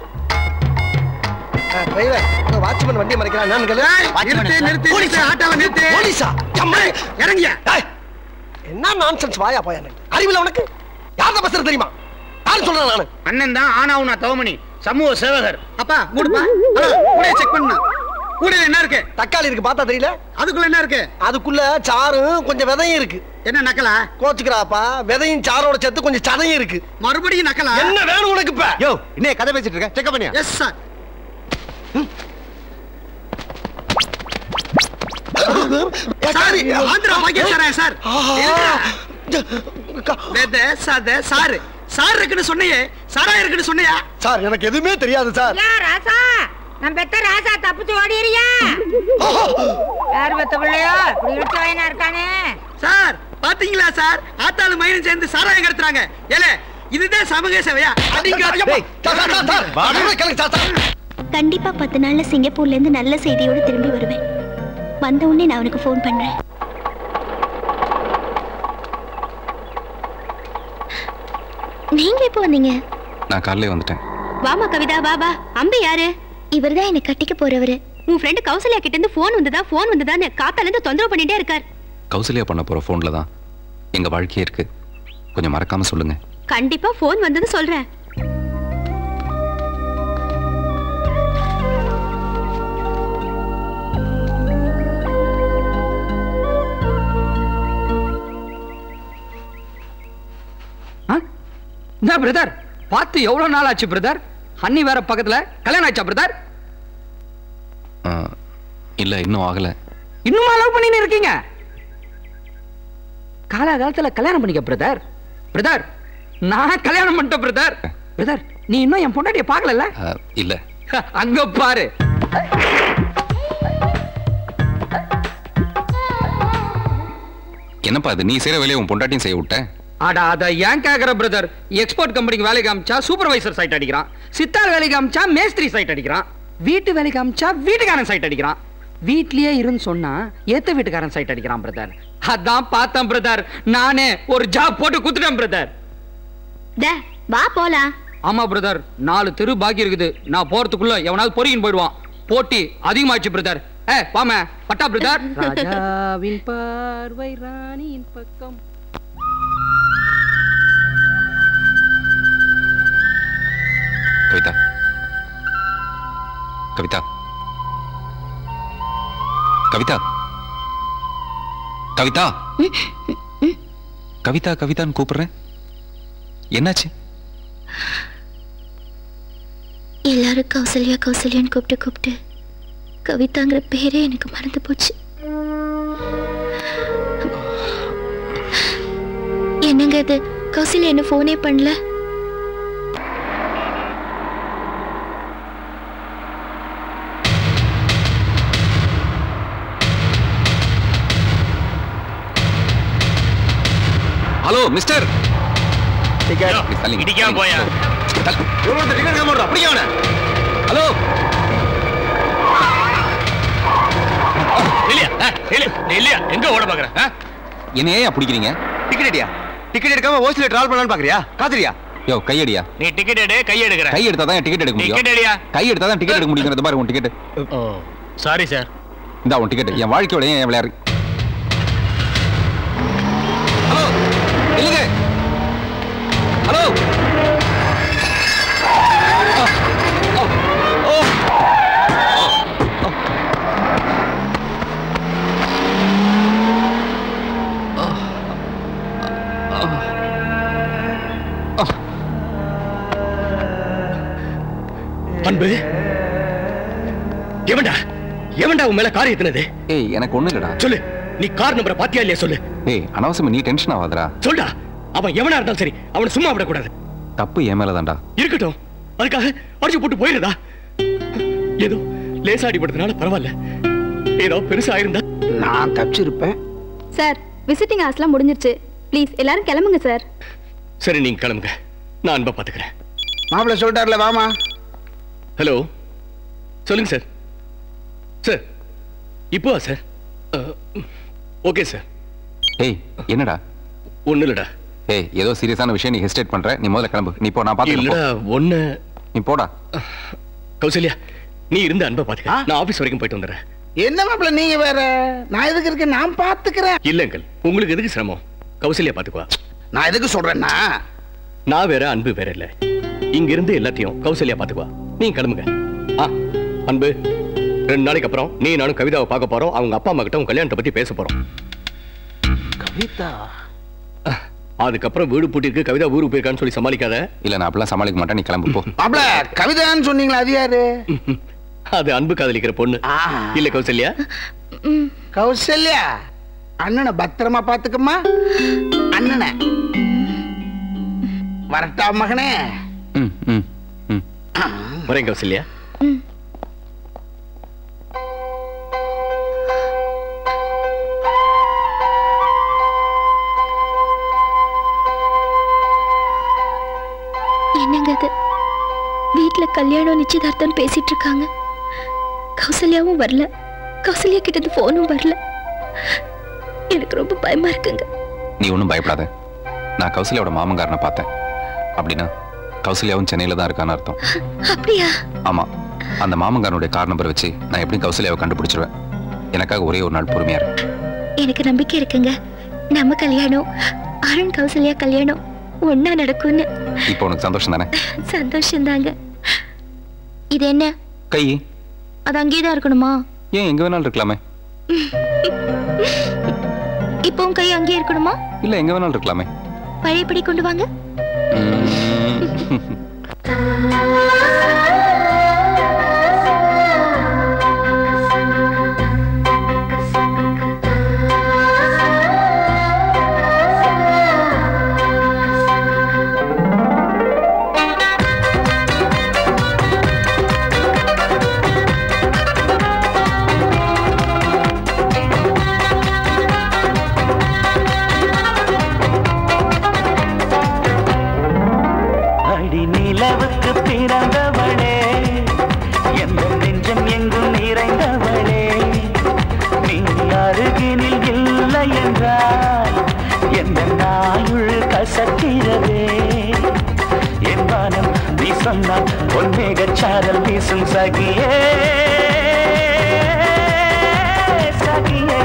Speaker 13: டிரைவர் இந்த வாட்ச்மேன் வண்டியை மறைக்கிறான் என்னன்னு கேளு
Speaker 15: நிறுத்து, நிறுத்து, நிறுத்து, ஆட்டோவை நிறுத்து.
Speaker 13: போலீஸா அம்மா
Speaker 15: இறங்கியா
Speaker 13: என்ன நான்சென்ஸ் வாயா போயா அறிவில்ல உனக்கு யார்த பஸ்ல தெரியுமா யாரு சொல்றேன் நானு
Speaker 15: அண்ணன் தான் ஆனாவுனா தவமணி சமூக சேவகர் அப்பா கூடுப்பா கூட செக் பண்ணு கூட என்ன இருக்கு
Speaker 13: தக்காளி இருக்கு பார்த்தா தெரியல
Speaker 15: அதுக்குள்ள என்ன இருக்கு
Speaker 13: அதுக்குள்ள சாரும் கொஞ்சம் விதையும் இருக்கு
Speaker 15: என்ன நக்கலா
Speaker 13: கோச்சுக்கிறாப்பா விதையும் சாரோட சேர்த்து கொஞ்சம் சதையும் இருக்கு
Speaker 15: மறுபடியும் நக்கலா
Speaker 13: என்ன வேணும் உனக்கு இப்ப
Speaker 16: யோ இன்னே கதை பேசிட்டு இருக்க செக் பண்ணியா
Speaker 15: எஸ் சார்
Speaker 13: சாரி
Speaker 15: ஆந்திரா பாக்கியஸ்தாரா சார்
Speaker 1: வெத சத சாரு சார் இருக்குன்னு சொன்னியே சாரா இருக்குன்னு சொன்னியா
Speaker 13: சார் எனக்கு எதுவுமே தெரியாது சார்
Speaker 11: யா ராசா நம்ம பெத்த ராசா தப்பிச்சு ஓடிறியா யார் பெத்த பிள்ளையோ இப்படி இழுத்து வாயினா இருக்கானே
Speaker 1: சார் பாத்தீங்களா சார் ஆத்தாளு மயிலும் சேர்ந்து சாராயம் கடத்துறாங்க ஏலே இதுதான் சமூக சேவையா அடிங்க
Speaker 2: கண்டிப்பா பத்து நாள்ல சிங்கப்பூர்ல இருந்து நல்ல செய்தியோட திரும்பி வருவேன் வந்த உடனே நான் உனக்கு ஃபோன் பண்றேன் நீங்க எப்போ வந்தீங்க
Speaker 3: நான் காலையிலே வந்துட்டேன்
Speaker 2: வாமா கவிதா வா வா அம்பி யாரு இவர்தான் என்னை கட்டிக்க போறவரு உன் ஃப்ரெண்டு கௌசல்யா கிட்ட இருந்து ஃபோன் வந்ததா ஃபோன் வந்ததான்னு காத்தால இருந்து தொந்தரவு பண்ணிட்டே இருக்கார்
Speaker 3: கௌசல்யா பண்ண போற ஃபோன்ல தான் எங்க வாழ்க்கையே இருக்கு கொஞ்சம் மறக்காம சொல்லுங்க
Speaker 2: கண்டிப்பா ஃபோன் வந்தது சொல்றேன்
Speaker 1: என்ன பிரதர் பார்த்து எவ்வளவு நாள் ஆச்சு பிரதர் அண்ணி வேற பக்கத்துல கல்யாணம் ஆச்சா பிரதர்
Speaker 3: ஆ, இல்ல இன்னும் ஆகல
Speaker 1: இன்னுமா லவ் பண்ணின்னு இருக்கீங்க காலகாலத்துல கல்யாணம் பண்ணிக்க பிரதர் பிரதர் நான் கல்யாணம் பண்ணிட்டேன் பிரதர் பிரதர் நீ இன்னும் என் பொண்டாட்டிய பார்க்கல
Speaker 3: ஆ, இல்ல
Speaker 1: அங்க பாரு
Speaker 3: என்னப்பா இது நீ செய்யற வேலையை உன் பொண்டாட்டியும் செய்ய விட்ட
Speaker 1: அடா அத ஏன் கேக்குற பிரதர் எக்ஸ்போர்ட் கம்பெனிக்கு வேலைக்கு அமிச்சா சூப்பர்வைசர் சைட் அடிக்கிறான் சித்தார் வேலைக்கு அமிச்சா மேஸ்திரி சைட் அடிக்கிறான் வீட்டு வேலைக்கு அமிச்சா வீட்டுக்காரன் சைட் அடிக்கிறான் வீட்லயே இருந்து சொன்னா ஏத்த வீட்டுக்காரன் சைட் அடிக்கிறான் பிரதர் அதான் பார்த்தேன் பிரதர் நானே ஒரு ஜாப் போட்டு குத்துட்டேன் பிரதர்
Speaker 2: வா போலாம்
Speaker 1: ஆமா பிரதர் நாலு தெரு பாக்கி இருக்குது நான் போறதுக்குள்ள எவனாவது பொறியின் போயிடுவான் போட்டி அதிகமாச்சு பிரதர் ஏ வாம பட்டா பிரதர் ராஜாவின் பார்வை ராணியின் பக்கம்
Speaker 3: கவிதா கவிதா கவிதா கவிதா கவிதா கவிதான்னு கூப்பிடுறேன் என்னாச்சு
Speaker 2: எல்லாரும் கௌசல்யா கௌசல்யான்னு கூப்பிட்டு கூப்பிட்டு கவிதாங்கிற பேரே எனக்கு மறந்து போச்சு என்னங்க இது கௌசல்யா என்ன ஃபோனே பண்ணல
Speaker 3: ஹலோ மிஸ்டர்
Speaker 5: இடிக்காம போயா
Speaker 3: ஹலோ
Speaker 5: இல்லையா இல்லையா எங்க ஓட பாக்குற
Speaker 3: என்ன ஏன் பிடிக்கிறீங்க
Speaker 16: டிக்கெட் அடியா டிக்கெட் எடுக்காம ஓசில டிராவல் பண்ணலாம்னு பாக்குறியா காத்துறியா
Speaker 3: யோ கையடியா
Speaker 5: நீ டிக்கெட் எடு கை எடுக்கிற
Speaker 3: கை எடுத்தா தான் டிக்கெட் எடுக்க முடியும்
Speaker 5: டிக்கெட் அடியா
Speaker 3: கை எடுத்தா தான் டிக்கெட் எடுக்க முடியுங்கிறது பாரு உன் டிக்கெட்
Speaker 5: ஓ சாரி சார்
Speaker 3: இந்தா உன் டிக்கெட் என் வாழ்க்கையோட ஏன் விளையாடு ஹலோ இல்லைங்க ஹலோ
Speaker 5: அன்பு எவன்டா எவன்டா உன் மேல கார் ஏத்துனது
Speaker 3: ஏய் எனக்கு ஒண்ணு இல்லடா
Speaker 5: சொல்லு நீ கார் நம்பரை பாத்தியா இல்லையா சொல்லு
Speaker 3: ஏய் அனாவசியமா நீ டென்ஷன் ஆகாதடா
Speaker 5: சொல்டா அவன் எவனா இருந்தாலும் சரி அவனை சும்மா விடக்கூடாது
Speaker 3: தப்பு என் மேலதான்டா
Speaker 5: இருக்கட்டும் அதுக்காக அடிச்சு போட்டு போயிருதா ஏதோ லேசா அடிபடுறதுனால பரவாயில்ல ஏதோ பெருசா இருந்தா
Speaker 4: நான் தப்பிச்சிருப்பேன்
Speaker 12: சார் விசிட்டிங் ஹார்ஸ்லாம் முடிஞ்சிருச்சு ப்ளீஸ் எல்லாரும் கிளம்புங்க சார்
Speaker 5: சரி நீங்க கிளம்புங்க நான் அன்பா பாத்துக்கிறேன்
Speaker 4: மாப்பிள்ள சொல்லிட்டார்ல வாமா
Speaker 5: ஹலோ சொல்லுங்க சார் சார் இப்போ சார் ஓகே சார்
Speaker 3: ஏய் என்னடா
Speaker 5: ஒண்ணு இல்லடா
Speaker 3: ஏய் ஏதோ சீரியஸான விஷயம் நீ ஹெசிடேட் பண்ற நீ முதல்ல கிளம்பு நீ போ நான் பாத்துக்கிறேன்
Speaker 5: இல்லடா
Speaker 3: போ.
Speaker 5: ஒண்ணு
Speaker 3: நீ போடா
Speaker 5: கௌசல்யா நீ இருந்து அன்பை பாத்துக்க நான் ஆபீஸ் வரைக்கும் போயிட்டு வந்துடுறேன்
Speaker 4: என்ன மாப்பிள்ள நீங்க வேற நான் எதுக்கு இருக்கேன் நான் பாத்துக்கிறேன்
Speaker 5: இல்ல அங்கிள் உங்களுக்கு எதுக்கு சிரமம் கௌசல்யா பாத்துக்குவா
Speaker 4: நான் எதுக்கு சொல்றேன்னா
Speaker 5: நான் வேற அன்பு வேற இல்ல இங்க இருந்து எல்லாத்தையும் கௌசல்யா பாத்துக்குவா நீங்க கிளம்புங்க ஆ அன்பு ரெண்டு நாளைக்கு அப்புறம் நீ நானும் கவிதாவை பார்க்க போறோம் அவங்க அப்பா அம்மா கிட்ட உன் கல்யாணத்தை பத்தி பேச போறோம்
Speaker 4: கவிதா
Speaker 5: அதுக்கப்புறம் வீடு பூட்டிருக்கு கவிதா ஊருக்கு போயிருக்கான்னு சொல்லி சமாளிக்காத
Speaker 3: இல்ல நான் அப்படிலாம் சமாளிக்க மாட்டேன் நீ கிளம்பு போ
Speaker 4: மாப்பிள்ள கவிதான்னு சொன்னீங்களா அது யாரு
Speaker 5: அது அன்பு காதலிக்கிற பொண்ணு இல்ல கௌசல்யா
Speaker 4: கௌசல்யா அண்ணனை பத்திரமா பாத்துக்கம்மா அண்ணனை
Speaker 15: வரட்டா மகனே
Speaker 3: ம் ம் ம்
Speaker 5: வரேன் கௌசல்யா
Speaker 2: என்னங்க அது வீட்ல கல்யாணம் நிச்சயதார்த்தம் பேசிட்டு இருக்காங்க கௌசல்யாவும் வரல கௌசல்யா கிட்ட இருந்து போனும் வரல எனக்கு ரொம்ப பயமா இருக்குங்க
Speaker 3: நீ ஒன்றும் பயப்படாத நான் கௌசல்யாவோட மாமங்காரனை பார்த்தேன் அப்படின்னா கௌசல்யாவும் சென்னையில் தான் இருக்கான்னு அர்த்தம்
Speaker 2: அப்படியா
Speaker 3: ஆமா அந்த மாமங்காரனுடைய கார் நம்பர் வச்சு நான் எப்படியும் கௌசல்யாவை கண்டுபிடிச்சிருவேன் எனக்காக ஒரே ஒரு நாள் பொறுமையா இரு
Speaker 2: எனக்கு நம்பிக்கை இருக்குங்க நம்ம கல்யாணம் அருண் கௌசல்யா கல்யாணம் ஒன்னா நடக்கும்னு
Speaker 3: இப்போ உனக்கு சந்தோஷம் தானே
Speaker 2: சந்தோஷம் தாங்க இது என்ன
Speaker 3: கை
Speaker 2: அது அங்கேயே தான் இருக்கணுமா
Speaker 3: ஏன் எங்க வேணாலும் இருக்கலாமே
Speaker 2: இப்போ உன் கை அங்கேயே இருக்கணுமா
Speaker 3: இல்ல எங்க வேணாலும் இருக்கலாமே
Speaker 2: பழையபடி கொண்டு வாங்க
Speaker 9: அடி நிலவுக்கு பிறந்தவளே எந்த நெஞ்சம் எங்கும் நிறைந்தவளே நீ அருகினில் இல்லை என்றால் எந்த நாயுள் கசக்கிறதே என் வானம் நீ சொன்னால் பொன்மேகச் சாரல் வீசும் சகியே சகியே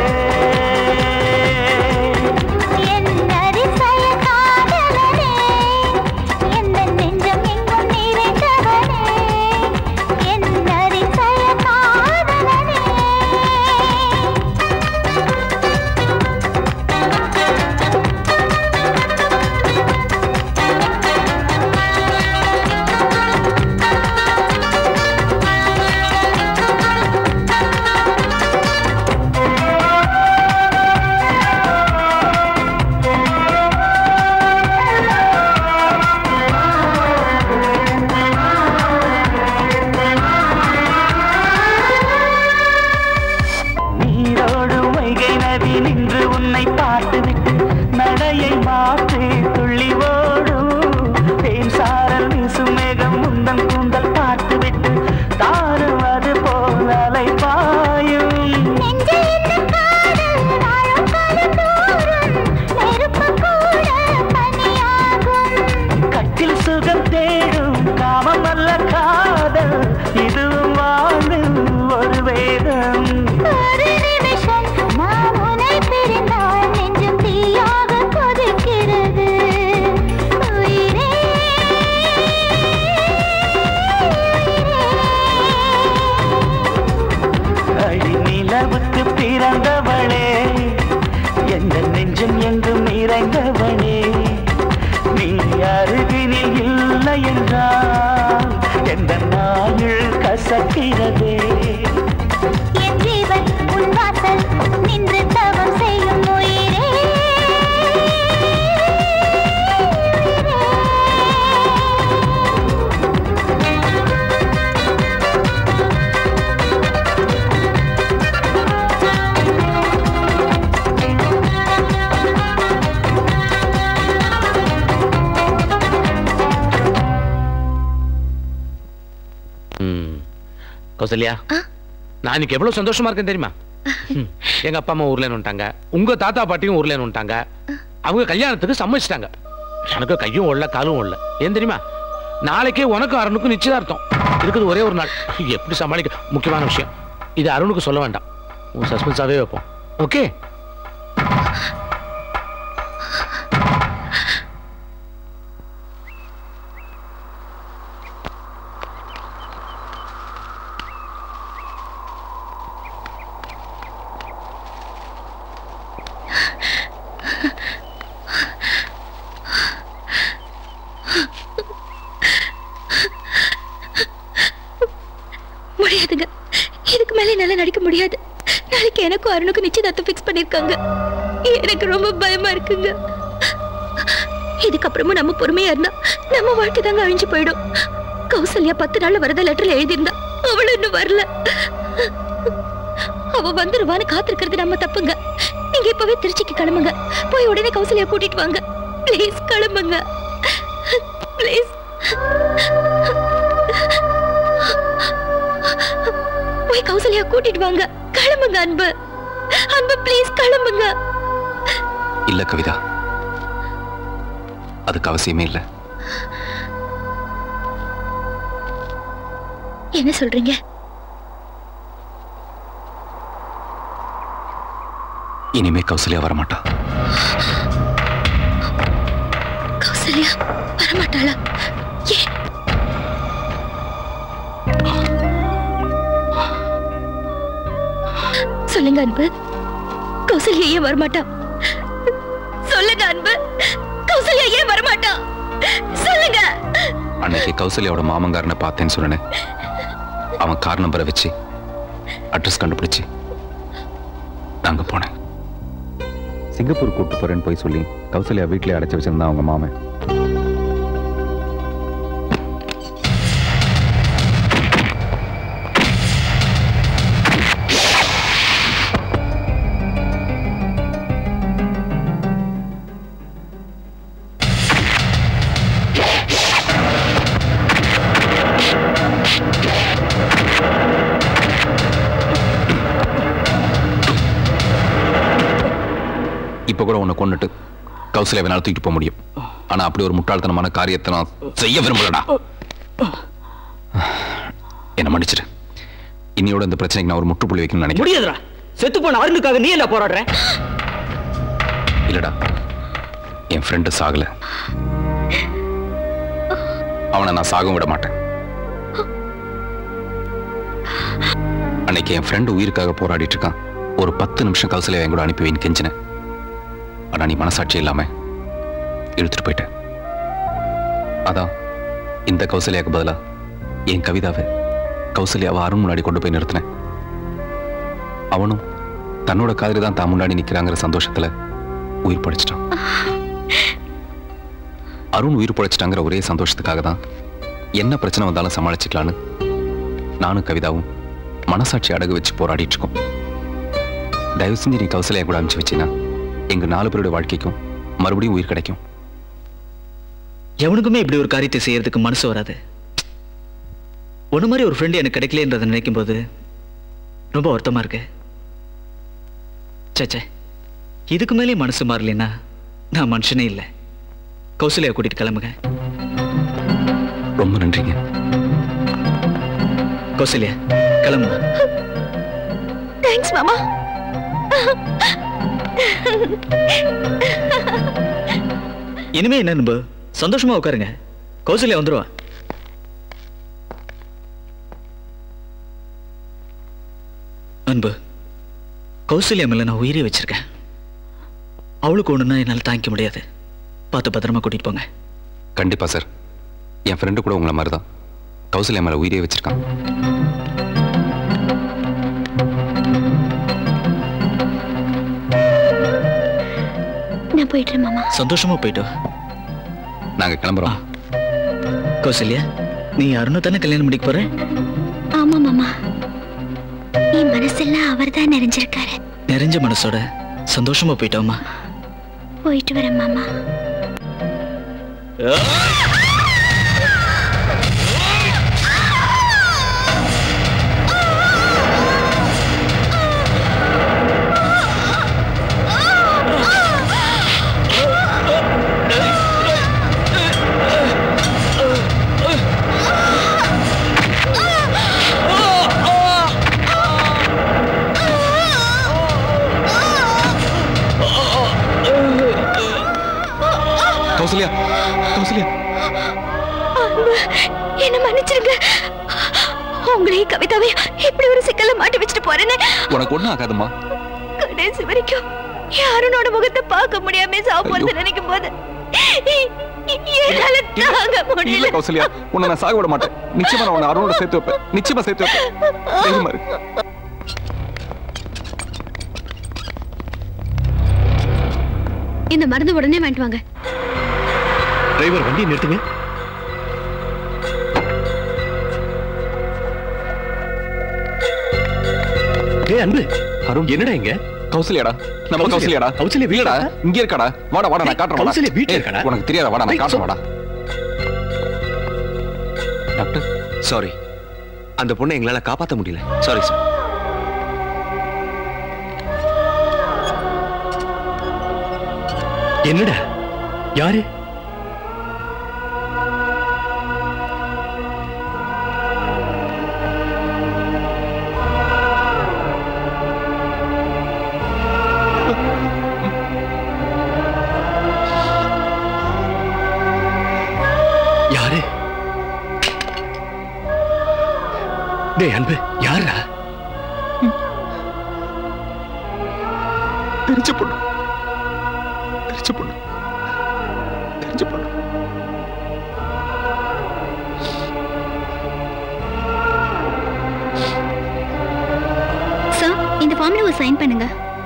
Speaker 9: நீரோடு வைகை நதி நின்று உன்னை பார்த்துவிட்டு நடையை மாற்றி துள்ளி ஓடும் தேன் சாரல் வீசும் மேகம் முந்தன் கூந்தல் பார்த்துவிட்டு தாரும் அது போல் அலை பாயும் கட்டில் சுகம் தேடும் காமம் அல்ல காதல் இதுவும் வாழ்வில் ஒரு வேதம் அடி நிலவுக்கு பிறந்தவளே எந்த நெஞ்சம் எங்கும் நிறைந்தவளே நீ அருகினில் இல்லை என்றால் எந்த நாயுள் கசக்கிறதே
Speaker 2: நின்று தவம் செய்யும் உயிரே
Speaker 10: ம். கௌசல்யா நான் இன்னைக்கு எவ்வளவு சந்தோஷமா இருக்கேன் தெரியுமா ம். எங்க அப்பா அம்மா ஊர்ல வந்துட்டாங்க உங்க தாத்தா பாட்டியும் ஊர்ல வந்துட்டாங்க அவங்க கல்யாணத்துக்கு சம்மதிச்சிட்டாங்க எனக்கு கையும் ஒல்ல காலும் ஒல்ல ஏன் தெரியுமா நாளைக்கே உனக்கும் அருணுக்கும் நிச்சயதார்த்தம் இருக்குது ஒரே ஒரு நாள் எப்படி சமாளிக்க முக்கியமான விஷயம் இது அருணுக்கு சொல்ல வேண்டாம் உன் சஸ்பென்ஸாவே வைப்போம் ஓகே
Speaker 2: முடியாதுங்க இதுக்கு மேல என்னால நடிக்க முடியாது நாளைக்கு எனக்கும் அருணுக்கும் நிச்சயதார்த்தம் ஃபிக்ஸ் பண்ணிருக்காங்க எனக்கு ரொம்ப பயமா இருக்குங்க இதுக்கப்புறமும் நம்ம பொறுமையா இருந்தா நம்ம வாழ்க்கை தாங்க அழிஞ்சு போயிடும் கௌசல்யா பத்து நாள்ல வரத லெட்டர்ல எழுதியிருந்தா அவளும் இன்னும் வரல அவ வந்துருவான்னு காத்திருக்கிறது நம்ம தப்புங்க நீங்க இப்பவே திருச்சிக்கு கிளம்புங்க போய் உடனே கௌசல்யா கூட்டிட்டு வாங்க ப்ளீஸ் கிளம்புங்க ப்ளீஸ் போய் கௌசல்யா கூட்டிட்டு வாங்க கிளம்புங்க அன்பு அன்பு ப்ளீஸ் கிளம்புங்க
Speaker 3: இல்ல கவிதா அதுக்கு அவசியமே இல்லை
Speaker 2: என்ன சொல்றீங்க
Speaker 3: இனிமே கௌசல்யா வரமாட்டா
Speaker 2: கௌசல்யா வரமாட்டாளா ஏன் சொல்லுங்க அன்பு கௌசல்யா ஏன் வரமாட்டா சொல்லுங்க அன்பு கௌசல்யா ஏன் வரமாட்டா சொல்லுங்க
Speaker 3: அன்னைக்கு கௌசல்யாவோட மாமங்காரனை பார்த்தேன்னு சொன்னேன் அவன் கார் நம்பரை வச்சு அட்ரஸ் கண்டுபிடிச்சு நாங்க போனேன் சிங்கப்பூர் கூட்டு போறேன்னு போய் சொல்லி கௌசல்யா வீட்டிலே அடைச்சு வச்சிருந்தான் அவங்க மாமன் இப்ப கூட உன்னை கொண்டுட்டு கௌசல்யா வேணாலும் தூக்கிட்டு போக முடியும் ஆனா அப்படி ஒரு முட்டாள்தனமான காரியத்தை நான் செய்ய விரும்பலடா என்ன மன்னிச்சிடு இன்னையோட இந்த பிரச்சனைக்கு நான் ஒரு முற்றுப்புள்ளி வைக்கணும்னு நினைக்கிறேன்
Speaker 17: முடியாதுடா செத்து போன அருணுக்காக நீ என்ன போராடுற
Speaker 3: இல்லடா என் ஃப்ரெண்டு சாகல அவனை நான் சாகவும் விட மாட்டேன் அன்னைக்கு என் ஃப்ரெண்டு உயிருக்காக போராடிட்டு இருக்கான் ஒரு பத்து நிமிஷம் கௌசல்யா என் கூட அனுப்பி வைன்னு கெஞ்சினேன் ஆனா நீ மனசாட்சி இல்லாம இழுத்துட்டு போயிட்ட அதான் இந்த கௌசல்யாக்கு பதிலா என் கவிதாவை கௌசல்யாவை அருண் முன்னாடி கொண்டு போய் நிறுத்தினேன் அவனும் தன்னோட காதலி தான் தான் முன்னாடி நிக்கிறாங்கிற சந்தோஷத்துல உயிர் படைச்சிட்டான் அருண் உயிர் படைச்சிட்டாங்கிற ஒரே சந்தோஷத்துக்காக தான் என்ன பிரச்சனை வந்தாலும் சமாளிச்சுக்கலான்னு நானும் கவிதாவும் மனசாட்சி அடகு வச்சு போராடிட்டு இருக்கோம் தயவு செஞ்சு நீ கௌசல்யா கூட அனுப்பிச்சு வச்சினா எங்க நாலு பேரோட வாழ்க்கைக்கும் மறுபடியும் உயிர் கிடைக்கும்
Speaker 19: எவனுக்குமே இப்படி ஒரு காரியத்தை செய்யறதுக்கு மனசு வராது ஒன்று மாதிரி ஒரு ஃப்ரெண்டு எனக்கு கிடைக்கலன்றதை நினைக்கும் போது ரொம்ப வருத்தமா இருக்கு சேச்சே இதுக்கு மேலே மனசு மாறலைன்னா நான் மனுஷனே இல்லை கௌசல்யா கூட்டிட்டு கிளம்புங்க
Speaker 3: ரொம்ப நன்றிங்க
Speaker 19: கௌசல்யா கிளம்புங்க
Speaker 2: தேங்க்ஸ் மாமா
Speaker 19: இனிமே என்ன நம்ப சந்தோஷமா உட்காருங்க கௌசல்யா வந்துருவா அன்பு கௌசல்யா மேல நான் உயிரே வச்சிருக்கேன் அவளுக்கு ஒண்ணுன்னா என்னால் தாங்கிக்க முடியாது பார்த்து பத்திரமா கூட்டிட்டு போங்க
Speaker 3: கண்டிப்பா சார் என் ஃப்ரெண்டு கூட உங்களை மாதிரி தான் கௌசல்யா மேல உயிரே வச்சிருக்கான்
Speaker 2: நான் போயிட்டுறேன் மாமா
Speaker 19: சந்தோஷமா போயிட்டு வா.
Speaker 3: நாங்க கிளம்புறோம்
Speaker 19: கௌசல்யா நீ அருணை தானே கல்யாணம் பண்ணிக்க போற
Speaker 2: ஆமா மாமா என் மனசெல்லாம் அவர் தான் நிறைஞ்சிருக்காரு
Speaker 19: நிறைஞ்ச மனசோட சந்தோஷமா போயிட்டோமா
Speaker 2: போயிட்டு வரேன் மாமா
Speaker 3: கௌசல்யா கௌசல்யா
Speaker 2: அன்பு, என்ன மன்னிச்சிருங்க உங்களையும் கவிதாவையும் இப்படி ஒரு சிக்கல்ல மாட்டி வச்சுட்டு போறேன்னு
Speaker 3: உனக்கு ஒண்ணும் ஆகாதுமா
Speaker 2: கடைசி வரைக்கும் யாருனோட முகத்தை பார்க்க முடியாம சாப்பிடுறது நினைக்கும் போது என்னால தாங்க
Speaker 3: இல்ல
Speaker 2: முடியல
Speaker 3: கௌசல்யா உன்னை நான் சாக விட மாட்டேன் நிச்சயமா நான் உன்னை அருணோட சேர்த்து வைப்பேன் நிச்சயமா சேர்த்து வைப்பேன் தைரியமா இரு.
Speaker 2: இந்த மருந்து உடனே வாங்கிட்டு வாங்க
Speaker 5: டிரைவர் வண்டியை நிறுத்துங்க டேய் அன்பு அருண் என்னடா இங்க
Speaker 3: கௌசல்யாடா நம்ம கௌசல்யாடா
Speaker 5: கௌசல்யா
Speaker 3: இல்லடா இங்க இருக்கடா வாடா வாடா நான் காட்டுறேன் வாடா.
Speaker 5: கௌசல்யா வீட்ல
Speaker 3: ஏய்,
Speaker 5: இருக்காடா?
Speaker 3: உனக்கு தெரியாதா வாடா நான்
Speaker 5: ஏய்,
Speaker 3: காட்டுறேன் வாடா
Speaker 16: டாக்டர் சாரி அந்த பொண்ணை எங்களால காப்பாற்ற முடியல சாரி சார்
Speaker 5: என்னடா யாரு யாரு டேய் அன்பு யாரா
Speaker 16: தெரிஞ்ச பொண்ணு தெரிஞ்ச பொண்ணு தெரிஞ்ச பொண்ணு
Speaker 2: சார் இந்த ஃபார்ம்ல ஒரு சைன் பண்ணுங்க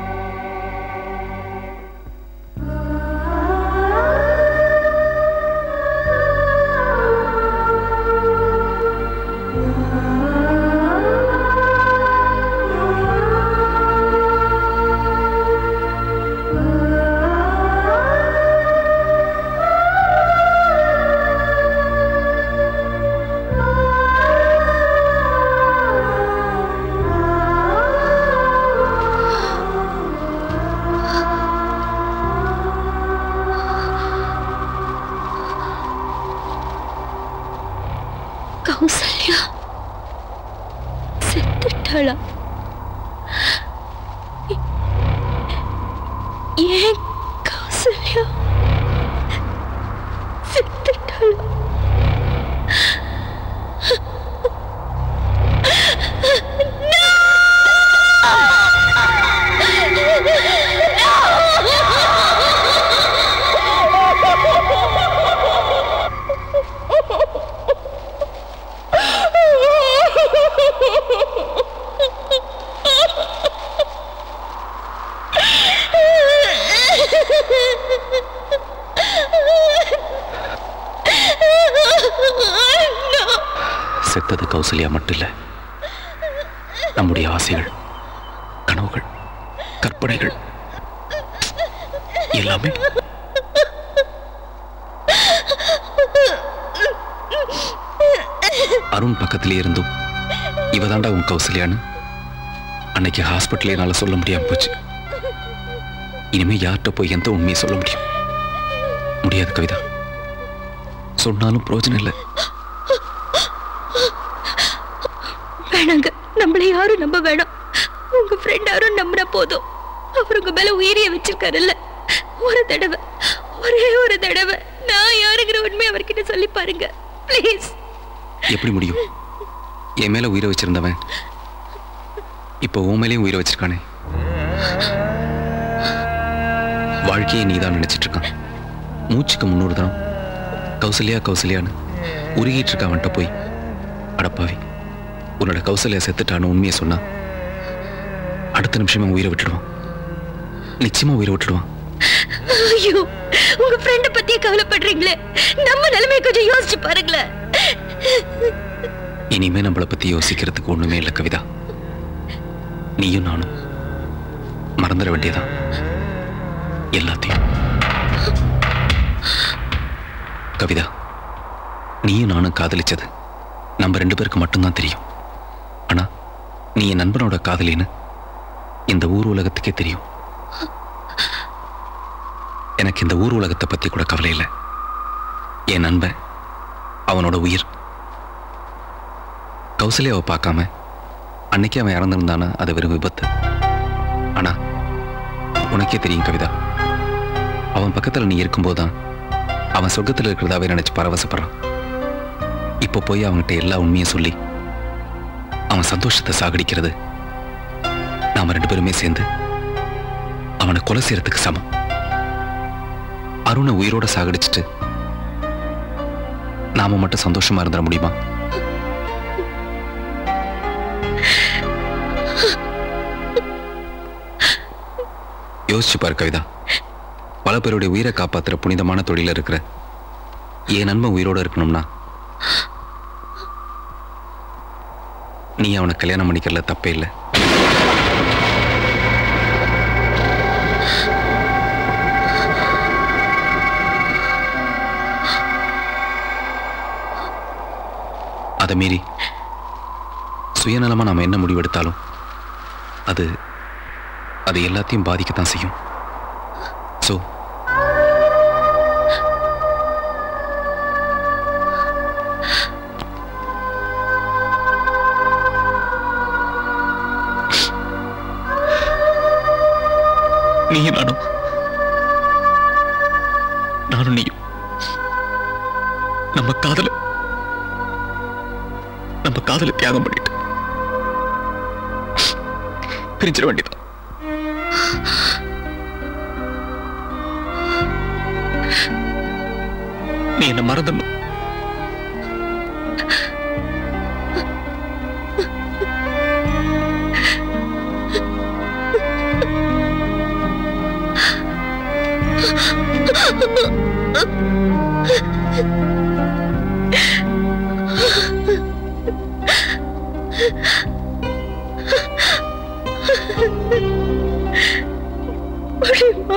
Speaker 12: கௌசல்யா செத்துட்டாளா ஏ- ஏன் கௌசல்யா செத்துட்டாளா
Speaker 3: செத்தது கௌசல்யா மட்டும் இல்ல நம்முடைய ஆசைகள் கனவுகள் கற்பனைகள் எல்லாமே அருண் பக்கத்திலே இருந்தும் இவதாண்டா உன் கௌசல்யான்னு அன்னைக்கு ஹாஸ்பிட்டலே என்னால சொல்ல முடியாம போச்சு இனிமே யார்கிட்ட போய் எந்த உண்மையை சொல்ல முடியும் முடியாது கவிதா சொன்னாலும் பிரயோஜனம் இல்லை
Speaker 12: வேணாங்க நம்மள யாரும் நம்ப வேணாம் உங்க ஃப்ரெண்ட் யாரும் நம்பினா போதும் அவர் உங்க மேல உயிரிய வச்சிருக்காருல்ல ஒரு தடவை ஒரே ஒரு தடவை நான் யாருங்கிற உண்மை அவர்கிட்ட சொல்லி பாருங்க ப்ளீஸ்
Speaker 3: எப்படி முடியும் என் மேல உயிரை வச்சிருந்தவன் இப்போ உன் மேலேயும் உயிரை வச்சிருக்கானே வாழ்க்கையை நீதான் நினைச்சிட்டு இருக்கான் மூச்சுக்கு முன்னூறு தரம் கௌசல்யா கௌசல்யான்னு உருகிட்டு இருக்க அவன்கிட்ட போய் அடப்பாவி உன்னோட கௌசல்யா செத்துட்டான்னு உண்மையை சொன்னா அடுத்த நிமிஷமே உயிரை விட்டுடுவான் நிச்சயமா உயிரை விட்டுடுவான்
Speaker 12: ஐயோ உங்க ஃப்ரெண்ட பத்தியே கவலைப்படுறீங்களே நம்ம நிலைமையை கொஞ்சம் யோசிச்சு பாருங்களேன்
Speaker 3: இனிமே நம்மளை பத்தி யோசிக்கிறதுக்கு ஒண்ணுமே இல்லை கவிதா நீயும் நானும் மறந்துட வேண்டியதான் எல்லாத்தையும் கவிதா நீயும் நானும் காதலிச்சது நம்ம ரெண்டு பேருக்கு மட்டும்தான் தெரியும் ஆனா நீ என் நண்பனோட காதலின்னு இந்த ஊர் உலகத்துக்கே தெரியும் எனக்கு இந்த ஊர் உலகத்தை பத்தி கூட கவலை இல்லை என் நண்பன் அவனோட உயிர் கௌசல்யாவை பார்க்காம அன்னைக்கு அவன் இறந்திருந்தானா அது வெறும் விபத்து ஆனா உனக்கே தெரியும் கவிதா அவன் பக்கத்துல நீ இருக்கும்போதுதான் அவன் சொர்க்கத்தில் இருக்கிறதாவே நினைச்சு பரவசப்படுறான் இப்போ போய் அவன்கிட்ட எல்லா உண்மையும் சொல்லி அவன் சந்தோஷத்தை சாகடிக்கிறது நாம ரெண்டு பேருமே சேர்ந்து அவனை கொலை செய்யறதுக்கு சமம் அருணை உயிரோட சாகடிச்சிட்டு நாம மட்டும் சந்தோஷமா இருந்துட முடியுமா யோசிச்சு பாரு கவிதா பல பேருடைய உயிரை காப்பாத்துற புனிதமான தொழில இருக்கிற என் நண்பன் உயிரோட இருக்கணும்னா நீ அவனை கல்யாணம் பண்ணிக்கிறதுல தப்பே இல்லை அதை மீறி சுயநலமா நாம என்ன முடிவெடுத்தாலும் அது அது எல்லாத்தையும் பாதிக்கத்தான் செய்யும் ஸோ நீயும் நானும் நானும் நீயும் நம்ம காதல நம்ம காதல தியாகம் பண்ணிட்டு பிரிஞ்சிட வேண்டியதான் நீ என்ன மறந்துடணும்
Speaker 12: முடியுமா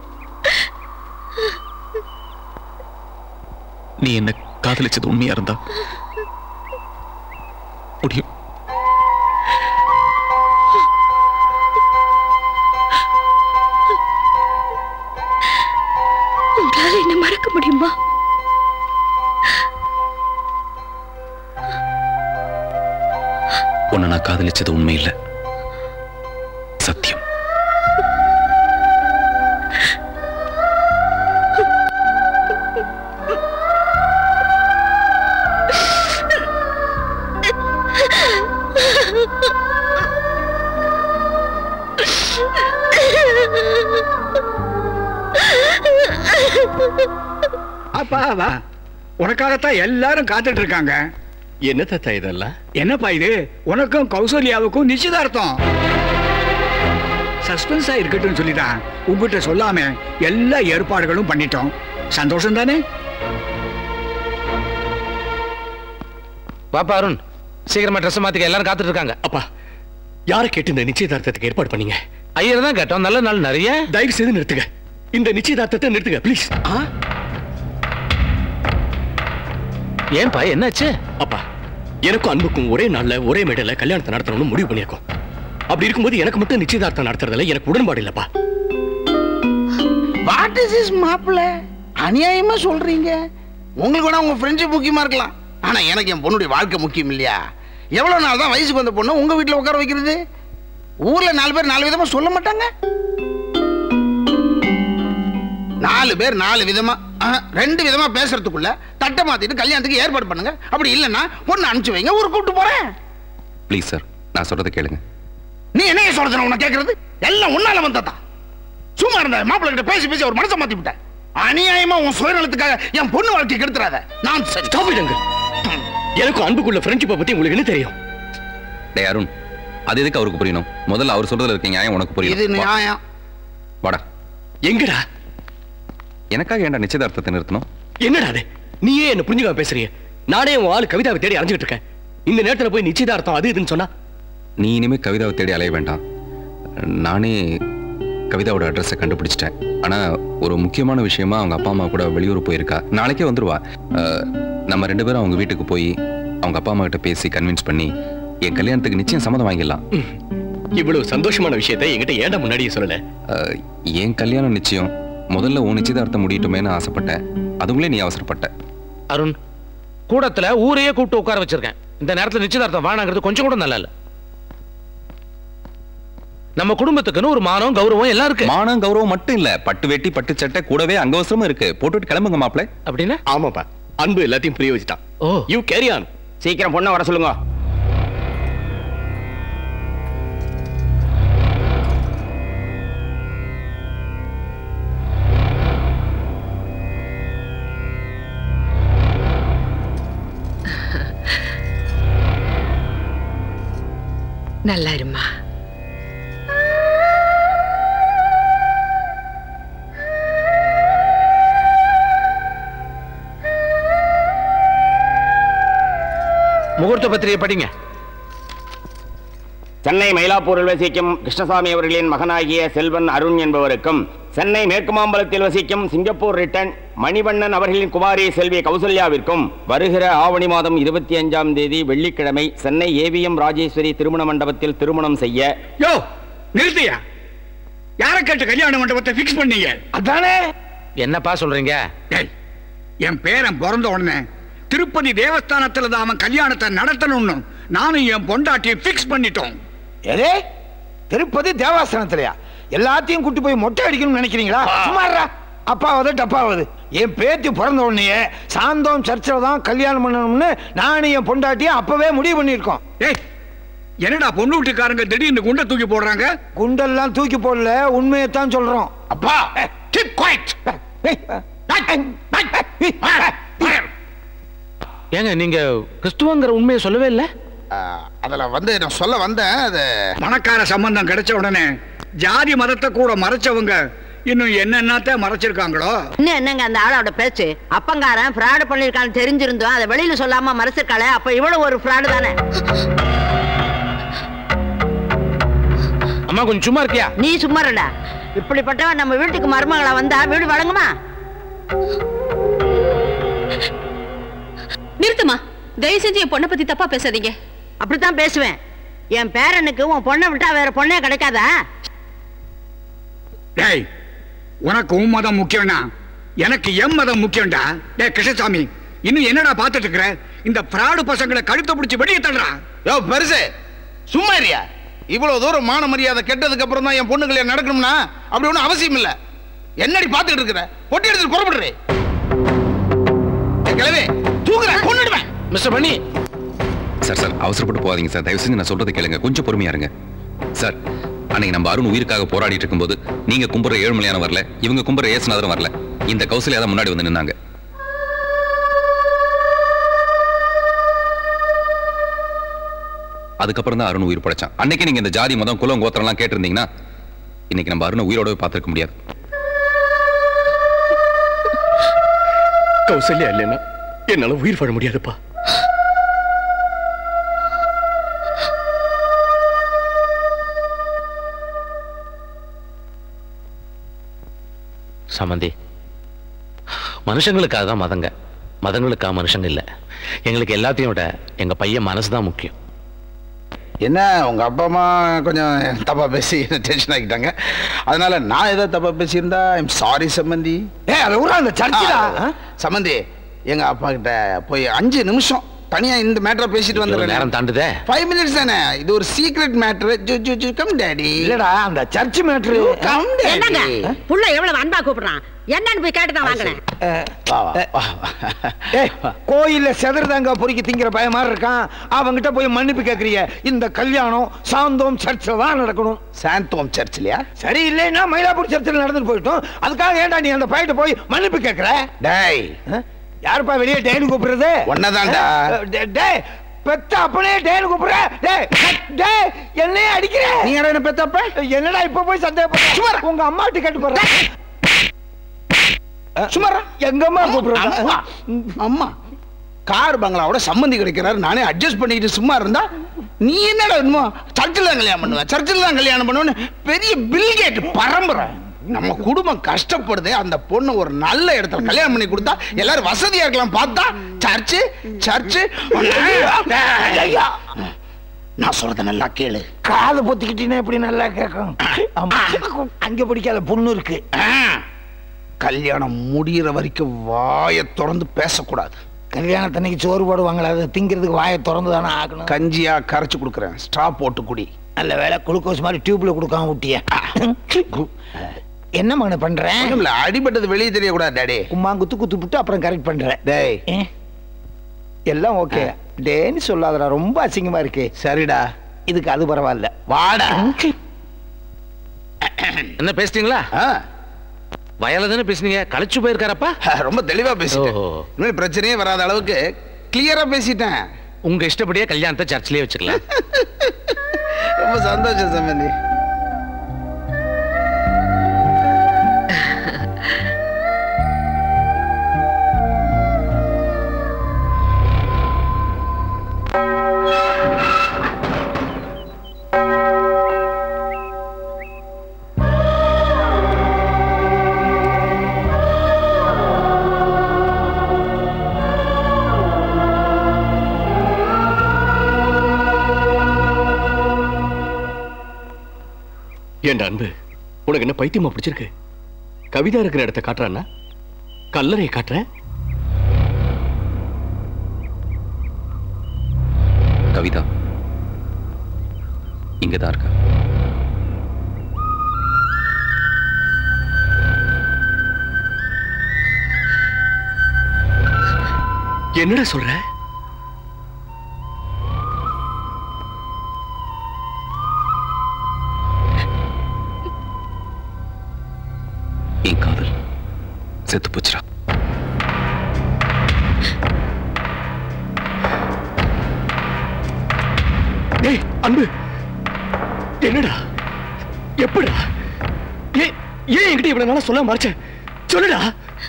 Speaker 3: நீ என்ன காதலிச்சது உண்மையா இருந்தா முடியும்
Speaker 12: உங்களால என்ன மறக்க முடியுமா
Speaker 3: உன்னை நான் காதலிச்சது உண்மை இல்லை சத்தியம்
Speaker 18: அப்பா வா உனக்காகத்தான் எல்லாரும் காத்துட்டு இருக்காங்க
Speaker 5: என்ன தாத்தா இதெல்லாம்
Speaker 18: என்னப்பா இது உனக்கும் கௌசல்யாவுக்கும் நிச்சயதார்த்தம் சஸ்பென்ஸா இருக்கட்டும் சொல்லிதான் உங்ககிட்ட சொல்லாம எல்லா ஏற்பாடுகளும் பண்ணிட்டோம் சந்தோஷம் தானே
Speaker 10: பாப்பா அருண் சீக்கிரமா ட்ரெஸ் மாத்திக்க எல்லாரும் காத்துட்டு இருக்காங்க
Speaker 5: அப்பா யாரை கேட்டு இந்த நிச்சயதார்த்தத்துக்கு ஏற்பாடு பண்ணீங்க
Speaker 10: ஐயர் தான் கேட்டோம் நல்ல நாள் நிறைய
Speaker 5: தயவு செய்து நிறுத்துங்க இந்த நிச்சயதார்த்தத்தை நிறுத்துங்க ப்ளீஸ்
Speaker 10: ஏன்பா என்னாச்சு
Speaker 5: அப்பா எனக்கும் அன்புக்கும் ஒரே நாள்ல ஒரே மேடையில கல்யாணத்தை நடத்தணும்னு முடிவு பண்ணியிருக்கோம் அப்படி இருக்கும்போது எனக்கு மட்டும் நிச்சயதார்த்தம் நடத்துறதுல எனக்கு உடன்பாடு இல்லப்பா
Speaker 15: வாட் இஸ் இஸ் மாப்பிள்ள அநியாயமா சொல்றீங்க உங்களுக்கு வேணா உங்க ஃப்ரெண்ட்ஷிப் முக்கியமா இருக்கலாம் ஆனா எனக்கு என் பொண்ணுடைய வாழ்க்கை முக்கியம் இல்லையா எவ்வளவு நாள் தான் வயசுக்கு வந்த பொண்ணு உங்க வீட்டுல உட்கார வைக்கிறது ஊர்ல நாலு பேர் நாலு விதமா சொல்ல மாட்டாங்க நாலு பேர் நாலு விதமா ஆஹ், ரெண்டு விதமா பேசுறதுக்குள்ள தட்டை மாத்திட்டு கல்யாணத்துக்கு ஏற்பாடு பண்ணுங்க அப்படி இல்லைன்னா பொண்ணு அனுப்பிச்சு வைங்க ஊருக்கு கூப்பிட்டு போறேன்
Speaker 3: ப்ளீஸ் சார் நான் சொல்றதை கேளுங்க
Speaker 15: நீ என்ன சொல்றது உனக்கு கேக்குறது எல்லாம் உன்னால வந்ததா சும்மா இருந்த மாப்பிள்ளை கிட்ட பேசி பேசி ஒரு மனசை மாத்தி விட்ட அநியாயமா உன் சுயநலத்துக்காக என் பொண்ணு வாழ்க்கை கெடுத்துறாத நான்
Speaker 5: Stop it, uncle. எனக்கும் அன்புக்குள்ள ஃப்ரெண்ட்ஷிப்பை பத்தி உங்களுக்கு என்ன தெரியும்
Speaker 3: டே அருண் அது எதுக்கு அவருக்கு புரியணும் முதல்ல அவர் சொல்றதுல இருக்க நியாயம் உனக்கு புரியும்
Speaker 15: இது நியாயம்
Speaker 3: வாடா
Speaker 5: எங்கடா
Speaker 3: எனக்காக ஏன்டா நிச்சயதார்த்தத்தை நிறுத்தணும்
Speaker 5: என்னடா அது நீயே என்ன புரிஞ்சுக்காம பேசுறீங்க நானே உன் ஆளு கவிதாவை தேடி அலைஞ்சிட்டு இருக்கேன் இந்த நேரத்துல போய் நிச்சயதார்த்தம் அது இதுன்னு சொன்னா
Speaker 3: நீ இனிமே கவிதாவை தேடி அலைய வேண்டாம் நானே கவிதாவோட அட்ரஸை கண்டுபிடிச்சிட்டேன் ஆனா ஒரு முக்கியமான விஷயமா அவங்க அப்பா அம்மா கூட வெளியூர் போயிருக்கா நாளைக்கே வந்துருவா அஹ், நம்ம ரெண்டு பேரும் அவங்க வீட்டுக்கு போய் அவங்க அப்பா அம்மா கிட்ட பேசி கன்வின்ஸ் பண்ணி என் கல்யாணத்துக்கு நிச்சயம் சம்மதம் வாங்கிடலாம்
Speaker 5: இவ்வளவு சந்தோஷமான விஷயத்தை என்கிட்ட ஏன்டா முன்னாடியே சொல்லல
Speaker 3: அஹ், என் கல்யாணம் நிச்சயம் முதல்ல உன் நிச்சயதார்த்தம் முடியட்டுமேன்னு ஆசைப்பட்டேன் அதுங்களே நீ அவசரப்பட்ட
Speaker 10: அருண் கூடத்துல ஊரையே கூப்பிட்டு உட்கார வச்சிருக்கேன் இந்த நேரத்துல நிச்சயதார்த்தம் வேணாங்கிறது கொஞ்சம் கூட நல்லா இல்ல நம்ம குடும்பத்துக்குன்னு ஒரு மானம் கௌரவம் எல்லாம் இருக்கு
Speaker 3: மானம் கௌரவம் மட்டும் இல்ல பட்டு வெட்டி பட்டு சட்டை கூடவே அங்கவசரமும் இருக்கு போட்டுட்டு கிளம்புங்க மாப்பிள
Speaker 10: அப்படின்னா
Speaker 5: ஆமாப்பா அன்பு எல்லாத்தையும் புரிய வச்சுட்டான் ஓ யூ கேரி ஆன்
Speaker 14: சீக்கிரம் பொண்ணை வர சொல்லுங்க
Speaker 6: நல்லா இருமா
Speaker 10: முகூர்த்த பத்திரிகை படிங்க
Speaker 20: சென்னை மயிலாப்பூரில் வசிக்கும் கிருஷ்ணசாமி அவர்களின் மகனாகிய செல்வன் அருண் என்பவருக்கும் சென்னை மேற்கு மாம்பலத்தில் வசிக்கும் சிங்கப்பூர் ரிட்டன் மணிவண்ணன் அவர்களின் குமாரி செல்வி கௌசல்யாவிற்கும் வருகிற ஆவணி மாதம் இருபத்தி அஞ்சாம் தேதி வெள்ளிக்கிழமை சென்னை ஏவிஎம் ராஜேஸ்வரி திருமண மண்டபத்தில் திருமணம் செய்ய
Speaker 18: யோ நிறுத்தியா யாரை கேட்டு கல்யாண மண்டபத்தை ஃபிக்ஸ் பண்ணீங்க
Speaker 10: அதானே என்னப்பா சொல்றீங்க
Speaker 18: டேய் என் பேரன் பிறந்த உடனே திருப்பதி தேவஸ்தானத்துல தான் அவன் கல்யாணத்தை நடத்தணும்னு நானும் என் பொண்டாட்டியை ஃபிக்ஸ் பண்ணிட்டோம்
Speaker 4: ஏதே திருப்பதி தேவாசனத்திலயா எல்லாத்தையும் கூட்டி போய் மொட்டை அடிக்கணும்னு நினைக்கிறீங்களா சுமாரா அப்பாவது டப்பாவது என் பேத்தி பிறந்த உடனே சாந்தோம் சர்ச்சில் தான் கல்யாணம் பண்ணணும்னு நானும் என் பொண்டாட்டியும் அப்பவே முடிவு பண்ணியிருக்கோம்
Speaker 18: ஏய் என்னடா பொண்ணு வீட்டுக்காரங்க திடீர்னு குண்டை தூக்கி போடுறாங்க
Speaker 4: குண்டெல்லாம் தூக்கி போடல உண்மையை தான் சொல்றோம்
Speaker 18: அப்பா keep quiet.
Speaker 10: ஏங்க நீங்க கிறிஸ்துவங்கிற உண்மையை சொல்லவே இல்லை
Speaker 18: அதுல வந்து நான் சொல்ல வந்தேன் அது பணக்கார சம்பந்தம் கிடைச்ச உடனே ஜாதி மதத்தை கூட மறைச்சவங்க இன்னும் என்னென்னத்த மறைச்சிருக்காங்களோ
Speaker 11: இன்னும் என்னங்க அந்த ஆளோட பேச்சு அப்பங்காரன் ஃப்ராடு பண்ணிருக்கான்னு தெரிஞ்சிருந்தோம் அதை வெளியில சொல்லாம மறைச்சிருக்காளே அப்ப இவ்வளவு ஒரு ஃப்ராடு தானே
Speaker 10: அம்மா கொஞ்சம் சும்மா இருக்கியா
Speaker 11: நீ சும்மா இருடா இப்படிப்பட்டவன் நம்ம வீட்டுக்கு மருமகளா வந்தா வீடு வழங்குமா
Speaker 12: நிறுத்துமா தயவு செஞ்சு என் பொண்ணை பத்தி தப்பா பேசாதீங்க
Speaker 11: அப்படித்தான் பேசுவேன் என் பேரனுக்கு உன் பொண்ணை விட்டா வேற பொண்ணே கிடைக்காதா
Speaker 18: டேய் உனக்கு உன் மதம் முக்கியம்னா எனக்கு எம் மதம் முக்கியம்டா டேய் கிருஷ்ணசாமி இன்னும் என்னடா பார்த்துட்டு இருக்கிற இந்த ஃப்ராடு பசங்களை கழுத்தை பிடிச்சி வெளியே தள்ளுறா
Speaker 15: யோ பெருசு சும்மா இருயா இவ்வளவு தூரம் மான மரியாதை கெட்டதுக்கு அப்புறம் தான் என் பொண்ணு கல்யாணம் நடக்கணும்னா அப்படி ஒன்றும் அவசியம் இல்ல என்னடி பார்த்துக்கிட்டு இருக்கிற பொட்டி எடுத்துட்டு புறப்படுறே கிளவே தூக்குற கொண்டுடுவேன்
Speaker 10: மிஸ்டர் பண்ணி
Speaker 3: சார் சார் அவசரப்பட்டு போகாதீங்க சார் தயவு செஞ்சு நான் சொல்றதை கேளுங்க கொஞ்சம் பொறுமையா இருங்க சார் அன்னைக்கு நம்ம அருண் உயிருக்காக போராடிட்டு இருக்கும்போது நீங்க கும்புற ஏழுமலையான வரல இவங்க கும்புற ஏசுநாதரும் வரல இந்த கௌசல்யா தான் முன்னாடி வந்து நின்னாங்க அதுக்கப்புறம் தான் அருண் உயிர் படைச்சான் அன்னைக்கு நீங்க இந்த ஜாதி மதம் குலம் கோத்திரம்லாம் கேட்டிருந்தீங்கன்னா இன்னைக்கு நம்ம அருணை உயிரோட பார்த்திருக்க முடியாது
Speaker 5: கௌசல்யா இல்லைன்னா என்னால உயிர் வாழ முடியாதுப்பா
Speaker 10: சமந்தி மனுஷங்களுக்காக தான் மதங்க மதங்களுக்காக மனுஷங்க இல்லை எங்களுக்கு எல்லாத்தையும் விட எங்க பையன் மனசு தான் முக்கியம்
Speaker 15: என்ன உங்க அப்பா அம்மா கொஞ்சம் தப்பா பேசி டென்ஷன் ஆகிட்டாங்க அதனால நான் ஏதோ தப்பா பேசியிருந்தா ஐம் சாரி சம்மந்தி
Speaker 4: ஏ அதை விட அந்த சர்ச்சிலா
Speaker 15: சம்மந்தி எங்க அப்பா கிட்ட போய் அஞ்சு நிமிஷம் தனியா இந்த மேட்டரை பேசிட்டு வந்துடுறேன்
Speaker 10: நேரம் தாண்டுதே
Speaker 15: ஃபைவ் மினிட்ஸ் தானே இது ஒரு சீக்ரெட் மேட்ரு ஜு ஜு ஜு கம் டேடி
Speaker 4: இல்லடா அந்த சர்ச் மேட்ரு
Speaker 15: கம்
Speaker 11: என்னங்க
Speaker 15: டேடி
Speaker 11: புள்ள எவ்வளவு அன்பா கூப்பிடுறான் என்னன்னு போய் கேட்டு தான் வாங்கினேன்
Speaker 4: ஏய் கோயில்ல செதறதாங்க பொறுக்கி திங்கிற பய மாதிரி இருக்கான் அவங்கிட்ட போய் மன்னிப்பு கேக்குறீங்க இந்த கல்யாணம் சாந்தோம் சர்ச்சில் தான் நடக்கணும்
Speaker 15: சாந்தோம் சர்ச்சிலையா
Speaker 4: சரி இல்லைன்னா மயிலாப்பூர் சர்ச்சில் நடந்துட்டு போயிட்டோம் அதுக்காக ஏன்டா நீ அந்த பையிட்ட போய் மன்னிப்பு கேக்குற
Speaker 15: டேய்
Speaker 4: யாருப்பா வெளியே டேன்னு கூப்பிடுறது
Speaker 15: ஒன்னதான்டா.
Speaker 4: அஹ், டே- டேய் பெத்த அப்பனே டேன்னு கூப்பிடுற டேய் டேய் என்னையே அடிக்கிற
Speaker 15: நீ என்ன பெத்தப்ப
Speaker 4: என்னடா இப்ப போய் சந்தேகப்படுற உங்க அம்மாட்ட கேட்டு போற
Speaker 15: சுமாரா
Speaker 4: எங்க அம்மா கூப்பிடுற
Speaker 15: அம்மா அம்மா கார் பங்களாவோட சம்மந்தி கிடைக்கிறாரு நானே அட்ஜஸ்ட் பண்ணிக்கிட்டு சும்மா இருந்தா நீ என்னடா இன்னும் சர்ச்சில் தான் கல்யாணம் பண்ணுவ சர்ச்சில் தான் கல்யாணம் பண்ணுவேன்னு பெரிய பில்கேட் பரம்பரை நம்ம குடும்பம் கஷ்டப்படுது அந்த பொண்ணு ஒரு நல்ல இடத்துல கல்யாணம் பண்ணி கொடுத்தா எல்லாரும் வசதியா இருக்கலாம் பார்த்தா சர்ச்சு சர்ச்சு நான் சொல்றத நல்லா கேளு
Speaker 4: காதை பொத்திக்கிட்டீங்கன்னா எப்படி நல்லா கேட்கும் அம்மா, அங்க பிடிக்காத பொண்ணு இருக்கு
Speaker 15: கல்யாணம் முடியிற வரைக்கும் வாயை திறந்து பேசக்கூடாது
Speaker 4: கல்யாணத்தன்னைக்கு சோறு போடுவாங்களா அதை திங்கிறதுக்கு வாயை திறந்து தானே ஆகணும்
Speaker 15: கஞ்சியா கரைச்சு கொடுக்குறேன் ஸ்ட்ரா போட்டு குடி
Speaker 4: நல்ல வேலை குளுக்கோஸ் மாதிரி டியூப்ல கொடுக்காம விட்டிய என்ன மகனை பண்றேன்
Speaker 15: ஒண்ணுமில்ல, அடிபட்டது வெளியே தெரியக்கூடாது டேடி
Speaker 4: உமா குத்து குத்து விட்டு அப்புறம் கரெக்ட் பண்றேன்
Speaker 15: டேய்
Speaker 4: எல்லாம் ஓகே டேன்னு சொல்லாதடா ரொம்ப அசிங்கமா இருக்கு
Speaker 15: சரிடா
Speaker 4: இதுக்கு அது பரவாயில்ல
Speaker 15: வாடா
Speaker 10: என்ன பேசிட்டீங்களா வயல தானே பேசுனீங்க களைச்சு போயிருக்காரப்பா
Speaker 15: ரொம்ப தெளிவா பேசிட்டேன் இனிமேல் பிரச்சனையே வராத அளவுக்கு கிளியரா பேசிட்டேன்
Speaker 10: உங்க இஷ்டப்படியே கல்யாணத்தை சர்ச்சிலே வச்சுக்கலாம்
Speaker 15: ரொம்ப சந்தோஷம் சம்பந்தி
Speaker 5: ஏண்டா அன்பு உனக்கு என்ன பைத்தியமா பிடிச்சிருக்கு கவிதா இருக்கிற இடத்த காட்டுறான்னா கல்லறையை காட்டுற
Speaker 3: கவிதா இங்கதான் இருக்கா
Speaker 5: என்னடா சொல்ற
Speaker 3: என் காதல் செத்து போச்சுடா
Speaker 5: டேய் அன்பு என்னடா எப்படா ஏன் ஏன் என்கிட்ட இவ்வளவு நாளா சொல்ல மறைச்ச சொல்லுடா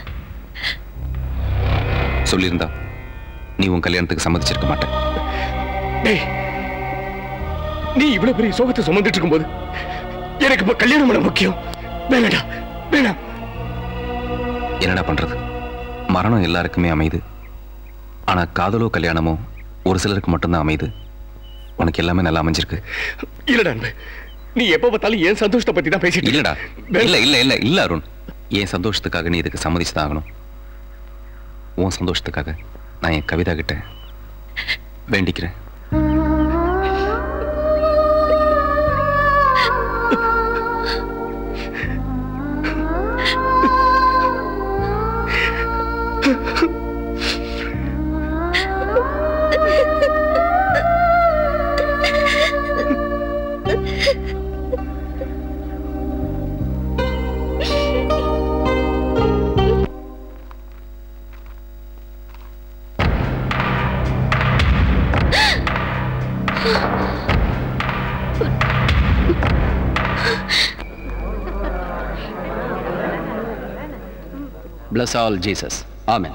Speaker 3: சொல்லியிருந்தா நீ உன் கல்யாணத்துக்கு சம்மதிச்சிருக்க மாட்டேன்
Speaker 5: டேய் நீ இவ்வளவு பெரிய சோகத்தை சுமந்துட்டு இருக்கும்போது எனக்கு இப்ப கல்யாணம் பண்ண முக்கியம் வேணாடா வேணாம்
Speaker 3: என்னடா பண்றது மரணம் எல்லாருக்குமே அமையுது ஆனா காதலோ கல்யாணமோ ஒரு சிலருக்கு மட்டும்தான் அமையுது உனக்கு எல்லாமே நல்லா அமைஞ்சிருக்கு
Speaker 5: இல்லடா அன்பு நீ எப்ப பார்த்தாலும் ஏன் சந்தோஷத்தை பத்தி தான் பேசிட்டு
Speaker 3: இல்லடா இல்ல இல்ல இல்ல இல்ல அருண் என் சந்தோஷத்துக்காக நீ இதுக்கு சம்மதிச்சுதான் ஆகணும் உன் சந்தோஷத்துக்காக நான் என் கவிதா கிட்ட வேண்டிக்கிறேன்
Speaker 7: Bless all Jesus. Amen.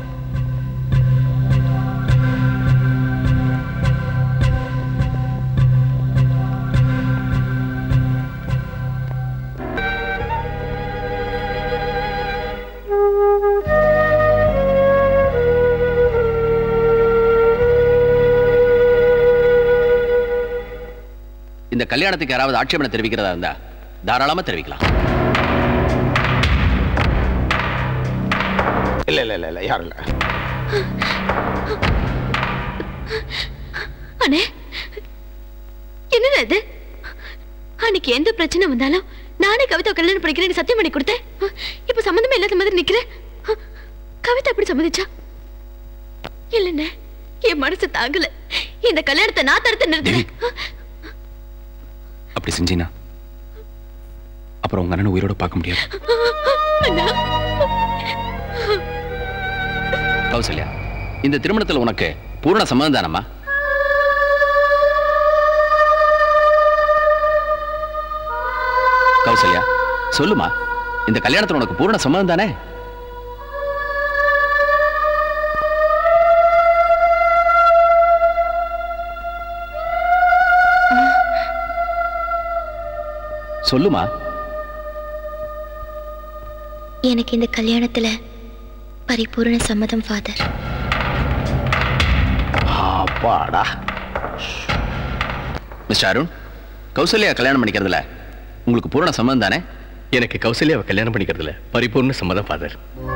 Speaker 7: இந்த கல்யாணத்துக்கு யாராவது ஆட்சேபனை தெரிவிக்கிறதா இருந்தா தாராளமா தெரிவிக்கலாம்
Speaker 20: இல்ல இல்ல இல்ல இல்ல யாரும் இல்ல
Speaker 12: அண்ணே என்னடா இது அன்னைக்கு எந்த பிரச்சனை வந்தாலும் நானே கவிதா கல்யாணம் படிக்கிறேன்னு சத்தியம் பண்ணி கொடுத்தேன் இப்ப சம்மந்தமே இல்லாத மாதிரி நிக்கிறேன் கவிதா எப்படி சம்மதிச்சா இல்லண்ணே என் மனசு தாங்கல இந்த கல்யாணத்தை நான் தடுத்து நிறுத்துறேன்
Speaker 3: அப்படி செஞ்சினா அப்புறம் உங்க அண்ணனை உயிரோட பார்க்க முடியாது
Speaker 12: அண்ணா
Speaker 7: கௌசல்யா இந்த திருமணத்துல உனக்கு பூர்ண சம்மதம் தானம்மா கௌசல்யா சொல்லுமா இந்த கல்யாணத்துல உனக்கு பூர்ண சம்மதம் தானே சொல்லுமா
Speaker 2: எனக்கு இந்த கல்யாணத்துல பரிபூரண சம்மதம் ஃபாதர்
Speaker 7: அப்பாடா மிஸ்டர் அருண் கௌசல்யா கல்யாணம் பண்ணிக்கிறதுல உங்களுக்கு பூரண சம்மதம் தானே
Speaker 5: எனக்கு கௌசல்யாவை கல்யாணம் பண்ணிக்கிறதுல பரிபூர்ண சம்மதம் ஃபாதர்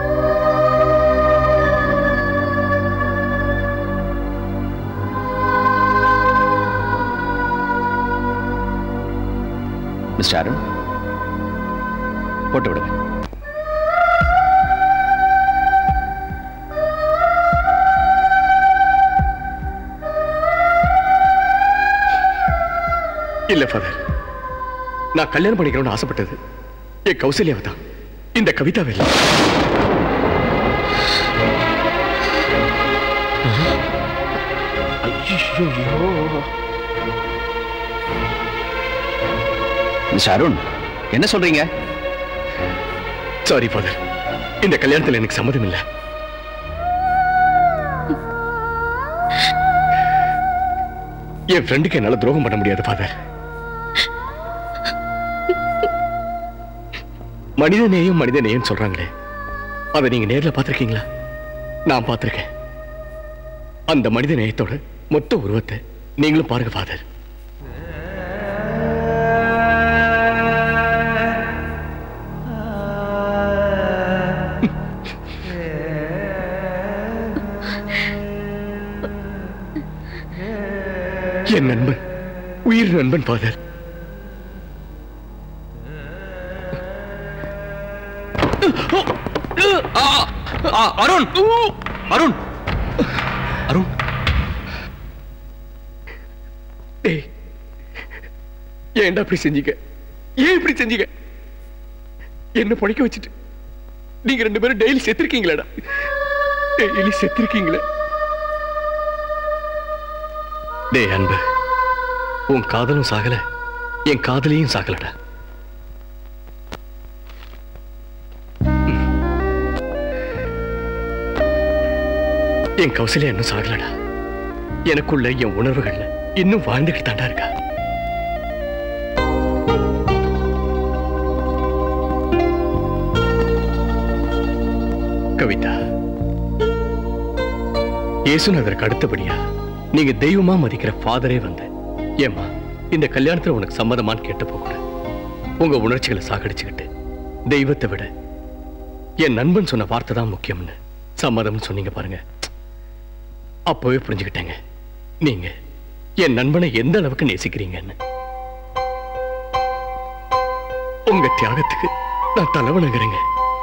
Speaker 7: மிஸ்டர் அருண் போட்டு விடுங்க
Speaker 5: இல்ல ஃபாதர் நான் கல்யாணம் பண்ணிக்கணும்னு ஆசைப்பட்டது என் கௌசல்யாவை தான் இந்த கவிதாவை இல்லை
Speaker 7: மிஸ்டர் அருண் என்ன சொல்றீங்க
Speaker 5: சாரி ஃபாதர் இந்த கல்யாணத்துல எனக்கு சம்மதம் இல்லை என் ஃப்ரெண்டுக்கு என்னால துரோகம் பண்ண முடியாது ஃபாதர் மனித நேயம் மனித நேயம் சொல்றாங்களே அதை நீங்க நேர்ல பார்த்திருக்கீங்களா நான் பார்த்திருக்கேன் அந்த மனித நேயத்தோட மொத்த உருவத்தை நீங்களும் பாருங்க ஃபாதர் என் நண்பன் உயிர் நண்பன் ஃபாதர்
Speaker 3: அருண் அருண் அருண்
Speaker 5: டேய் ஏன்டா இப்படி செஞ்சீங்க ஏன் இப்படி செஞ்சீங்க என்ன பழிக்க வச்சுட்டு நீங்க ரெண்டு பேரும் டெய்லி செத்துருக்கீங்களாடா டெய்லி செத்துருக்கீங்களே டேய் அன்பு உன் காதலும் சாகல என் காதலியும் சாகலடா என் கௌசல்யா இன்னும் சாகலடா எனக்குள்ள என் உணர்வுகள்ல இன்னும் வாழ்ந்துகிட்டு தாண்டா இருக்கா கவிதா இயேசுநாதருக்கு அடுத்தபடியா நீங்க தெய்வமா மதிக்கிற ஃபாதரே வந்த ஏமா இந்த கல்யாணத்துல உனக்கு சம்மதமான்னு கேட்டப்போ கூட உங்க உணர்ச்சிகளை சாகடிச்சுக்கிட்டு தெய்வத்தை விட என் நண்பன் சொன்ன வார்த்தை தான் முக்கியம்னு சம்மதம்னு சொன்னீங்க பாருங்க அப்பவே புரிஞ்சுக்கிட்டேங்க நீங்க என் நண்பனை எந்த அளவுக்கு நேசிக்கிறீங்கன்னு உங்க தியாகத்துக்கு நான் தலைவணங்குறேங்க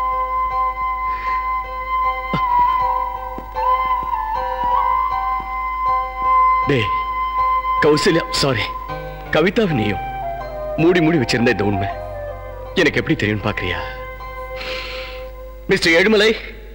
Speaker 5: டேய் கௌசல்யா சாரி கவிதாவை நீயும் மூடி மூடி வச்சிருந்த இந்த உண்மை எனக்கு எப்படி தெரியும் பாக்குறியா மிஸ்டர் ஏழுமலை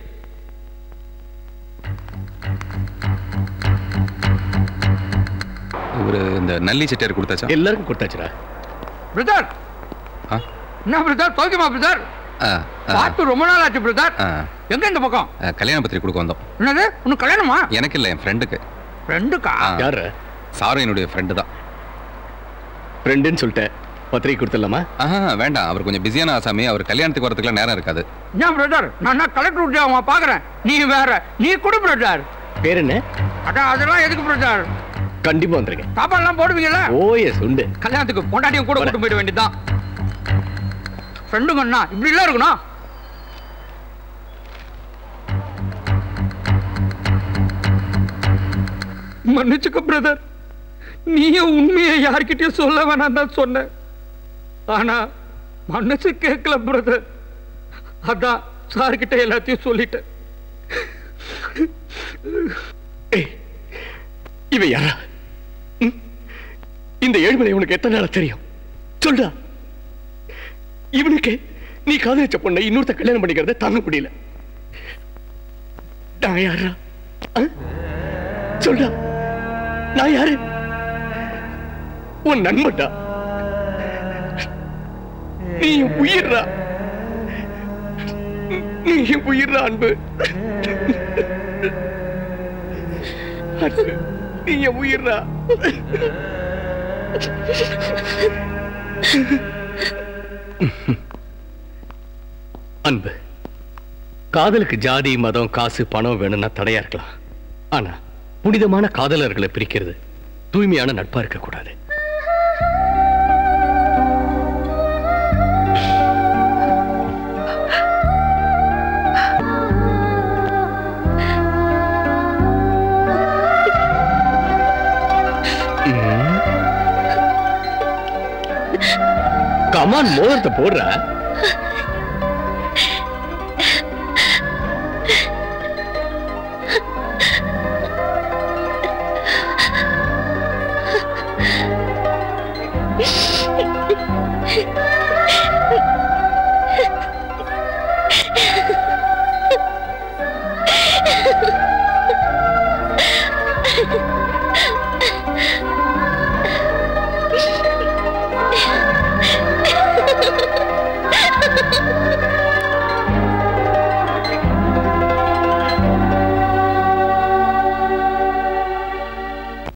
Speaker 3: ஒரு இந்த நல்லி செட்டியார் கொடுத்தாச்சா
Speaker 5: எல்லாருக்கும் கொடுத்தாச்சுடா
Speaker 1: பிரதர்
Speaker 3: ஆ?
Speaker 1: என்ன பிரதர் சௌக்கியமா பிரதர்
Speaker 3: ஆ, ஆ,
Speaker 1: பார்த்து ரொம்ப நாள் ஆச்சு பிரதர்
Speaker 3: ஆ.
Speaker 1: எங்க இந்த பக்கம்
Speaker 3: ஆ, கல்யாண பத்திரிக்கை கொடுக்க வந்தோம்
Speaker 1: என்னது உனக்கு கல்யாணமா
Speaker 3: எனக்கு இல்லை என் ஃப்ரெண்டுக்கு
Speaker 1: ஃப்ரெண்டுக்கா
Speaker 5: யாரு
Speaker 3: சாரும் என்னுடைய ஃப்ரெண்டு தான்
Speaker 5: ஃப்ரெண்டுன்னு சொல்லிட்டேன் பத்திரிக்கை கொடுத்துடலாமா
Speaker 3: ஆஹா வேண்டாம் அவர் கொஞ்சம் பிஸியான ஆசாமி அவர் கல்யாணத்துக்கு வரதுக்குலாம் நேரம் இருக்காது
Speaker 1: என்ன பிரதர் நான் கலெக்டர் உத்தியோகமா பாக்குறேன் நீ வேற நீ கொடு பிரதர்
Speaker 5: பேர் என்ன
Speaker 1: அதான் அதெல்லாம் எதுக்கு பிரதர்
Speaker 5: கண்டிப்பா வந்துருங்க
Speaker 1: சாப்பாடுலாம் போடுவீங்களா
Speaker 5: ஓய சுண்டு
Speaker 1: கல்யாணத்துக்கு பொண்டாட்டியும் கூட கூட்டு போயிட வேண்டியதுதான் ஃப்ரெண்டுங்கண்ணா இப்படி எல்லாம் இருக்கணும் மன்னிச்சுக்க பிரதர் நீயும் உண்மையை யார்கிட்டயும் சொல்ல வேணாம் தான் சொன்ன ஆனா மனசு கேட்கல பிரதர் அதான் சார்கிட்ட எல்லாத்தையும் சொல்லிட்டேன்
Speaker 5: இவன் யாரா ம்? இந்த ஏழுமலை உனக்கு எத்தனை நாளா தெரியும் சொல்டா இவனுக்கு நீ காதலிச்ச பொண்ணை இன்னொருத்த கல்யாணம் பண்ணிக்கிறத தாங்க முடியல நான் யாரா ஆ? சொல்டா நான் யாரு உன் நண்பன்டா நீ என் உயிர்றா நீ என் உயிர்றா அன்பு அன்பு நீ என் உயிர்றா அன்பு காதலுக்கு ஜாதி மதம் காசு பணம் வேணும்னா தடையா இருக்கலாம் ஆனா புனிதமான காதலர்களை பிரிக்கிறது தூய்மையான நட்பா இருக்கக்கூடாது கமான் மோதிரத்தை போடுற
Speaker 12: Ha ha ha!